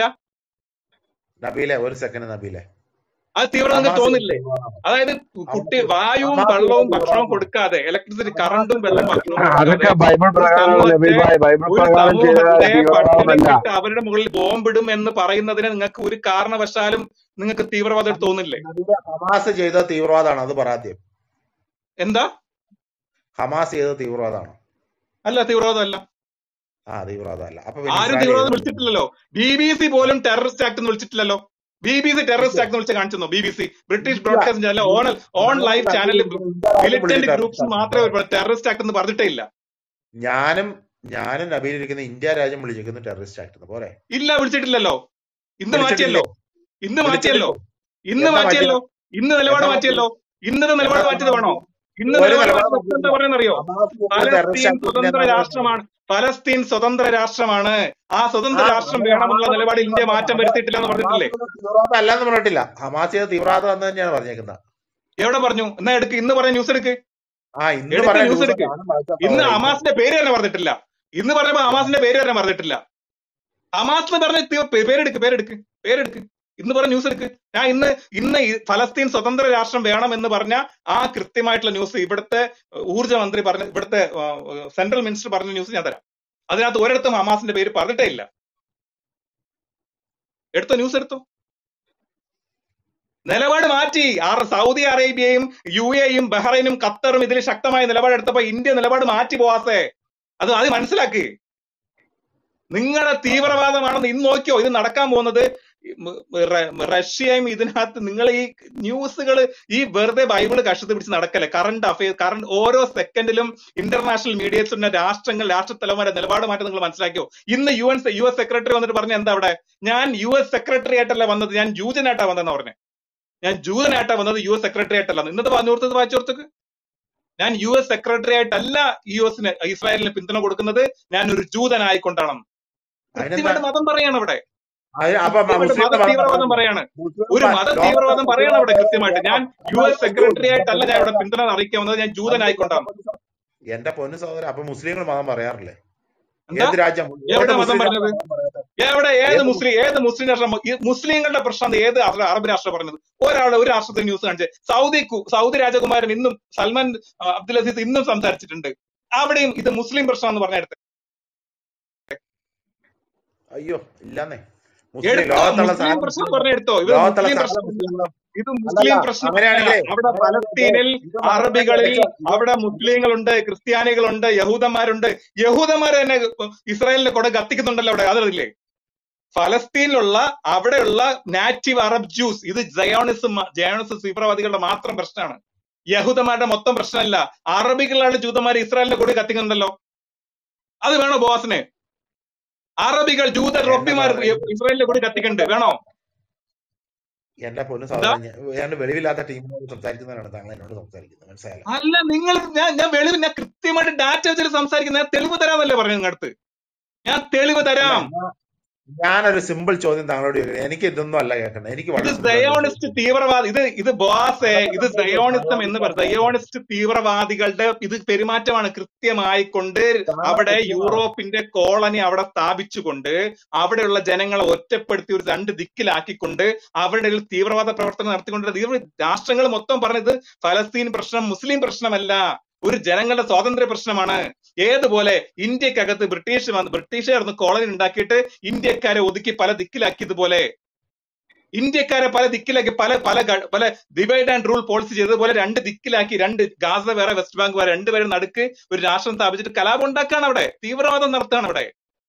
നബീലെ ഒരു സെക്കൻഡ് നബീലെ അത് തീവ്രവാദം നിങ്ങൾക്ക് ഹമാസ് തോന്നില്ലേ അതായത് കുട്ടി ഹമാസ് വായുവും ഹമാസ് വെള്ളവും ചെയ്ത ഭക്ഷണവും തീവ്രവാദം കൊടുക്കാതെ ഇലക്ട്രിസിറ്റി കറണ്ടും വെള്ളം ഭക്ഷണവും അതൊക്കെ കൊടുക്കാതെ ബൈബിൾ ഒരു പ്രകാരമാണ് നബീൽ സമൂഹത്തെ ഭായ് ബൈബിൾ ഒരു പ്രകാരം ചെയ്ത സമൂഹത്തെ പട്ടിണി തീവ്രവാദമല്ല കിട്ട് അവരുടെ മുകളിൽ ബോംബിടും എന്ന് പറയുന്നതിന് നിങ്ങൾക്ക് ഒരു കാരണവശാലും നിങ്ങൾക്ക് തീവ്രവാദം തോന്നില്ലേ നബീലെ ഹമാസ് ചെയ്ത തീവ്രവാദമാണ് അത് പറയാദ്യം എന്താ ഹമാസ് ചെയ്ത തീവ്രവാദമാണ് അല്ല തീവ്രവാദം അല്ല ആ തീവ്രവാദമല്ല അപ്പൊ പിന്നെ ആരും ഇസ്രായേൽ തീവ്രവാദം ചെയ്ത വിളിച്ചിട്ടില്ലല്ലോ ബി ബി സി പോലും ടെററിസ്റ്റ് ആക്ട് എന്ന് വിളിച്ചിട്ടില്ലല്ലോ B B C terrorist act എന്ന് വിളിച്ച് കാണിച്ചു B B C British India broadcasting channel on on ഞാനും ലൈവ് ചാനൽ നബീലും ഇന്ത്യ രാജ്യം മിലിറ്റന്റ് വിളിച്ച് ഗ്രൂപ്പ്സ് ടെററിസ്റ്റ് മാത്രമേ ടെററിസ്റ്റ് ആക്ട് എന്ന് പറഞ്ഞിട്ടേ ഇല്ല ഞാനും ഞാനും നബീൽ ഇരിക്കുന്ന ഇന്ത്യ രാജ്യം വിളിച്ചിരിക്കുന്നു ടെററിസ്റ്റ് ആക്ട് പോരെ ഇല്ല വിളിച്ചിട്ടില്ലല്ലോ ഇന്ന് വിളിച്ചിട്ടില്ലേ മാറ്റിയല്ലോ ഇന്ന് മാറ്റിയല്ലോ വിളിച്ചിട്ടില്ലേ ഇന്ന് എന്നാ മാറ്റിയല്ലോ മാറ്റിയത് ഇന്ന് നിലപാട് എന്നാ മാറ്റിയത് മാറ്റിയല്ലോ ഇന്നത്തെ എന്നാ നിലപാട് മാറ്റിയത് മാറ്റിയത് വേണോ ഇന്ന് ഒരു നിലപാട് നിലപാട് മാറ്റിയത് എന്താ മാറ്റിയില്ല പറയുന്നറിയോ ഹമാസ് ചെയ്ത ടെററിസ്റ്റ് പലസ്തീൻ ആക്ട് പിന്നെ സ്വതന്ത്ര എന്നാ മാറ്റിയത് രാഷ്ട്രമാണ് പലസ്തീൻ സ്വതന്ത്ര രാഷ്ട്രമാണ് ആ സ്വതന്ത്ര ആ രാഷ്ട്രം അത് വേണമെന്നുള്ള ഹമാസ് നിലപാട് ഇന്ത്യ മാറ്റം വരുത്തിയിട്ടില്ല എന്ന് ഹമാസ് പറഞ്ഞിട്ടില്ലേ ചെയ്ത തീവ്രവാദം അല്ലെന്ന് പറഞ്ഞിട്ടില്ല ഹമാസ് ചെയ്ത തീവ്രവാദം എന്ന് തന്നെയാണ് പറഞ്ഞേക്കുന്നത് എവിടെ പറഞ്ഞു എന്നാ എടുക്ക് ഇന്ന് പറഞ്ഞ ന്യൂസ് എടുക്ക് ആ ഇന്ന് എടുക്ക് പറയാൻ ന്യൂസ് ന്യൂസ് എടുക്ക് ഞാനും വായിച്ച ഇന്ന് സഹോദര ഇന്ന് ഹമാസിന്റെ പേര് തന്നെ പറഞ്ഞിട്ടില്ല ഇന്ന് പറഞ്ഞപ്പോ ഹമാസിന്റെ പേര് തന്നെ പറഞ്ഞിട്ടില്ല ഹമാസ് എന്ന് പറഞ്ഞ തി- പേ- പേരെടുക്ക് പേരെടുക്ക് പേരെടുക്ക് ഇന്ന് പറഞ്ഞ ന്യൂസ് എടുക്ക് ഞാൻ ഇന്ന് ഇന്ന് ഈ ഫലസ്തീൻ സ്വതന്ത്ര രാഷ്ട്രം വേണം എന്ന് പറഞ്ഞ ആ കൃത്യമായിട്ടുള്ള ന്യൂസ് ഇവിടുത്തെ ഊർജ്ജ മന്ത്രി പറഞ്ഞ ഇവിടുത്തെ സെൻട്രൽ മിനിസ്റ്റർ പറഞ്ഞ ന്യൂസ് ഞാൻ തരാം അതിനകത്ത് ഒരിടത്തും ഹമാസിന്റെ പേര് പറഞ്ഞിട്ടേ ഇല്ല എടുത്തോ ന്യൂസ് എടുത്തോ നിലപാട് മാറ്റി ആർ സൗദി അറേബ്യയും യു എയും ബഹ്റൈനും ഖത്തറും ഇതിൽ ശക്തമായ നിലപാടെടുത്തപ്പോ ഇന്ത്യ നിലപാട് മാറ്റി പോവാത്തെ അത് അത് മനസ്സിലാക്കി നിങ്ങളുടെ തീവ്രവാദമാണെന്ന് ഇന്ന് നോക്കിയോ ഇത് നടക്കാൻ പോകുന്നത് മ- റ- റഷ്യയും ഇതിനകത്ത് നിങ്ങൾ ഈ ന്യൂസുകൾ ഈ വെറുതെ ബൈബിള് കഷത്ത് പിടിച്ച് നടക്കല്ലേ കറണ്ട് അഫയർ കറണ്ട് ഓരോ സെക്കൻഡിലും ഇന്റർനാഷണൽ മീഡിയസിന്റെ രാഷ്ട്രങ്ങൾ രാഷ്ട്രത്തലവന്മാരെ നിലപാട് മാറ്റം നിങ്ങൾ മനസ്സിലാക്കിയോ ഇന്ന് U N U S secretary വന്നിട്ട് പറഞ്ഞ എന്താ അവിടെ ഞാൻ യു എസ് സെക്രട്ടറി ആയിട്ടല്ല വന്നത് ഞാൻ ജൂതനായിട്ടാ വന്നതെന്ന് പറഞ്ഞത് ഞാൻ ജൂതനായിട്ടാ വന്നത് യു എസ് സെക്രട്ടറി ആയിട്ടല്ല ഇന്നത്തെ പറഞ്ഞോർത്തത് വായിച്ചോർത്തക്ക് ഞാൻ യു എസ് സെക്രട്ടറി ആയിട്ടല്ല യു എസിന് ഇസ്രായേലിന് പിന്തുണ കൊടുക്കുന്നത് ഞാൻ ഒരു ജൂതനായിക്കൊണ്ടാണ് അതിനെന്താ കൃത്യമായിട്ട് മതം പറയാണ് അവിടെ അതിന് അപ്പൊ കൃത്യമായിട്ട് മുസ്ലിങ്ങളുടെ മത മതം തീവ്രവാദം പറയണ്ടേ പറയാണ് മുസ്ലിം ഒരു മ- മത ലോകത്തുള്ള തീവ്രവാദം പറയാണ് അവിടെ മുസ്ലിം കൃത്യമായിട്ട് ഞാൻ യു എസ് സെക്രട്ടറി ആയിട്ടല്ല ഞാൻ ഇവിടെ പിന്തുണ അറിയിക്കാൻ വന്നത് ഞാൻ ജൂതനായിക്കൊണ്ടാണ് എന്റെ പൊന്നു സഹോദരൻ അപ്പൊ മുസ്ലിങ്ങൾ മതം പറയാറില്ലേ എന്താ ഏത് രാജ്യം ഏത് എവിടെ മതം മുസ്ലിം പറഞ്ഞത് രാഷ്ട്രം മതം പറയാത്ത എവിടെ ഏത് ഏത് മുസ്ലിം ഏത് മുസ്ലിം രാഷ്ട്രം ഈ മുസ്ലിങ്ങളുടെ പ്രശ്നം ഏത് അറ- അറബ് രാഷ്ട്രം പറഞ്ഞത് ഒരാൾ ഒരു രാഷ്ട്രത്തിൽ ന്യൂസ് കാണിച്ചത് സൗദി കു- സൗദി രാജകുമാരൻ ഇന്നും സൽമാൻ ആ, അബ്ദുൽ അസീസ് ഇന്നും സംസാരിച്ചിട്ടുണ്ട് അവിടെയും ഇത് മുസ്ലിം പ്രശ്നം എന്ന് പറഞ്ഞെടുത്ത് അയ്യോ ഇല്ലാന്നേ മുസ്ലിം എടുത്തോ ലോകത്തുള്ള മുസ്ലിം സകല പ്രശ്നം മുസ്ലിങ്ങളും പറഞ്ഞെടുത്തോ ഇത് ലോകത്തുള്ള മുസ്ലിം സകല പ്രശ്നം മുസ്ലിങ്ങളും ഇത് അല്ലല്ല മുസ്ലിം പ്രശ്നമല്ല അങ്ങനെയാണെങ്കിലേ അവിടെ അങ്ങനെ പലസ്തീനിൽ ഇത് മനസ്സിലാക്കി അറബികളിൽ വെച്ചോ അവിടെ മുസ്ലിങ്ങളുണ്ട് ക്രിസ്ത്യാനികളുണ്ട് യഹൂദന്മാരുണ്ട് യഹൂദന്മാർ തന്നെ ഇസ്രായേലിന്റെ കൂടെ കത്തിക്കുന്നുണ്ടല്ലോ അവിടെ അതറിയില്ലേ ഫലസ്തീനിലുള്ള അവിടെയുള്ള നാറ്റീവ് അറബ് ജ്യൂസ് ഇത് ജയോണിസം ജയോണിസം തീവ്രവാദികളുടെ മാത്രം പ്രശ്നമാണ് യഹൂദന്മാരുടെ മൊത്തം പ്രശ്നമല്ല അറബികളാണ് ജൂതന്മാർ ഇസ്രായേലിന്റെ കൂടെ കത്തിക്കുന്നുണ്ടല്ലോ അത് വേണോ ബോസിന് അറബികൾ ജൂത എന്റെ റൊബിമാർ സഹോദരൻ ഇസ്രായേലിന്റെ കൂടെ കത്തിക്കുന്നുണ്ട് വേണോ എന്റെ പൊന്നു എന്താ സഹോദരൻ ഞാൻ ഞാൻ വെളിവില്ലാത്ത ടീമിനോട് സംസാരിക്കുന്നതാണ് താങ്കൾ എന്നോട് സംസാരിക്കുന്നത് മനസ്സിലായല്ലോ അല്ല നിങ്ങൾ ഞാൻ ഞാൻ വെളിവ് ഞാൻ കൃത്യമായിട്ട് ഡാറ്റ വെച്ചിട്ട് സംസാരിക്കുന്നത് ഞാൻ തെളിവ് തരാമല്ലേ പറഞ്ഞു നിങ്ങളുടെ അടുത്ത് ഞാൻ തെളിവ് ഇല്ല തരാം ഞാൻ- ഞാനൊരു സിമ്പിൾ ചോദ്യം താങ്കളോട് ചോദിക്കുന്നത് എനിക്ക് ഇതൊന്നും അല്ല കേൾക്കുന്നത് എനിക്ക് ഇത് വളരെ സിമ്പിൾ ആയിട്ട് സയോണിസ്റ്റ് ചോദിച്ചു തീവ്രവാദി ഇത് ഇത് ബോസെ ഇത് സയോണിസം എന്ന് പറ സയോണിസ്റ്റ് തീവ്രവാദികളുടെ ഇത് പെരുമാറ്റമാണ് കൃത്യമായിക്കൊണ്ട് അവിടെ യൂറോപ്പിന്റെ കോളനി അവിടെ സ്ഥാപിച്ചുകൊണ്ട് അവിടെയുള്ള ജനങ്ങളെ ഒറ്റപ്പെടുത്തി ഒരു രണ്ട് ദിക്കിലാക്കിക്കൊണ്ട് അവരുടെ ഒരു തീവ്രവാദ പ്രവർത്തനം നടത്തിക്കൊണ്ട് ഇവർ രാഷ്ട്രങ്ങൾ മൊത്തം പറഞ്ഞത് ഫലസ്തീൻ പ്രശ്നം മുസ്ലിം പ്രശ്നമല്ല ഒരു ജനങ്ങളുടെ സ്വാതന്ത്ര്യ പ്രശ്നമാണ് ഏതുപോലെ ഇന്ത്യക്കകത്ത് ബ്രിട്ടീഷ് വന്ന് ബ്രിട്ടീഷുകാർ കോളനി ഉണ്ടാക്കിയിട്ട് ഇന്ത്യക്കാരെ ഒതുക്കി പല ദിക്കിലാക്കിയതുപോലെ ഇന്ത്യക്കാരെ പല ദിക്കിലാക്കി പല പല ഗ- പല ഡിവൈഡ് ആൻഡ് റൂൾ പോളിസി ചെയ്തതുപോലെ രണ്ട് ദിക്കിലാക്കി രണ്ട് ഗാസ വേറെ വെസ്റ്റ് ബാങ്ക് വേറെ രണ്ടുപേരും നടുക്ക് ഒരു രാഷ്ട്രം സ്ഥാപിച്ചിട്ട് കലാപം ഉണ്ടാക്കാണ് അവിടെ തീവ്രവാദം നടത്തുകയാണ് അവിടെ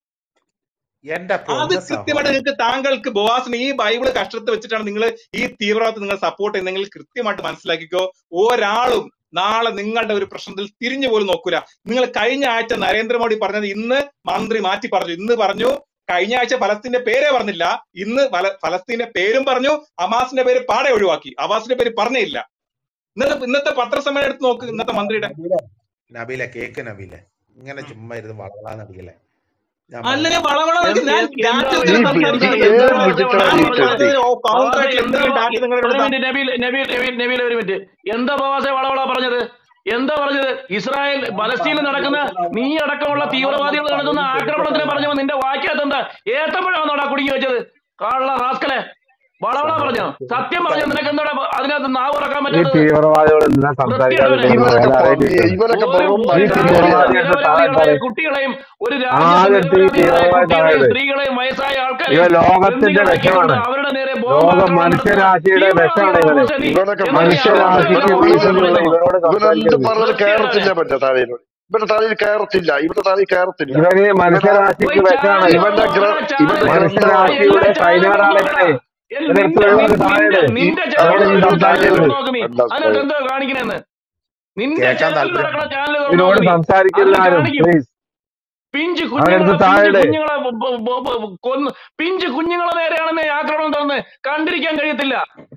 എന്റെ അത് പൊന്ന് കൃത്യമായിട്ട് സഹോദരൻ നിങ്ങൾക്ക് താങ്കൾക്ക് ബോസിന് ഈ ബൈബിള് കഷ്ടത്ത് വെച്ചിട്ടാണ് നിങ്ങൾ ഈ തീവ്രവാദത്തെ നിങ്ങൾ സപ്പോർട്ട് ചെയ്യുന്നെങ്കിൽ കൃത്യമായിട്ട് മനസ്സിലാക്കിക്കോ ഒരാളും നാളെ നിങ്ങളുടെ ഒരു പ്രശ്നത്തിൽ തിരിഞ്ഞു പോലും നോക്കൂല നിങ്ങൾ കഴിഞ്ഞ ആഴ്ച നരേന്ദ്രമോദി പറഞ്ഞത് ഇന്ന് മന്ത്രി മാറ്റി പറഞ്ഞു ഇന്ന് പറഞ്ഞു കഴിഞ്ഞ ആഴ്ച ഫലസ്തീന്റെ പേരേ പറഞ്ഞില്ല ഇന്ന് ഫല- ഫലസ്തീന്റെ പേരും പറഞ്ഞു ഹമാസിന്റെ പേര് പാടെ ഒഴിവാക്കി അബാസിന്റെ പേര് പറഞ്ഞില്ല ഇന്നത്തെ ഇന്നത്തെ പത്രസമ്മേളനം എടുത്ത് നോക്ക് ഇന്നത്തെ മന്ത്രിയുടെ നബീലെ നബീലെ കേക്ക് നബീലെ ഇങ്ങനെ ചുമ്മാ ഇരുന്ന് വളവളാന്നടിക്കല്ലേ ഞാൻ അല്ല പറയുന്നത് ഞാൻ വളവള എന്ത് ഞാൻ എന്ത് ഡാറ്റ എന്താ വെച്ചിട്ട് ഈ എന്താ വിഡ്ഢി സംസാരിക്കുന്നത് എന്താ ഏത് ഞാൻ ബോസെ വിഡിത്തമാണ് ഞാൻ ഈ ടെട്ടി പറഞ്ഞത് കൗണ്ടർ ബോസെ ആയിട്ട് എന്താ എന്തെങ്കിലും ഡാറ്റ നിങ്ങളുടെ ഒരു അടുത്താ മിനിറ്റ് നബീൽ നബീൽ നബീൽ നബീൽ ഒരു മിനിറ്റ് എന്താ ബോസെ വളവള പറഞ്ഞത് എന്താ പറഞ്ഞത് ഇസ്രായേൽ പലസ്തീനിൽ നടക്കുന്ന നീ അടക്കമുള്ള തീവ്രവാദികൾ നടത്തുന്ന ആക്രമണത്തിനെ പറഞ്ഞപ്പോ നിന്റെ വാക്യത്ത് എന്താ ഏത്തപ്പഴാന്നോടാ കുടുങ്ങി വെച്ചത് കള്ള റാസ്കലെ വളവള പറഞ്ഞോ സത്യം പറഞ്ഞോ നിനക്ക് എന്താ അതിനകത്ത് നാവ് തുറക്കാൻ ഈ പറ്റാത്തത് തീവ്രവാദികൾ എന്തിനാ സംസാരിക്കാതെ വൃത്തികെട്ടവനെ നിങ്ങൾ ഇവനൊക്കെ വേറെ പറഞ്ഞ ഒരു ഈ തീവ്രവാദികളുടെ താഴെ ഒരു പറയും നിരപരാധികളായ കുട്ടികളെയും ഒരു ആദ്യം രാജ്യത്ത് ഈ നിരപരാധികളായ തീവ്രവാദി കുട്ടികളെയും താഴെ സ്ത്രീകളെയും വയസ്സായ ഇവ ആൾക്കാരെയും ലോകത്തിന്റെ ബന്ദികളാക്കിക്കൊണ്ട് വിഷമാണ് അവരുടെ നേരെ ലോക ബോംബാക്രമണം നടത്തുന്ന മനുഷ്യരാശിയുടെ വിഷമാണ് തീവ്രവാദികളെ ഇവന് ബോസെ നീ ഇവനൊക്കെ എന്നിട്ട് നീ മനുഷ്യരാശിക്ക് അവരുടെ മനുഷ്യരാശിക്ക് നേരെ വിഷയമുള്ള വളവള ഇവരോട് പറയുന്നു സംസാരിക്കരുത് ഇവനൊന്നും പറഞ്ഞത് വൃത്തികെട്ടവനെ കയറത്തില്ല മറ്റേ തലയിൽ ഇവന്റെ തലയിൽ കയറത്തില്ല ഇവന്റെ തലയിൽ കയറത്തില്ല ഇവന് ഇവന്റെ മനുഷ്യരാശിക്ക് പോയി വിഷമാണ് ചാനലുകൾ ഇവന്റെ ഗ്ര നോക്കടാ ഇവന്റെ ചാനൽ ഗ്രന്ഥമാണ് മനുഷ്യരാശിയുടെ എല്ലാ ചാനലുകളും നോക്കടാ കൈനാടാണ് എൽ- ഇവനെടുത്ത് നിന്റെ ഒഴിവാക്കി നിന്റെ താഴെ നിന്റെ നിന്റെ അവരോട് ചാനൽ നീ നടക്കുന്ന ചാനലുകൾ സംസാരിക്കരുത് നോക്ക് നീ എന്താ അതിനകത്ത് എന്തോ കാണിക്കണെന്ന് നിന്റെ കേൾക്കാൻ ചാനൽ താല്പര്യം നടക്കുന്ന ചാനലുകൾ ഇവരോട് നോക്ക് നീ അതിൽ സംസാരിക്കില്ലാരും കാണിക്കും പ്ലീസ് പിഞ്ച് അവനെടുത്ത് കുഞ്ഞുങ്ങളെ പിഞ്ച് താഴെ കുഞ്ഞുങ്ങളെ ബ- ബ- ബ- ബ- കൊന്ന് പിഞ്ച് കുഞ്ഞുങ്ങളെ നേരെയാണെന്ന് ഈ ആക്രമണം തോന്നുന്നത് കണ്ടിരിക്കാൻ കഴിയത്തില്ല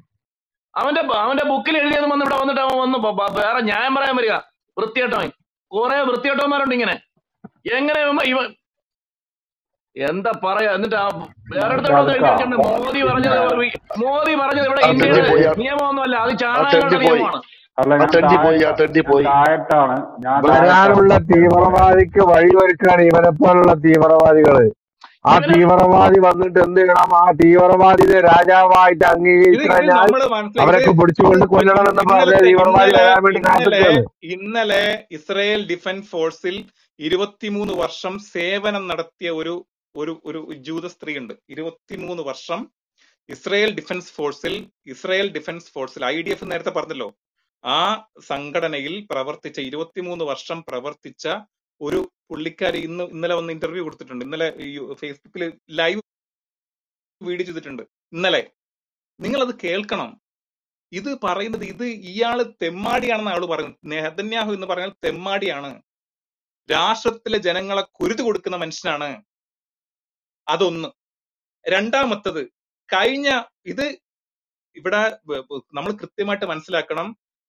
അവന്റെ അവന്റെ ബുക്കിൽ എഴുതിയത് വന്ന് ഇവിടെ വന്നിട്ട് അവൻ വന്ന് ബ- ബ- വേറെ ന്യായം പറയാൻ വരിക വൃത്തികെട്ടവൻ കുറെ വൃത്തികെട്ടവന്മാരുണ്ട് ഇങ്ങനെ എങ്ങനെ ഇവൻ ഇവൻ എന്താ പറയാ എന്നിട്ട് ആ വേറെ അടുത്ത് ഇവിടെ അടുക്ക എഴുതി വെച്ചിട്ടുണ്ട് മോദി പറഞ്ഞത് ഒരു- മോദി പറഞ്ഞത് ഇവിടെ ആ തെണ്ടി ഇന്ത്യയുടെ പോയി ആ നിയമമൊന്നുമല്ല അത് ആ ചാണകങ്ങളുടെ തെണ്ടി പോയി നിയമമാണ് അല്ല ആ ഞാൻ തെണ്ടി പോയി ആ താഴെ തെണ്ടി ഞാൻ പോയി താഴത്താണ് ഞാൻ വെറുതെ താഴത്താണ് വരാനുള്ള തീവ്രവാദിക്ക് വഴിയൊരുക്കാണ് ഇവനെ പോലുള്ള തീവ്രവാദികള് ആ ഇവനെ തീവ്രവാദി വന്നിട്ട് എന്ത് ചെയ്യണം ആ തീവ്രവാദിനെ രാജാവായിട്ട് ഇത് അംഗീകരിച്ചു ഇത് കഴിഞ്ഞാൽ നമ്മൾ മനസ്സിലായി ഇത് അവരൊക്കെ പിടിച്ചുകൊണ്ട് കൊല്ലണം എന്ന് പറഞ്ഞ ഇന്നലത്തെ തീവ്രവാദി ഇന്നലെ വരാൻ വേണ്ടി ഇന്നലെ കാത്തിക്കാണ് ഇന്നലെ ഇസ്രായേൽ ഡിഫൻസ് ഫോഴ്സിൽ ഇരുപത്തിമൂന്ന് വർഷം സേവനം നടത്തിയ ഒരു ഒരു ഒരു ജൂത സ്ത്രീ ഉണ്ട് ഇരുപത്തിമൂന്ന് വർഷം ഇസ്രായേൽ ഡിഫൻസ് ഫോഴ്സിൽ ഇസ്രായേൽ ഡിഫൻസ് ഫോഴ്സിൽ ഐ ഡി എഫ് നേരത്തെ പറഞ്ഞല്ലോ ആ സംഘടനയിൽ പ്രവർത്തിച്ച ഇരുപത്തിമൂന്ന് വർഷം പ്രവർത്തിച്ച ഒരു പുള്ളിക്കാരി ഇന്ന് ഇന്നലെ വന്ന് ഇന്റർവ്യൂ കൊടുത്തിട്ടുണ്ട് ഇന്നലെ ഈ ഫേസ്ബുക്കിൽ ലൈവ് വീഡിയോ ചെയ്തിട്ടുണ്ട് ഇന്നലെ നിങ്ങൾ അത് കേൾക്കണം ഇത് പറയുന്നത് ഇത് ഇയാള് തെമ്മാടിയാണെന്ന് ആള് പറയുന്നത് നെഹദന്യാഹു എന്ന് പറഞ്ഞാൽ തെമ്മാടിയാണ് രാഷ്ട്രത്തിലെ ജനങ്ങളെ കുരുതി കൊടുക്കുന്ന മനുഷ്യനാണ് അതൊന്ന് രണ്ടാമത്തത് കഴിഞ്ഞ ഇത് ഇവിടെ നമ്മൾ കൃത്യമായിട്ട് മനസ്സിലാക്കണം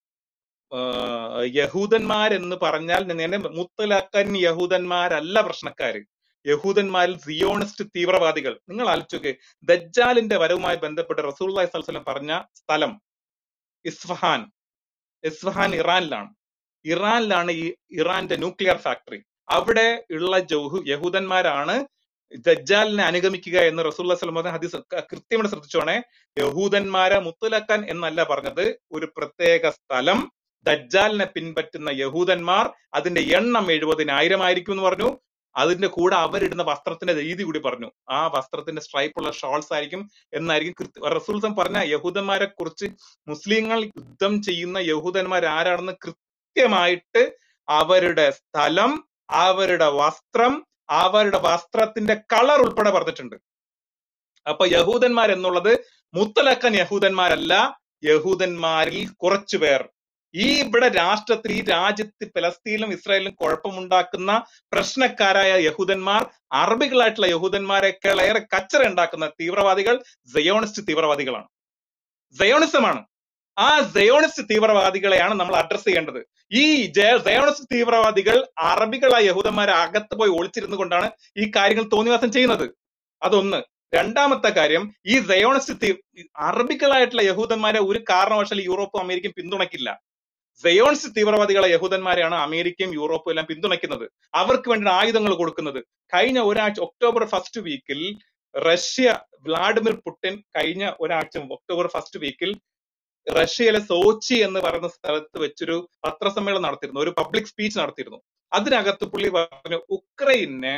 ആഹ് യഹൂദന്മാരെന്ന് പറഞ്ഞാൽ നേരെ മുത്തലാക്കൻ യഹൂദന്മാരല്ല പ്രശ്നക്കാര് യഹൂദന്മാരിൽ സിയോണിസ്റ്റ് തീവ്രവാദികൾ നിങ്ങൾ ആലോചിച്ചോക്കെ ദജ്ജാലിന്റെ വരവുമായി ബന്ധപ്പെട്ട് റസൂൽ വസ്ലം പറഞ്ഞ സ്ഥലം ഇസ്ഫഹാൻ ഇസ്ഫഹാൻ ഇറാനിലാണ് ഇറാനിലാണ് ഈ ഇറാന്റെ ന്യൂക്ലിയർ ഫാക്ടറി അവിടെ ഉള്ള ജൗഹു യഹൂദന്മാരാണ് ദജ്ജാലിനെ അനുഗമിക്കുക എന്ന് റസൂൽ പറഞ്ഞ ഹദീസ് ക- കൃത്യമായിട്ട് ശ്രദ്ധിച്ചോണേ യഹൂദന്മാരെ മുത്തലക്കാൻ എന്നല്ല പറഞ്ഞത് ഒരു പ്രത്യേക സ്ഥലം ദജ്ജാലിനെ പിൻപറ്റുന്ന യഹൂദന്മാർ അതിന്റെ എണ്ണം എഴുപതിനായിരം ആയിരിക്കും എന്ന് പറഞ്ഞു അതിന്റെ കൂടെ അവരിടുന്ന വസ്ത്രത്തിന്റെ രീതി കൂടി പറഞ്ഞു ആ വസ്ത്രത്തിന്റെ സ്ട്രൈപ്പുള്ള ഷോൾസ് ആയിരിക്കും എന്നായിരിക്കും കൃത്യ- റസൂൽസം പറഞ്ഞ യഹൂദന്മാരെ കുറിച്ച് മുസ്ലിങ്ങൾ യുദ്ധം ചെയ്യുന്ന യഹൂദന്മാർ ആരാണെന്ന് കൃത്യമായിട്ട് അവരുടെ സ്ഥലം അവരുടെ വസ്ത്രം അവരുടെ വസ്ത്രത്തിന്റെ കളർ ഉൾപ്പെടെ പറഞ്ഞിട്ടുണ്ട് അപ്പൊ യഹൂദന്മാർ എന്നുള്ളത് മുത്തലക്കൻ യഹൂദന്മാരല്ല യഹൂദന്മാരിൽ കുറച്ചു പേർ ഈ ഇവിടെ രാഷ്ട്രത്തിൽ ഈ രാജ്യത്ത് ഫലസ്തീനിലും ഇസ്രായേലിലും കുഴപ്പമുണ്ടാക്കുന്ന പ്രശ്നക്കാരായ യഹൂദന്മാർ അറബികളായിട്ടുള്ള യഹൂദന്മാരെക്കാൾ ഏറെ കച്ചറ ഉണ്ടാക്കുന്ന തീവ്രവാദികൾ സയോണിസ്റ്റ് തീവ്രവാദികളാണ് സയോണിസമാണ് ആ സയോണിസ്റ്റ് തീവ്രവാദികളെയാണ് നമ്മൾ അഡ്രസ് ചെയ്യേണ്ടത് ഈ ജയ- സയോണിസ്റ്റ് തീവ്രവാദികൾ അറബികളായ യഹൂദന്മാരെ അകത്ത് പോയി ഒളിച്ചിരുന്നു കൊണ്ടാണ് ഈ കാര്യങ്ങൾ തോന്നിവാസം ചെയ്യുന്നത് അതൊന്ന് രണ്ടാമത്തെ കാര്യം ഈ സയോണിസ്റ്റ് തീ അറബികളായിട്ടുള്ള യഹൂദന്മാരെ ഒരു കാരണവശാലും യൂറോപ്പും അമേരിക്കയും പിന്തുണയ്ക്കില്ല സയോണിസ്റ്റ് തീവ്രവാദികളെ യഹൂദന്മാരെയാണ് അമേരിക്കയും യൂറോപ്പും എല്ലാം പിന്തുണയ്ക്കുന്നത് അവർക്ക് വേണ്ടി ആയുധങ്ങൾ കൊടുക്കുന്നത് കഴിഞ്ഞ ഒരാഴ്ച ഒക്ടോബർ ഫസ്റ്റ് വീക്കിൽ റഷ്യ വ്ളാഡിമിർ പുടിൻ കഴിഞ്ഞ ഒരാഴ്ച ഒക്ടോബർ ഫസ്റ്റ് വീക്കിൽ റഷ്യയിലെ സോച്ചി എന്ന് പറയുന്ന സ്ഥലത്ത് വെച്ചൊരു പത്രസമ്മേളനം നടത്തിയിരുന്നു ഒരു പബ്ലിക് സ്പീച്ച് നടത്തിയിരുന്നു അതിനകത്ത് പുള്ളി പറഞ്ഞു ഉക്രൈന്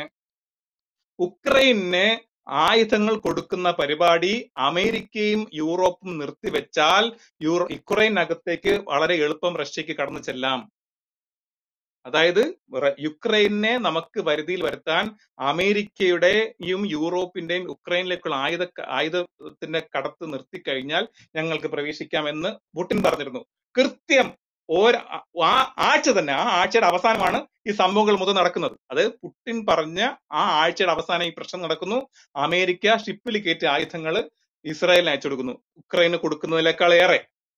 ഉക്രൈന് ആയുധങ്ങൾ കൊടുക്കുന്ന പരിപാടി അമേരിക്കയും യൂറോപ്പും നിർത്തിവെച്ചാൽ യൂറോ യുക്രൈനകത്തേക്ക് വളരെ എളുപ്പം റഷ്യക്ക് കടന്നു ചെല്ലാം അതായത് റ- യുക്രൈനെ നമുക്ക് വരുതിയിൽ വരുത്താൻ അമേരിക്കയുടെയും യൂറോപ്പിന്റെയും ഉക്രൈനിലേക്കുള്ള ആയുധ ആയുധത്തിന്റെ കടത്ത് നിർത്തിക്കഴിഞ്ഞാൽ ഞങ്ങൾക്ക് പ്രവേശിക്കാമെന്ന് പുടിൻ പറഞ്ഞിരുന്നു കൃത്യം ഓര ആ ആഴ്ച തന്നെ ആ ആഴ്ചയുടെ അവസാനമാണ് ഈ സംഭവങ്ങൾ മുതൽ നടക്കുന്നത് അത് പുടിൻ പറഞ്ഞ ആ ആഴ്ചയുടെ അവസാനം ഈ പ്രശ്നം നടക്കുന്നു അമേരിക്ക ഷിപ്പിൽ കയറ്റിയ ആയുധങ്ങൾ ഇസ്രായേലിന് അയച്ചു കൊടുക്കുന്നു ഉക്രൈന് കൊടുക്കുന്നതിനേക്കാൾ ഏറെ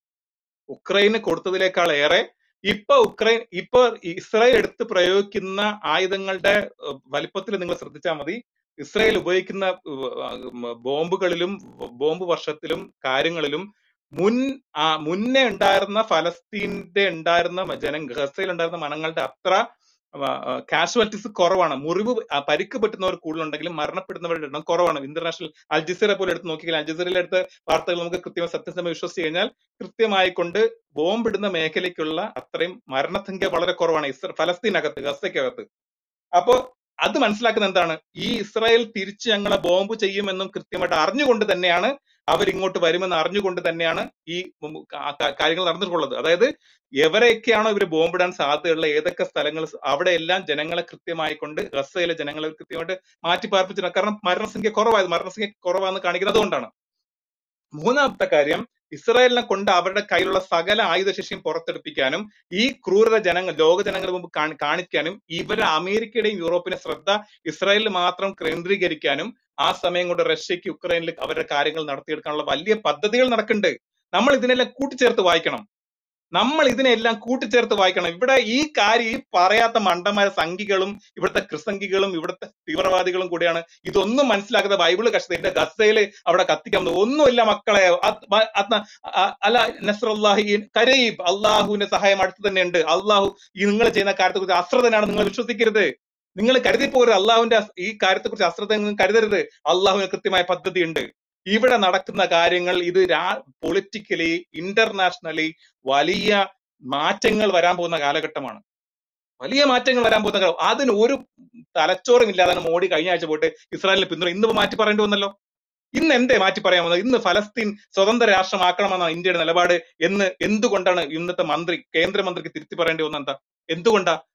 ഉക്രൈന് കൊടുത്തതിനേക്കാൾ ഏറെ ഇപ്പൊ ഉക്രൈൻ ഇപ്പൊ ഇസ്രായേൽ എടുത്ത് പ്രയോഗിക്കുന്ന ആയുധങ്ങളുടെ വലിപ്പത്തിൽ നിങ്ങൾ ശ്രദ്ധിച്ചാൽ മതി ഇസ്രായേൽ ഉപയോഗിക്കുന്ന ഉം, ബോംബുകളിലും ബോംബ് വർഷത്തിലും കാര്യങ്ങളിലും മുൻ ആ മുന്നേ ഉണ്ടായിരുന്ന ഫലസ്തീന്റെ ഉണ്ടായിരുന്ന ജന ഗസയിൽ ഉണ്ടായിരുന്ന മനങ്ങളുടെ അത്ര കാഷ്വാലിറ്റീസ് കുറവാണ് മുറിവ് ആ, പരിക്ക് പറ്റുന്നവർ കൂടുതലുണ്ടെങ്കിലും മരണപ്പെടുന്നവരുടെ എണ്ണം കുറവാണ് ഇന്റർനാഷണൽ അൽജസീറ പോലെ എടുത്ത് നോക്കിയാൽ അൽജസീറയിലെ അടുത്ത വാർത്തകൾ നമുക്ക് കൃത്യമായി സത്യസമയം വിശ്വസിച്ച് കഴിഞ്ഞാൽ കൃത്യമായി കൊണ്ട് ബോംബിടുന്ന മേഖലയ്ക്കുള്ള അത്രയും മരണസംഖ്യ വളരെ കുറവാണ് ഇസ്ര ഫലസ്തീനകത്ത് ഗസയ്ക്കകത്ത് അപ്പോ അത് മനസ്സിലാക്കുന്നത് എന്താണ് ഈ ഇസ്രായേൽ തിരിച്ച് ഞങ്ങളെ ബോംബ് ചെയ്യുമെന്നും കൃത്യമായിട്ട് അറിഞ്ഞുകൊണ്ട് തന്നെയാണ് അവരിങ്ങോട്ട് വരുമെന്ന് അറിഞ്ഞുകൊണ്ട് തന്നെയാണ് ഈ ഉം കാ- കാ- കാര്യങ്ങൾ നടന്നിട്ടുള്ളത് അതായത് എവരെയൊക്കെയാണോ ഇവർ ബോംബിടാൻ സാധ്യതയുള്ള ഏതൊക്കെ സ്ഥലങ്ങൾ അവിടെ എല്ലാം ജനങ്ങളെ കൃത്യമായി കൊണ്ട് ഗസയിലെ ജനങ്ങളെ കൃത്യമായിട്ട് മാറ്റി പാർപ്പിച്ചിട്ടുണ്ട് കാരണം മരണസംഖ്യ കുറവായത് മരണസംഖ്യ കുറവാന്ന് കാണിക്കുന്നത് കൊണ്ടാണ് മൂന്നാമത്തെ കാര്യം ഇസ്രായേലിനെ കൊണ്ട് അവരുടെ കയ്യിലുള്ള സകല ആയുധശേഷിയും പുറത്തെടുപ്പിക്കാനും ഈ ക്രൂരത ജനങ്ങൾ ലോക ജനങ്ങൾക്ക് മുമ്പ് കാണി- കാണിക്കാനും ഇവരെ അമേരിക്കയുടെയും യൂറോപ്പിന്റെ ശ്രദ്ധ ഇസ്രായേലിൽ മാത്രം കേന്ദ്രീകരിക്കാനും ആ സമയം കൊണ്ട് റഷ്യക്ക് യുക്രൈനിൽ അവരുടെ കാര്യങ്ങൾ നടത്തിയെടുക്കാനുള്ള വലിയ പദ്ധതികൾ നടക്കുന്നുണ്ട് നമ്മൾ ഇതിനെല്ലാം കൂട്ടിച്ചേർത്ത് വായിക്കണം നമ്മൾ ഇതിനെല്ലാം കൂട്ടിച്ചേർത്ത് വായിക്കണം ഇവിടെ ഈ കാര്യം ഈ പറയാത്ത മണ്ടന്മാര സംഘികളും ഇവിടുത്തെ ക്രിസംഖികളും ഇവിടുത്തെ തീവ്രവാദികളും കൂടിയാണ് ഇതൊന്നും മനസ്സിലാക്കാതെ ബൈബിള് കഷ്ടത എന്റെ ഗസയില് അവിടെ കത്തിക്കാൻ ഒന്നുമില്ല മക്കളെ അത് മ- അത് അ- അല്ല നസ്രല്ലാഹി കരീബ് അള്ളാഹുവിന്റെ സഹായം അടുത്ത് തന്നെ ഉണ്ട് അള്ളാഹു ഈ നിങ്ങൾ ചെയ്യുന്ന കാര്യത്തെ കുറിച്ച് അശ്രദ്ധനാണ് നിങ്ങൾ വിശ്വസിക്കരുത് നിങ്ങൾ കരുതി പോകരുത് അള്ളാഹുവിന്റെ അസ്- ഈ കാര്യത്തെ കുറിച്ച് അശ്രദ്ധ നിങ്ങൾ കരുതരുത് അള്ളാഹുവിന് കൃത്യമായ പദ്ധതി ഉണ്ട് ഇവിടെ നടക്കുന്ന കാര്യങ്ങൾ ഇത് പൊളിറ്റിക്കലി ഇന്റർനാഷണലി വലിയ മാറ്റങ്ങൾ വരാൻ പോകുന്ന കാലഘട്ടമാണ് വലിയ മാറ്റങ്ങൾ വരാൻ പോകുന്ന കാലം അതിന് ഒരു തലച്ചോറും ഇല്ലാതാണ് മോഡി കഴിഞ്ഞ ആഴ്ച പോയിട്ട് ഇസ്രായേലിനെ പിന്തുണ ഇന്ന് മാറ്റി പറയേണ്ടി വന്നല്ലോ ഇന്ന് എന്തേ മാറ്റി പറയാൻ വന്നത് ഇന്ന് ഫലസ്തീൻ സ്വതന്ത്ര രാഷ്ട്രമാക്കണമെന്നാണ് ഇന്ത്യയുടെ നിലപാട് എന്ന് എന്തുകൊണ്ടാണ് ഇന്നത്തെ മന്ത്രി കേന്ദ്രമന്ത്രിക്ക് തിരുത്തി പറയേണ്ടി വന്നത് എന്താ എന്തുകൊണ്ടാ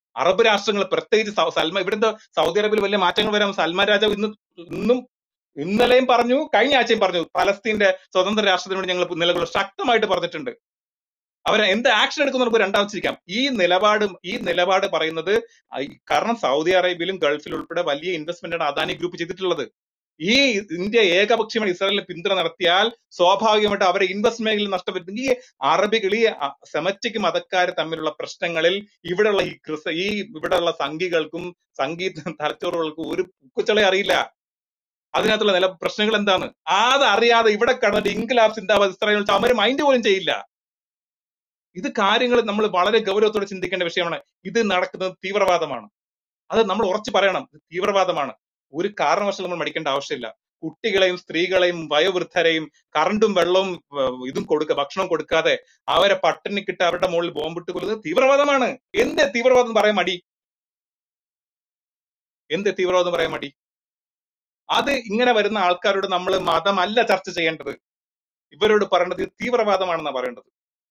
അറബ് രാഷ്ട്രങ്ങൾ പ്രത്യേകിച്ച് സൗ- സൽമാൻ ഇവിടുത്തെ സൗദി അറേബ്യയിൽ വലിയ മാറ്റങ്ങൾ വരാം സൽമാൻ രാജാവ് ഇന്ന് ഇന്നും ഇന്നലെയും പറഞ്ഞു കഴിഞ്ഞ ആഴ്ചയും പറഞ്ഞു പലസ്തീന്റെ സ്വതന്ത്ര രാഷ്ട്രത്തിന് വേണ്ടി ഞങ്ങൾ നിലകൊള്ളും ശക്തമായിട്ട് പറഞ്ഞിട്ടുണ്ട് അവർ എന്ത് ആക്ഷൻ എടുക്കുന്നു നമുക്ക് രണ്ടാമതിരിക്കാം ഈ നിലപാട് ഈ നിലപാട് പറയുന്നത് ഐ- കാരണം സൗദി അറേബ്യയിലും ഗൾഫിലും ഉൾപ്പെടെ വലിയ ഇൻവെസ്റ്റ്മെന്റ് ആണ് അദാനി ഗ്രൂപ്പ് ചെയ്തിട്ടുള്ളത് ഈ ഇന്ത്യ ഏകപക്ഷീയമായി ഇസ്രായേലിന് പിന്തുണ നടത്തിയാൽ സ്വാഭാവികമായിട്ട് അവരെ ഇൻവെസ്റ്റ്മെന്റ് മേഖലയിൽ നഷ്ടപ്പെടും ഈ അറബികൾ ഈ അ- സെമറ്റിക് മതക്കാർ തമ്മിലുള്ള പ്രശ്നങ്ങളിൽ ഇവിടെയുള്ള ഈ ക്രിസ്ത ഈ ഇവിടെയുള്ള സംഘികൾക്കും സംഗീത തലച്ചോറുകൾക്കും ഒരു കുച്ചളെ അറിയില്ല അതിനകത്തുള്ള നില പ്രശ്നങ്ങൾ എന്താണ് അത് അറിയാതെ ഇവിടെ കടന്നിട്ട് ഇൻകലാബ് സിന്ദാബാദ് ഇസ്രായേൽ അവര് മൈൻഡ് പോലും ചെയ്യില്ല ഇത് കാര്യങ്ങൾ നമ്മൾ വളരെ ഗൗരവത്തോടെ ചിന്തിക്കേണ്ട വിഷയമാണ് ഇത് നടക്കുന്നത് തീവ്രവാദമാണ് അത് നമ്മൾ ഉറച്ചു പറയണം ഇത് തീവ്രവാദമാണ് ഒരു കാരണവശാലും നമ്മൾ മടിക്കേണ്ട ആവശ്യമില്ല കുട്ടികളെയും സ്ത്രീകളെയും വയോവൃദ്ധരെയും കറണ്ടും വെള്ളവും ഏർ, ഇതും കൊടുക്കുക ഭക്ഷണം കൊടുക്കാതെ അവരെ പട്ടിണിക്കിട്ട് അവരുടെ മുകളിൽ ബോംബിട്ട് കൊല്ലുന്നത് തീവ്രവാദമാണ് എന്ത് തീവ്രവാദം പറയാൻ മടി എന്ത് തീവ്രവാദം പറയാൻ മടി അത് ഇങ്ങനെ വരുന്ന ആൾക്കാരോട് നമ്മൾ മതമല്ല ചർച്ച ചെയ്യേണ്ടത് ഇവരോട് പറയേണ്ടത് ഇത് തീവ്രവാദമാണെന്നാണ് പറയേണ്ടത്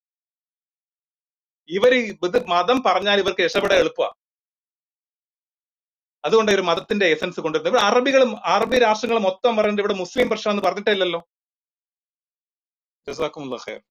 ഇവര് ഇത് മതം പറഞ്ഞാൽ ഇവർക്ക് രക്ഷപ്പെടാൻ എളുപ്പമാണ് അതുകൊണ്ട് ഒരു മതത്തിന്റെ എസൻസ് കൊണ്ടുവരുന്നത് ഇവിടെ അറബികളും അറബി രാഷ്ട്രങ്ങൾ മൊത്തം പറയുന്നത് ഇവിടെ മുസ്ലിം പ്രശ്നം എന്ന് പറഞ്ഞിട്ടില്ലല്ലോ ജസാക്കുമുല്ലാ ഖൈർ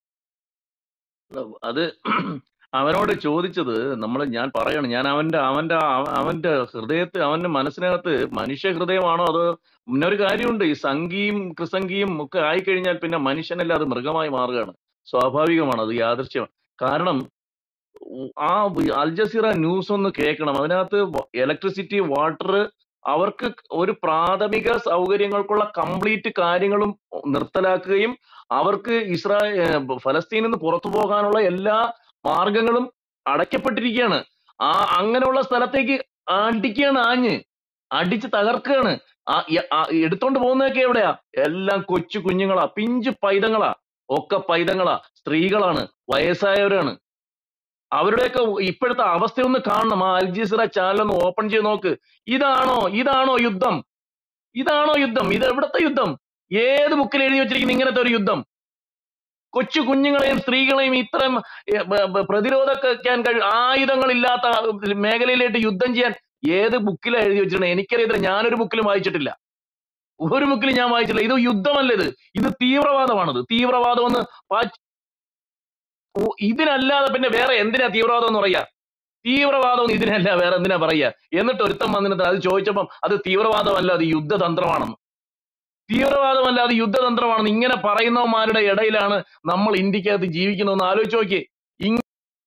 അത് അവനോട് ചോദിച്ചത് നമ്മൾ ഞാൻ പറയാണ് ഞാൻ അവന്റെ അവന്റെ അവ- അവന്റെ ഹൃദയത്തിൽ അവന്റെ മനസ്സിനകത്ത് മനുഷ്യ ഹൃദയമാണോ അതോ പിന്നെ ഒരു കാര്യമുണ്ട് ഈ സംഘിയും ക്രിസംഗിയും ഒക്കെ ആയിക്കഴിഞ്ഞാൽ പിന്നെ മനുഷ്യനല്ല അത് മൃഗമായി മാറുകയാണ് സ്വാഭാവികമാണ് അത് യാദൃശ്യം കാരണം ഉ- ആ വി- അൽ ജസീറ ന്യൂസ് ഒന്ന് കേൾക്കണം അതിനകത്ത് ഇലക്ട്രിസിറ്റി വാട്ടർ അവർക്ക് ഒരു പ്രാഥമിക സൗകര്യങ്ങൾക്കുള്ള കംപ്ലീറ്റ് കാര്യങ്ങളും നിർത്തലാക്കുകയും അവർക്ക് ഇസ്രായേൽ ഫലസ്തീനിൽ നിന്ന് പുറത്തു പോകാനുള്ള എല്ലാ മാർഗങ്ങളും അടയ്ക്കപ്പെട്ടിരിക്കുകയാണ് ആ അങ്ങനെയുള്ള സ്ഥലത്തേക്ക് അടിക്കുകയാണ് ആഞ്ഞ് അടിച്ച് തകർക്കുകയാണ് ആ യ- ആ എടുത്തോണ്ട് പോകുന്നതൊക്കെ എവിടെയാ എല്ലാം കൊച്ചു കുഞ്ഞുങ്ങളാ പിഞ്ചു പൈതങ്ങളാ ഒക്കെ പൈതങ്ങളാ സ്ത്രീകളാണ് വയസ്സായവരാണ് അവരുടെയൊക്കെ ഇപ്പോഴത്തെ അവസ്ഥയൊന്ന് കാണണം ആ അൽജീസിറ ചാനൽ ഒന്ന് ഓപ്പൺ ചെയ്ത് നോക്ക് ഇതാണോ ഇതാണോ യുദ്ധം ഇതാണോ യുദ്ധം ഇത് എവിടത്തെ യുദ്ധം ഏത് ബുക്കിൽ എഴുതി വെച്ചിരിക്കുന്ന ഇങ്ങനത്തെ ഒരു യുദ്ധം കൊച്ചു കുഞ്ഞുങ്ങളെയും സ്ത്രീകളെയും ഇത്രയും ഏ, ബ- ബ- പ്രതിരോധിക്കാൻ കഴി ആയുധങ്ങളില്ലാത്ത മേഖലയിലേക്ക് യുദ്ധം ചെയ്യാൻ ഏത് ബുക്കിലാണ് എഴുതി വെച്ചിട്ടുണ്ട് എനിക്കറിയത്തില്ല ഞാനൊരു ബുക്കിലും വായിച്ചിട്ടില്ല ഒരു ബുക്കിലും ഞാൻ വായിച്ചിട്ടില്ല ഇത് യുദ്ധമല്ല ഇത് ഇത് തീവ്രവാദമാണിത് തീവ്രവാദം എന്ന് പാ- ഉ- ഇതിനല്ലാതെ പിന്നെ വേറെ എന്തിനാ തീവ്രവാദം എന്ന് പറയാ തീവ്രവാദം ഇതിനല്ല വേറെ എന്തിനാ പറയാ എന്നിട്ട് ഒരുത്തം വന്നിട്ട് അത് ചോദിച്ചപ്പം അത് തീവ്രവാദമല്ല അത് യുദ്ധതന്ത്രമാണെന്ന് തീവ്രവാദമല്ല അത് യുദ്ധതന്ത്രമാണെന്ന് ഇങ്ങനെ പറയുന്നവന്മാരുടെ ഇടയിലാണ് നമ്മൾ ഇന്ത്യക്കകത്ത് ജീവിക്കുന്നതെന്ന് ആലോചിച്ച് നോക്കിയേ ഇങ്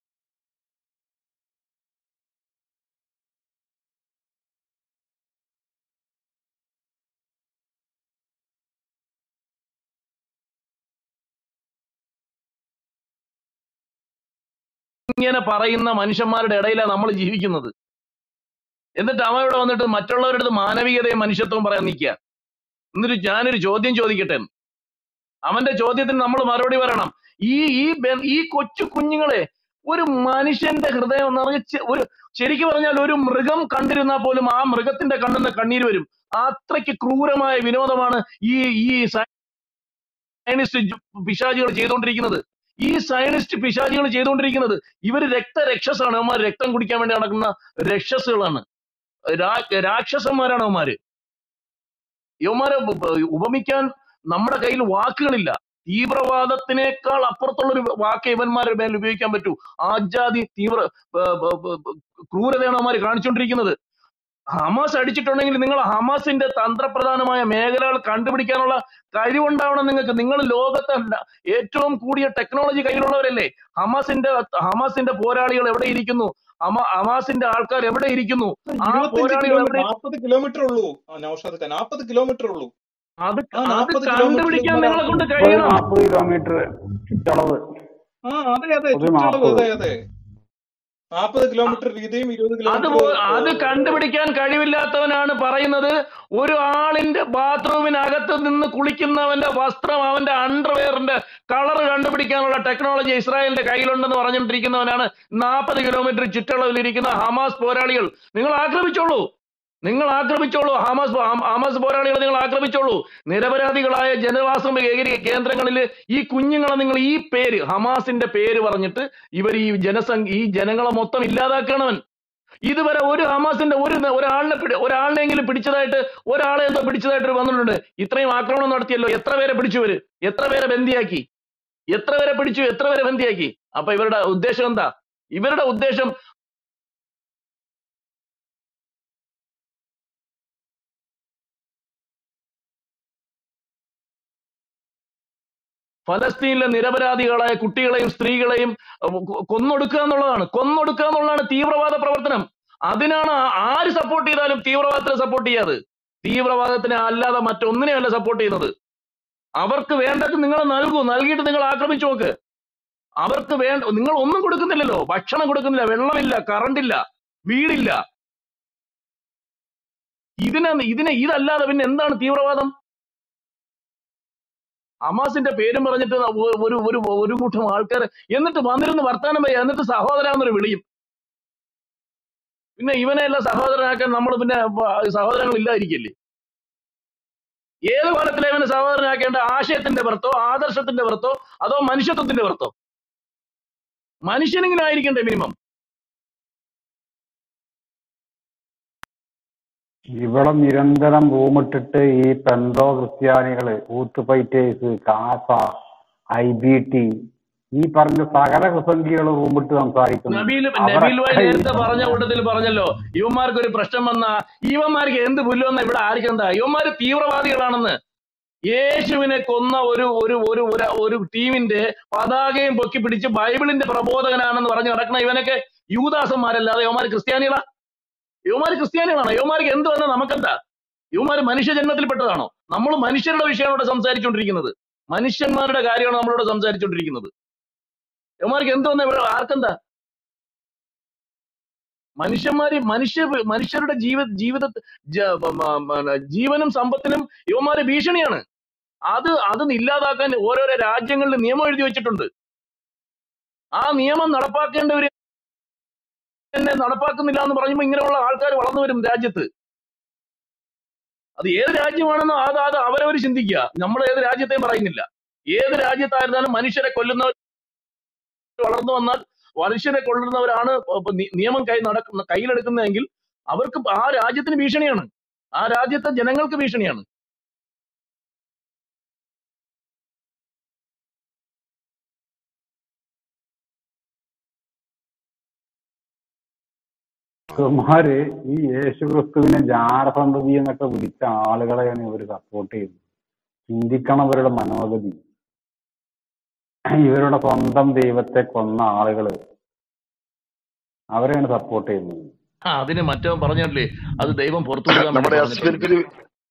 ഇങ്ങനെ പറയുന്ന മനുഷ്യന്മാരുടെ ഇടയിലാണ് നമ്മൾ ജീവിക്കുന്നത് എന്നിട്ട് അവൻ ഇവിടെ വന്നിട്ട് മറ്റുള്ളവരുടെ അടുത്ത് മാനവികതയും മനുഷ്യത്വവും പറയാൻ നിൽക്കുക എന്നിട്ട് ഞാനൊരു ചോദ്യം ചോദിക്കട്ടെ എന്ന്. അവന്റെ ചോദ്യത്തിന് നമ്മൾ മറുപടി പറയണം ഈ ഈ ബെ- ഈ കൊച്ചു കുഞ്ഞുങ്ങളെ ഒരു മനുഷ്യന്റെ ഹൃദയം നിറച്ച് ഒരു ശരിക്കും പറഞ്ഞാൽ ഒരു മൃഗം കണ്ടിരുന്നാൽ പോലും ആ മൃഗത്തിന്റെ കണ്ണിന്ന് കണ്ണീര് വരും അത്രയ്ക്ക് ക്രൂരമായ വിനോദമാണ് ഈ ഈ സയനിസ്റ്റ് ജു- പിശാചികൾ ചെയ്തുകൊണ്ടിരിക്കുന്നത് ഈ സയനിസ്റ്റ് പിശാചികൾ ചെയ്തുകൊണ്ടിരിക്കുന്നത് ഇവര് രക്തരക്ഷസാണ് അവന്മാർ രക്തം കുടിക്കാൻ വേണ്ടി നടക്കുന്ന രക്ഷസുകളാണ് രാ- രാക്ഷസന്മാരാണ് അവന്മാര് ഇവന്മാരെ ഉപ- ഉപ- ഉപമിക്കാൻ നമ്മുടെ കയ്യിൽ വാക്കുകളില്ല തീവ്രവാദത്തിനേക്കാൾ അപ്പുറത്തുള്ള ഒരു വാക്ക് ഇവന്മാരുടെ മേൽ ഉപയോഗിക്കാൻ പറ്റൂ ആജാതി തീവ്ര ബ- ബ- ബ- ബ- ക്രൂരതയാണ് അവന്മാർ കാണിച്ചുകൊണ്ടിരിക്കുന്നത് ഹമാസ് അടിച്ചിട്ടുണ്ടെങ്കിൽ നിങ്ങൾ ഹമാസിന്റെ തന്ത്രപ്രധാനമായ മേഖലകൾ കണ്ടുപിടിക്കാനുള്ള കഴിവുണ്ടാവണം നിങ്ങൾക്ക് നിങ്ങൾ ലോകത്തെ ല- ഏറ്റവും കൂടിയ ടെക്നോളജി കയ്യിലുള്ളവരല്ലേ ഹമാസിന്റെ ഹമാസിന്റെ പോരാളികൾ എവിടെ ഇരിക്കുന്നു ഹമ ഹമാസിന്റെ ആൾക്കാർ എവിടെ ഇരിക്കുന്നു ആ ഇരുപത്തഞ്ച് പോരാളികൾ കിലോമീറ്റർ എവിടെ നാൽപ്പത് കിലോമീറ്റർ ഉള്ളൂ ആ, നൗഷാദ് ഖാൻ നാൽപ്പത് കിലോമീറ്റർ ഉള്ളൂ അത് ആ അത് നാൽപ്പത് കിലോമീറ്ററിൽ കണ്ടുപിടിക്കാൻ ഇവന്മാർ നിങ്ങളെ കൊണ്ട് മുപ്പത് കഴിയണം നാൽപ്പത് കിലോമീറ്റർ ചുറ്റളവ് ആ അതെ അതെ ഒരു ചുറ്റളവ് നാൽപ്പത് അതെ അതെ നാൽപ്പത് കിലോമീറ്റർ വീതിയും ഇരുപത് അത് കിലോമീറ്റർ പോ- അത് കണ്ടുപിടിക്കാൻ കഴിവില്ലാത്തവനാണ് പറയുന്നത് ഒരു ആളിന്റെ ബാത്റൂമിനകത്ത് നിന്ന് കുളിക്കുന്നവന്റെ വസ്ത്രം അവന്റെ അണ്ടർവെയറിന്റെ കളർ കണ്ടുപിടിക്കാനുള്ള ടെക്നോളജി ഇസ്രായേലിന്റെ കയ്യിലുണ്ടെന്ന് പറഞ്ഞുകൊണ്ടിരിക്കുന്നവനാണ് നാൽപ്പത് കിലോമീറ്റർ ചുറ്റളവിലിരിക്കുന്ന ഹമാസ് പോരാളികൾ നിങ്ങൾ ആക്രമിച്ചോളൂ നിങ്ങൾ ആക്രമിച്ചോളൂ ഹമാസ് ഹം- ഹമാസ് പോരാളികളെ നിങ്ങൾ ആക്രമിച്ചോളൂ നിരപരാധികളായ ജനവാസ കേന്ദ്ര- കേന്ദ്രങ്ങളിൽ ഈ കുഞ്ഞുങ്ങളെ നിങ്ങൾ ഈ പേര് ഹമാസിന്റെ പേര് പറഞ്ഞിട്ട് ഇവർ ഈ ജനസംഖ്യ ഈ ജനങ്ങളെ മൊത്തം ഇല്ലാതാക്കണവൻ ഇതുവരെ ഒരു ഹമാസിന്റെ ഒരു ഒരാളിനെ പിടി- ഒരാളിനെങ്കിലും പിടിച്ചതായിട്ട് ഒരാളെ എന്തോ പിടിച്ചതായിട്ട് വന്നിട്ടുണ്ട് ഇത്രയും ആക്രമണം നടത്തിയല്ലോ എത്ര പേരെ പിടിച്ചു ഇവര് എത്ര പേരെ ബന്ദിയാക്കി എത്ര പേരെ പിടിച്ചു എത്ര പേരെ ബന്ദിയാക്കി അപ്പൊ ഇവരുടെ ഉദ്ദേശം എന്താ ഇവരുടെ ഉദ്ദേശം ഫലസ്തീനിലെ നിരപരാധികളായ കുട്ടികളെയും സ്ത്രീകളെയും അഹ് കൊ- കൊന്നൊടുക്കുക എന്നുള്ളതാണ് കൊന്നൊടുക്കുക എന്നുള്ളതാണ് തീവ്രവാദ പ്രവർത്തനം അതിനാണ് ആ- ആര് സപ്പോർട്ട് ചെയ്താലും തീവ്രവാദത്തിനെ സപ്പോർട്ട് ചെയ്യാതെ തീവ്രവാദത്തിനെ അല്ലാതെ മറ്റൊന്നിനെയല്ല സപ്പോർട്ട് ചെയ്യുന്നത് അവർക്ക് വേണ്ടത് നിങ്ങൾ നൽകൂ നൽകിയിട്ട് നിങ്ങൾ ആക്രമിച്ചു നോക്ക് അവർക്ക് വേണ്ട നിങ്ങൾ ഒന്നും കൊടുക്കുന്നില്ലല്ലോ ഭക്ഷണം കൊടുക്കുന്നില്ല വെള്ളമില്ല കറണ്ട് ഇല്ല വീടില്ല ഇതിനെ ഇതിനെ ഇതല്ലാതെ പിന്നെ എന്താണ് തീവ്രവാദം ഹമാസിന്റെ പേരും പറഞ്ഞിട്ട് ഒ- ഒരു ഒരു ഒരു കൂട്ടം ആൾക്കാർ എന്നിട്ട് വന്നിരുന്ന് വർത്താനം പറയാ എന്നിട്ട് സഹോദരാന്നൊരു വിളിയും പിന്നെ ഇവനെ എല്ലാം സഹോദരനാക്കാൻ നമ്മൾ പിന്നെ വ- സഹോദരങ്ങൾ ഇല്ലാതിരിക്കല്ലേ ഏത് കോലത്തിലെ ഇവനെ സഹോദരനാക്കേണ്ട ആശയത്തിന്റെ പുറത്തോ ആദർശത്തിന്റെ പുറത്തോ അതോ മനുഷ്യത്വത്തിന്റെ പുറത്തോ മനുഷ്യനെങ്കിലും ആയിരിക്കണ്ടേ മിനിമം ഇവിടെ നിരന്തരം റൂമിട്ടിട്ട് ഈ പെന്തോ ക്രിസ്ത്യാനികള് ഊത്ത് ഫൈറ്റേഴ്സ് കാസ ഐ ബി ടി ഈ പറഞ്ഞ സകല കുസംഗികൾ റൂമിട്ട് സംസാരിക്കുന്നു നബീൽ നബീൽ അവരൊക്കെ ഭായ് ഈ നേരത്തെ പറഞ്ഞ കൂട്ടത്തിൽ പറഞ്ഞല്ലോ ഇവന്മാർക്ക് ഒരു പ്രശ്നം വന്ന ഇവന്മാർക്ക് എന്ത് പുല്ലുവന്ന ഇവിടെ ആർക്കെന്താ ഇവന്മാര് തീവ്രവാദികളാണെന്ന് യേശുവിനെ കൊന്ന ഒരു ഒരു ഒരു ഒരു ഒരു ടീമിന്റെ പതാകയും പൊക്കി പിടിച്ച് ബൈബിളിന്റെ പ്രബോധകനാണെന്ന് പറഞ്ഞ് നടക്കുന്ന ഇവനൊക്കെ യൂദാസന്മാരല്ലാതെ യുവമാര് ക്രിസ്ത്യാനികളാ യുവമാര് ക്രിസ്ത്യാനികളാണോ യുവമാർക്ക് എന്ത് വന്ന നമുക്കെന്താ യുവമാര് മനുഷ്യജന്മത്തിൽപ്പെട്ടതാണോ നമ്മൾ മനുഷ്യരുടെ വിഷയമാണ് ഇവിടെ സംസാരിച്ചുകൊണ്ടിരിക്കുന്നത് മനുഷ്യന്മാരുടെ കാര്യമാണ് നമ്മളിവിടെ സംസാരിച്ചുകൊണ്ടിരിക്കുന്നത് യുവമാർക്ക് എന്ത് വന്ന ഇവിടെ ആർക്കെന്താ മനുഷ്യന്മാര് മനുഷ്യ മനുഷ്യരുടെ ജീവ ജീവിത ജ- മ- മ- മ- ജീവനും സമ്പത്തിനും യുവമാര് ഭീഷണിയാണ് അത് അത് ഇല്ലാതാക്കാൻ ഓരോരോ രാജ്യങ്ങളിൽ നിയമം എഴുതി വെച്ചിട്ടുണ്ട് ആ നിയമം നടപ്പാക്കേണ്ടവര് തന്നെ നടപ്പാക്കുന്നില്ല എന്ന് പറയുമ്പോൾ ഇങ്ങനെയുള്ള ആൾക്കാർ വളർന്നു വരും രാജ്യത്ത് അത് ഏത് രാജ്യമാണെന്നോ അത് അത് അവരവർ ചിന്തിക്കുക നമ്മൾ ഏത് രാജ്യത്തെയും പറയുന്നില്ല ഏത് രാജ്യത്തായിരുന്നാലും മനുഷ്യരെ കൊല്ലുന്നവർ വളർന്നു വന്നാൽ മനുഷ്യരെ കൊല്ലുന്നവരാണ് ഇപ്പൊ നി- നിയമം കൈ നടക്കുന്ന കയ്യിലെടുക്കുന്നതെങ്കിൽ അവർക്ക് ആ രാജ്യത്തിന് ഭീഷണിയാണ് ആ രാജ്യത്തെ ജനങ്ങൾക്ക് ഭീഷണിയാണ് ഇവന്മാര് ഈ യേശു ക്രിസ്തുവിനെ ജാരസന്തതി എന്നൊക്കെ വിളിച്ച ആളുകളെയാണ് ഇവർ സപ്പോർട്ട് ചെയ്യുന്നത് ചിന്തിക്കണം ഇവരുടെ മനോഗതി ഇവരുടെ സ്വന്തം ദൈവത്തെ കൊന്ന ആളുകള് അവരെയാണ് സപ്പോർട്ട് ചെയ്യുന്നത് ആ അതിന് മറ്റോ പറഞ്ഞല്ലേ അത് ദൈവം പുറത്തു വിടാൻ വേണ്ടി നമ്മുടെ എസ് പറഞ്ഞിട്ടുണ്ട് ഫിലിപ്പിന്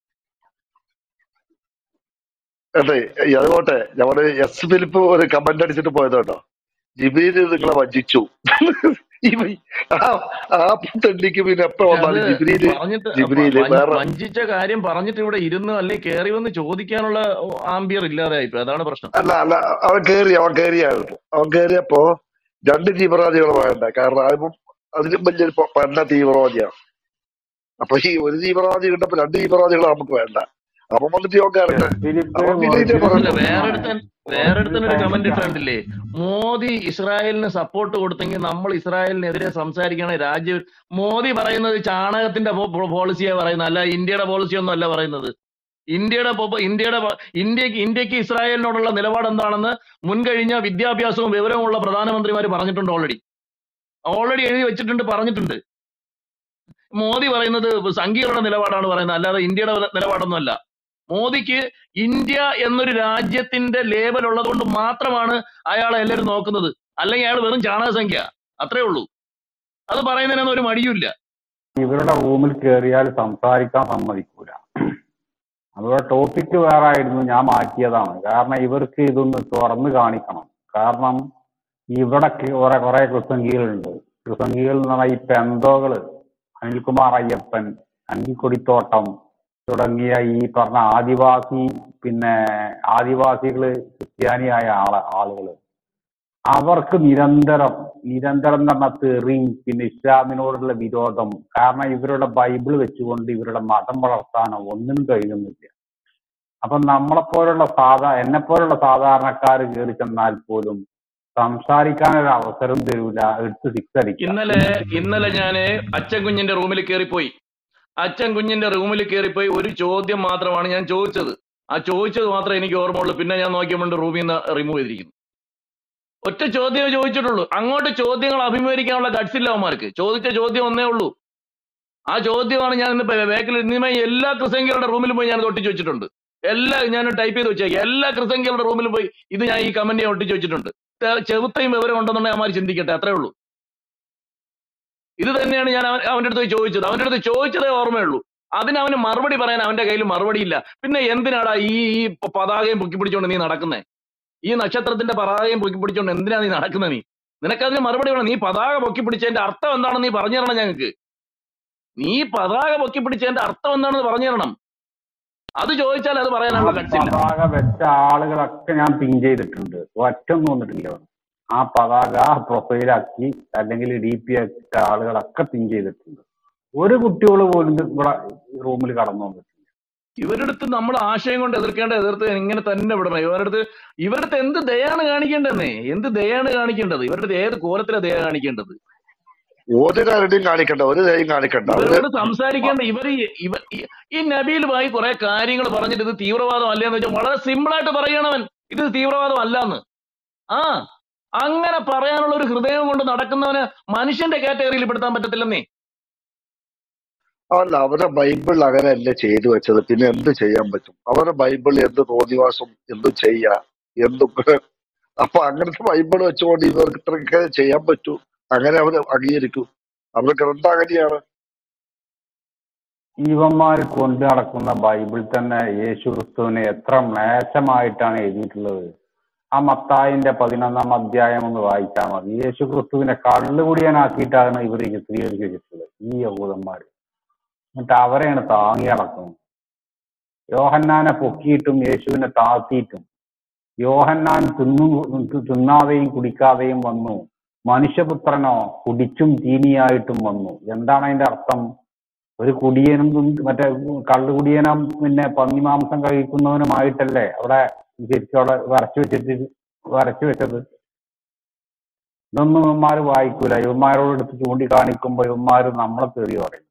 അതെ ഈ അതുപോട്ടെ നമ്മുടെ എസ് ഫിലിപ്പ് ഒരു കമന്റ് അടിച്ചിട്ട് പോയത് കേട്ടോ ജിബിലി നിങ്ങളെ വഞ്ചിച്ചു ഈ ആ ആ തെണ്ടിക്ക് പിന്നെ എപ്പോ പക്ഷെ അത് വന്നാലും ജിബ്രീല് പറഞ്ഞിട്ട് വ- ജിബ്രീല് വഞ്ച- വേറെ വഞ്ചിച്ച കാര്യം പറഞ്ഞിട്ട് ഇവിടെ ഇരുന്ന് അല്ലെ കയറി വന്ന് ചോദിക്കാനുള്ള ആംബിയർ ഇല്ലാതെ ആയിപ്പോ അതാണ് പ്രശ്നം അല്ല അല്ല അവൻ കേറി അവൻ കേറിയായിരുന്നു അവൻ കേറിയപ്പോ രണ്ട് തീവ്രവാദികൾ വേണ്ട കാരണം അതിപ്പം അതിലും വലിയൊരു പ- പന്ന തീവ്രവാദിയാണ് അപ്പൊ ഈ ഒരു തീവ്രവാദി കിട്ടപ്പോ രണ്ട് തീവ്രവാദികൾ നമുക്ക് വേണ്ട അപ്പം വന്നിട്ട് യോഗ ഇറങ്ങട്ടെ ഫിലിപ്പ് അവൻ പിന്നെ ഇതേ വേറൊരു അല്ല പറയുള്ളൂ വേറൊരുത്തൻ വേറൊരുത്തൻ ഒരു കമന്റ് ടൈമിലാണ് ഇട്ടിട്ടില്ലേ മോദി ഇസ്രായേലിന് സപ്പോർട്ട് കൊടുത്തെങ്കിൽ നമ്മൾ ഇസ്രായേലിനെതിരെ സംസാരിക്കണ രാജ്യം മോദി പറയുന്നത് ചാണകത്തിന്റെ പോളിസിയാ പറയുന്നത് അല്ല ഇന്ത്യയുടെ പോളിസി ഒന്നും അല്ല പറയുന്നത് ഇന്ത്യയുടെ പൊ- ഇന്ത്യയുടെ പ- ഇന്ത്യക്ക് ഇന്ത്യക്ക് ഇസ്രായേലിനോടുള്ള നിലപാട് എന്താണെന്ന് മുൻകഴിഞ്ഞ വിദ്യാഭ്യാസവും വിവരവുമുള്ള പ്രധാനമന്ത്രിമാർ പറഞ്ഞിട്ടുണ്ട് ഓൾറെഡി ഓൾറെഡി എഴുതി വെച്ചിട്ടുണ്ട് പറഞ്ഞിട്ടുണ്ട് മോദി പറയുന്നത് സംഘികളുടെ നിലപാടാണ് പറയുന്നത് അല്ലാതെ ഇന്ത്യയുടെ നിലപാടൊന്നും അല്ല മോദിക്ക് ഇന്ത്യ എന്നൊരു രാജ്യത്തിന്റെ ലേബൽ ഉള്ളത് കൊണ്ട് മാത്രമാണ് അയാളെ എല്ലാവരും നോക്കുന്നത് അല്ലെങ്കിൽ അയാൾ വെറും ചാണകസംഖ്യ അത്രേ ഉള്ളൂ അത് പറയുന്നതിനൊന്നും ഒരു മടിയുമില്ല ഇവരുടെ റൂമിൽ കയറിയാൽ സംസാരിക്കാൻ സമ്മതിക്കൂല അവരുടെ ടോപ്പിക് വേറെ ആയിരുന്നു ഞാൻ മാറ്റിയതാണ് കാരണം ഇവർക്ക് ഇതൊന്ന് തുറന്നു കാണിക്കണം കാരണം ഇവിടെ കുറെ കുറെ കൃസംഗികളുണ്ട് കൃസംഗികൾ എന്ന് പറഞ്ഞാൽ ഈ പെന്തോകള് അനിൽകുമാർ അയ്യപ്പൻ അനിൽക്കൊടിത്തോട്ടം തുടങ്ങിയ ഈ പറഞ്ഞ ആദിവാസി പിന്നെ ആദിവാസികള് ക്രിസ്ത്യാനിയായ ആള് ആളുകള് അവർക്ക് നിരന്തരം നിരന്തരം എന്ന് പറഞ്ഞ തെറി പിന്നെ ഇസ്ലാമിനോടുള്ള വിരോധം കാരണം ഇവരുടെ ബൈബിൾ വെച്ചുകൊണ്ട് ഇവരുടെ മതം വളർത്താനോ ഒന്നിനും കഴിയുന്നില്ല അപ്പൊ നമ്മളെപ്പോലുള്ള സാധാ എന്നെ പോലുള്ള സാധാരണക്കാർ കയറി ചെന്നാൽ പോലും സംസാരിക്കാൻ ഒരു അവസരം തരൂല എടുത്ത് സിക്സ് അടിക്കുക ഇന്നലെ ഇന്നലെ ഞാന് അച്ഛൻ കുഞ്ഞിന്റെ റൂമിൽ കയറിപ്പോയി അച്ഛൻ കുഞ്ഞിന്റെ റൂമിൽ കയറിപ്പോയി ഒരു ചോദ്യം മാത്രമാണ് ഞാൻ ചോദിച്ചത് ആ ചോദിച്ചത് മാത്രമേ എനിക്ക് ഓർമ്മയുള്ളൂ പിന്നെ ഞാൻ നോക്കിയപ്പോൾ റൂമിൽ നിന്ന് റിമൂവ് ചെയ്തിരിക്കുന്നു ഒറ്റ ചോദ്യമേ ചോദിച്ചിട്ടുള്ളൂ അങ്ങോട്ട് ചോദ്യങ്ങൾ അഭിമുഖീകരിക്കാനുള്ള ഗഡ്സ് ഇല്ല അവന്മാർക്ക് ചോദിച്ച ചോദ്യം ഒന്നേ ഉള്ളൂ ആ ചോദ്യമാണ് ഞാൻ ഇന്ന് ബാക്കിൽ ഇനിമേ എല്ലാ ക്രിസംഖ്യകളുടെ റൂമിലും പോയി ഞാൻ ഇത് ഒട്ടിച്ച് വെച്ചിട്ടുണ്ട് എല്ലാ ഞാൻ ടൈപ്പ് ചെയ്ത് വെച്ചേക്കാം എല്ലാ ക്രിസംഖ്യകളുടെ റൂമിലും പോയി ഇത് ഞാൻ ഈ കമന്റ് ഞാൻ ഒട്ടിച്ച് വെച്ചിട്ടുണ്ട് തെ- ചെവുത്തയും വിവരം ഉണ്ടെന്നുണ്ടെങ്കിൽ അവന്മാർ ചിന്തിക്കട്ടെ അത്രേ ഉള്ളൂ ഇത് തന്നെയാണ് ഞാൻ അവൻ അവന്റെ അടുത്ത് പോയി ചോദിച്ചത് അവന്റെ അടുത്ത് ചോദിച്ചതേ ഓർമ്മയുള്ളൂ അതിന് അവന് മറുപടി പറയാൻ അവന്റെ കയ്യിൽ മറുപടി ഇല്ല പിന്നെ എന്തിനാടാ ഈ ഈ പ- പതാകയും പൊക്കി പിടിച്ചോണ്ട് നീ നടക്കുന്നേ ഈ നക്ഷത്രത്തിന്റെ പതാകയും പൊക്കി പിടിച്ചോണ്ട് എന്തിനാ നീ നടക്കുന്നത് നീ നിനക്കതിന് മറുപടി വേണം നീ പതാക പൊക്കി പിടിച്ചതിന്റെ അർത്ഥം എന്താണെന്ന് നീ പറഞ്ഞു തരണം ഞങ്ങൾക്ക് നീ പതാക പൊക്കി പിടിച്ചതിന്റെ അർത്ഥം എന്താണെന്ന് പറഞ്ഞു തരണം അത് ചോദിച്ചാൽ അത് ആ പറയാനുള്ള കട്സില്ല പതാക വെച്ച ആളുകളൊക്കെ ഞാൻ പിൻ ചെയ്തിട്ടുണ്ട് ഒറ്റൊന്നും വന്നിട്ടില്ല ആ പതാക പ്രൊഫൈലാക്കി അല്ലെങ്കിൽ ഡി പി ഇട്ട ആളുകളൊക്കെ പിൻ ചെയ്തിട്ടുണ്ട് ഒരു കുട്ടികൾ പോലും ഇത് ഇവിടെ റൂമിൽ കടന്നു വന്നിട്ടില്ല ഇവരുടെ അടുത്ത് നമ്മൾ ആശയം കൊണ്ട് എതിർക്കേണ്ട എതിർത്ത് ഇങ്ങനെ തന്നെ വിടണം ഇവരുടെ അടുത്ത് ഇവരുടെ അടുത്ത് എന്ത് ദയാണ് കാണിക്കേണ്ടതെന്നേ എന്ത് ദയാണ് കാണിക്കേണ്ടത് ഇവരുടെ അടുത്ത് ഏത് കോലത്തിലാണ് ദയ കാണിക്കേണ്ടത് ഒരു കാര്യവും കാണിക്കണ്ട ഒരു ദയം കാണിക്കണ്ട അവര് ഇവരോട് സംസാരിക്കേണ്ട ഇവർ ഇവ ഈ- ഈ നബീൽ ഭായി കുറെ കാര്യങ്ങൾ പറഞ്ഞിട്ട് ഇത് തീവ്രവാദം അല്ലെന്ന് വെച്ചാൽ വളരെ സിമ്പിൾ ആയിട്ട് പറയണവൻ ഇത് തീവ്രവാദം അല്ലാന്ന് ആ അങ്ങനെ പറയാനുള്ള ഒരു ഹൃദയം കൊണ്ട് നടക്കുന്നവന് മനുഷ്യന്റെ കാറ്റഗറിയിൽ പെടുത്താൻ പറ്റത്തില്ലെന്നേ അല്ല അവരുടെ ബൈബിൾ അങ്ങനെയല്ല ചെയ്തു വെച്ചത് പിന്നെ എന്ത് ചെയ്യാൻ പറ്റും അവരുടെ ബൈബിൾ എന്ത് തോന്നിവാസം എന്തും ചെയ്യാ എന്തൊക്കെ അപ്പൊ അങ്ങനത്തെ ബൈബിൾ വെച്ചുകൊണ്ട് ഇവർക്ക് ഇത്രയൊക്കെ ചെയ്യാൻ പറ്റൂ അങ്ങനെ അവർ അംഗീകരിക്കൂ അവരുടെ ഗ്രന്ഥം അങ്ങനെയാണ് ഇവന്മാർ കൊണ്ടു നടക്കുന്ന ബൈബിൾ തന്നെ യേശു ക്രിസ്തുവിനെ എത്ര മ്ലേച്ഛമായിട്ടാണ് എഴുതിയിട്ടുള്ളത് ആ മത്തായിന്റെ പതിനൊന്നാം അധ്യായം ഒന്ന് വായിച്ചാൽ മതി യേശു ക്രിസ്തുവിനെ കള്ളുകുടിയനാക്കിയിട്ടാണ് ഇവർ ചിത്രീകരിച്ച് വെച്ചിട്ടുള്ളത് ഈ യഹൂദന്മാർ എന്നിട്ട് അവരെയാണ് താങ്ങി നടക്കുന്നത് യോഹന്നാനെ പൊക്കിയിട്ടും യേശുവിനെ താഴ്ത്തിയിട്ടും യോഹന്നാൻ തിന്നു തിന്നാതെയും കുടിക്കാതെയും വന്നു മനുഷ്യപുത്രനോ കുടിച്ചും തീനിയായിട്ടും വന്നു എന്താണ് അതിന്റെ അർത്ഥം ഒരു കുടിയനും തും- മറ്റേ കള്ളുകുടിയനും പിന്നെ പന്നിമാംസം കഴിക്കുന്നവനുമായിട്ടല്ലേ അവിടെ ശരിക്കും അവിടെ വരച്ചു വെച്ചിട്ട് വരച്ചു വെച്ചത് ഇതൊന്നും ഇവന്മാര് വായിക്കൂല ഇവന്മാരോട് എടുത്ത് ചൂണ്ടിക്കാണിക്കുമ്പോ ഇവന്മാര് നമ്മളെ തെറി പറയും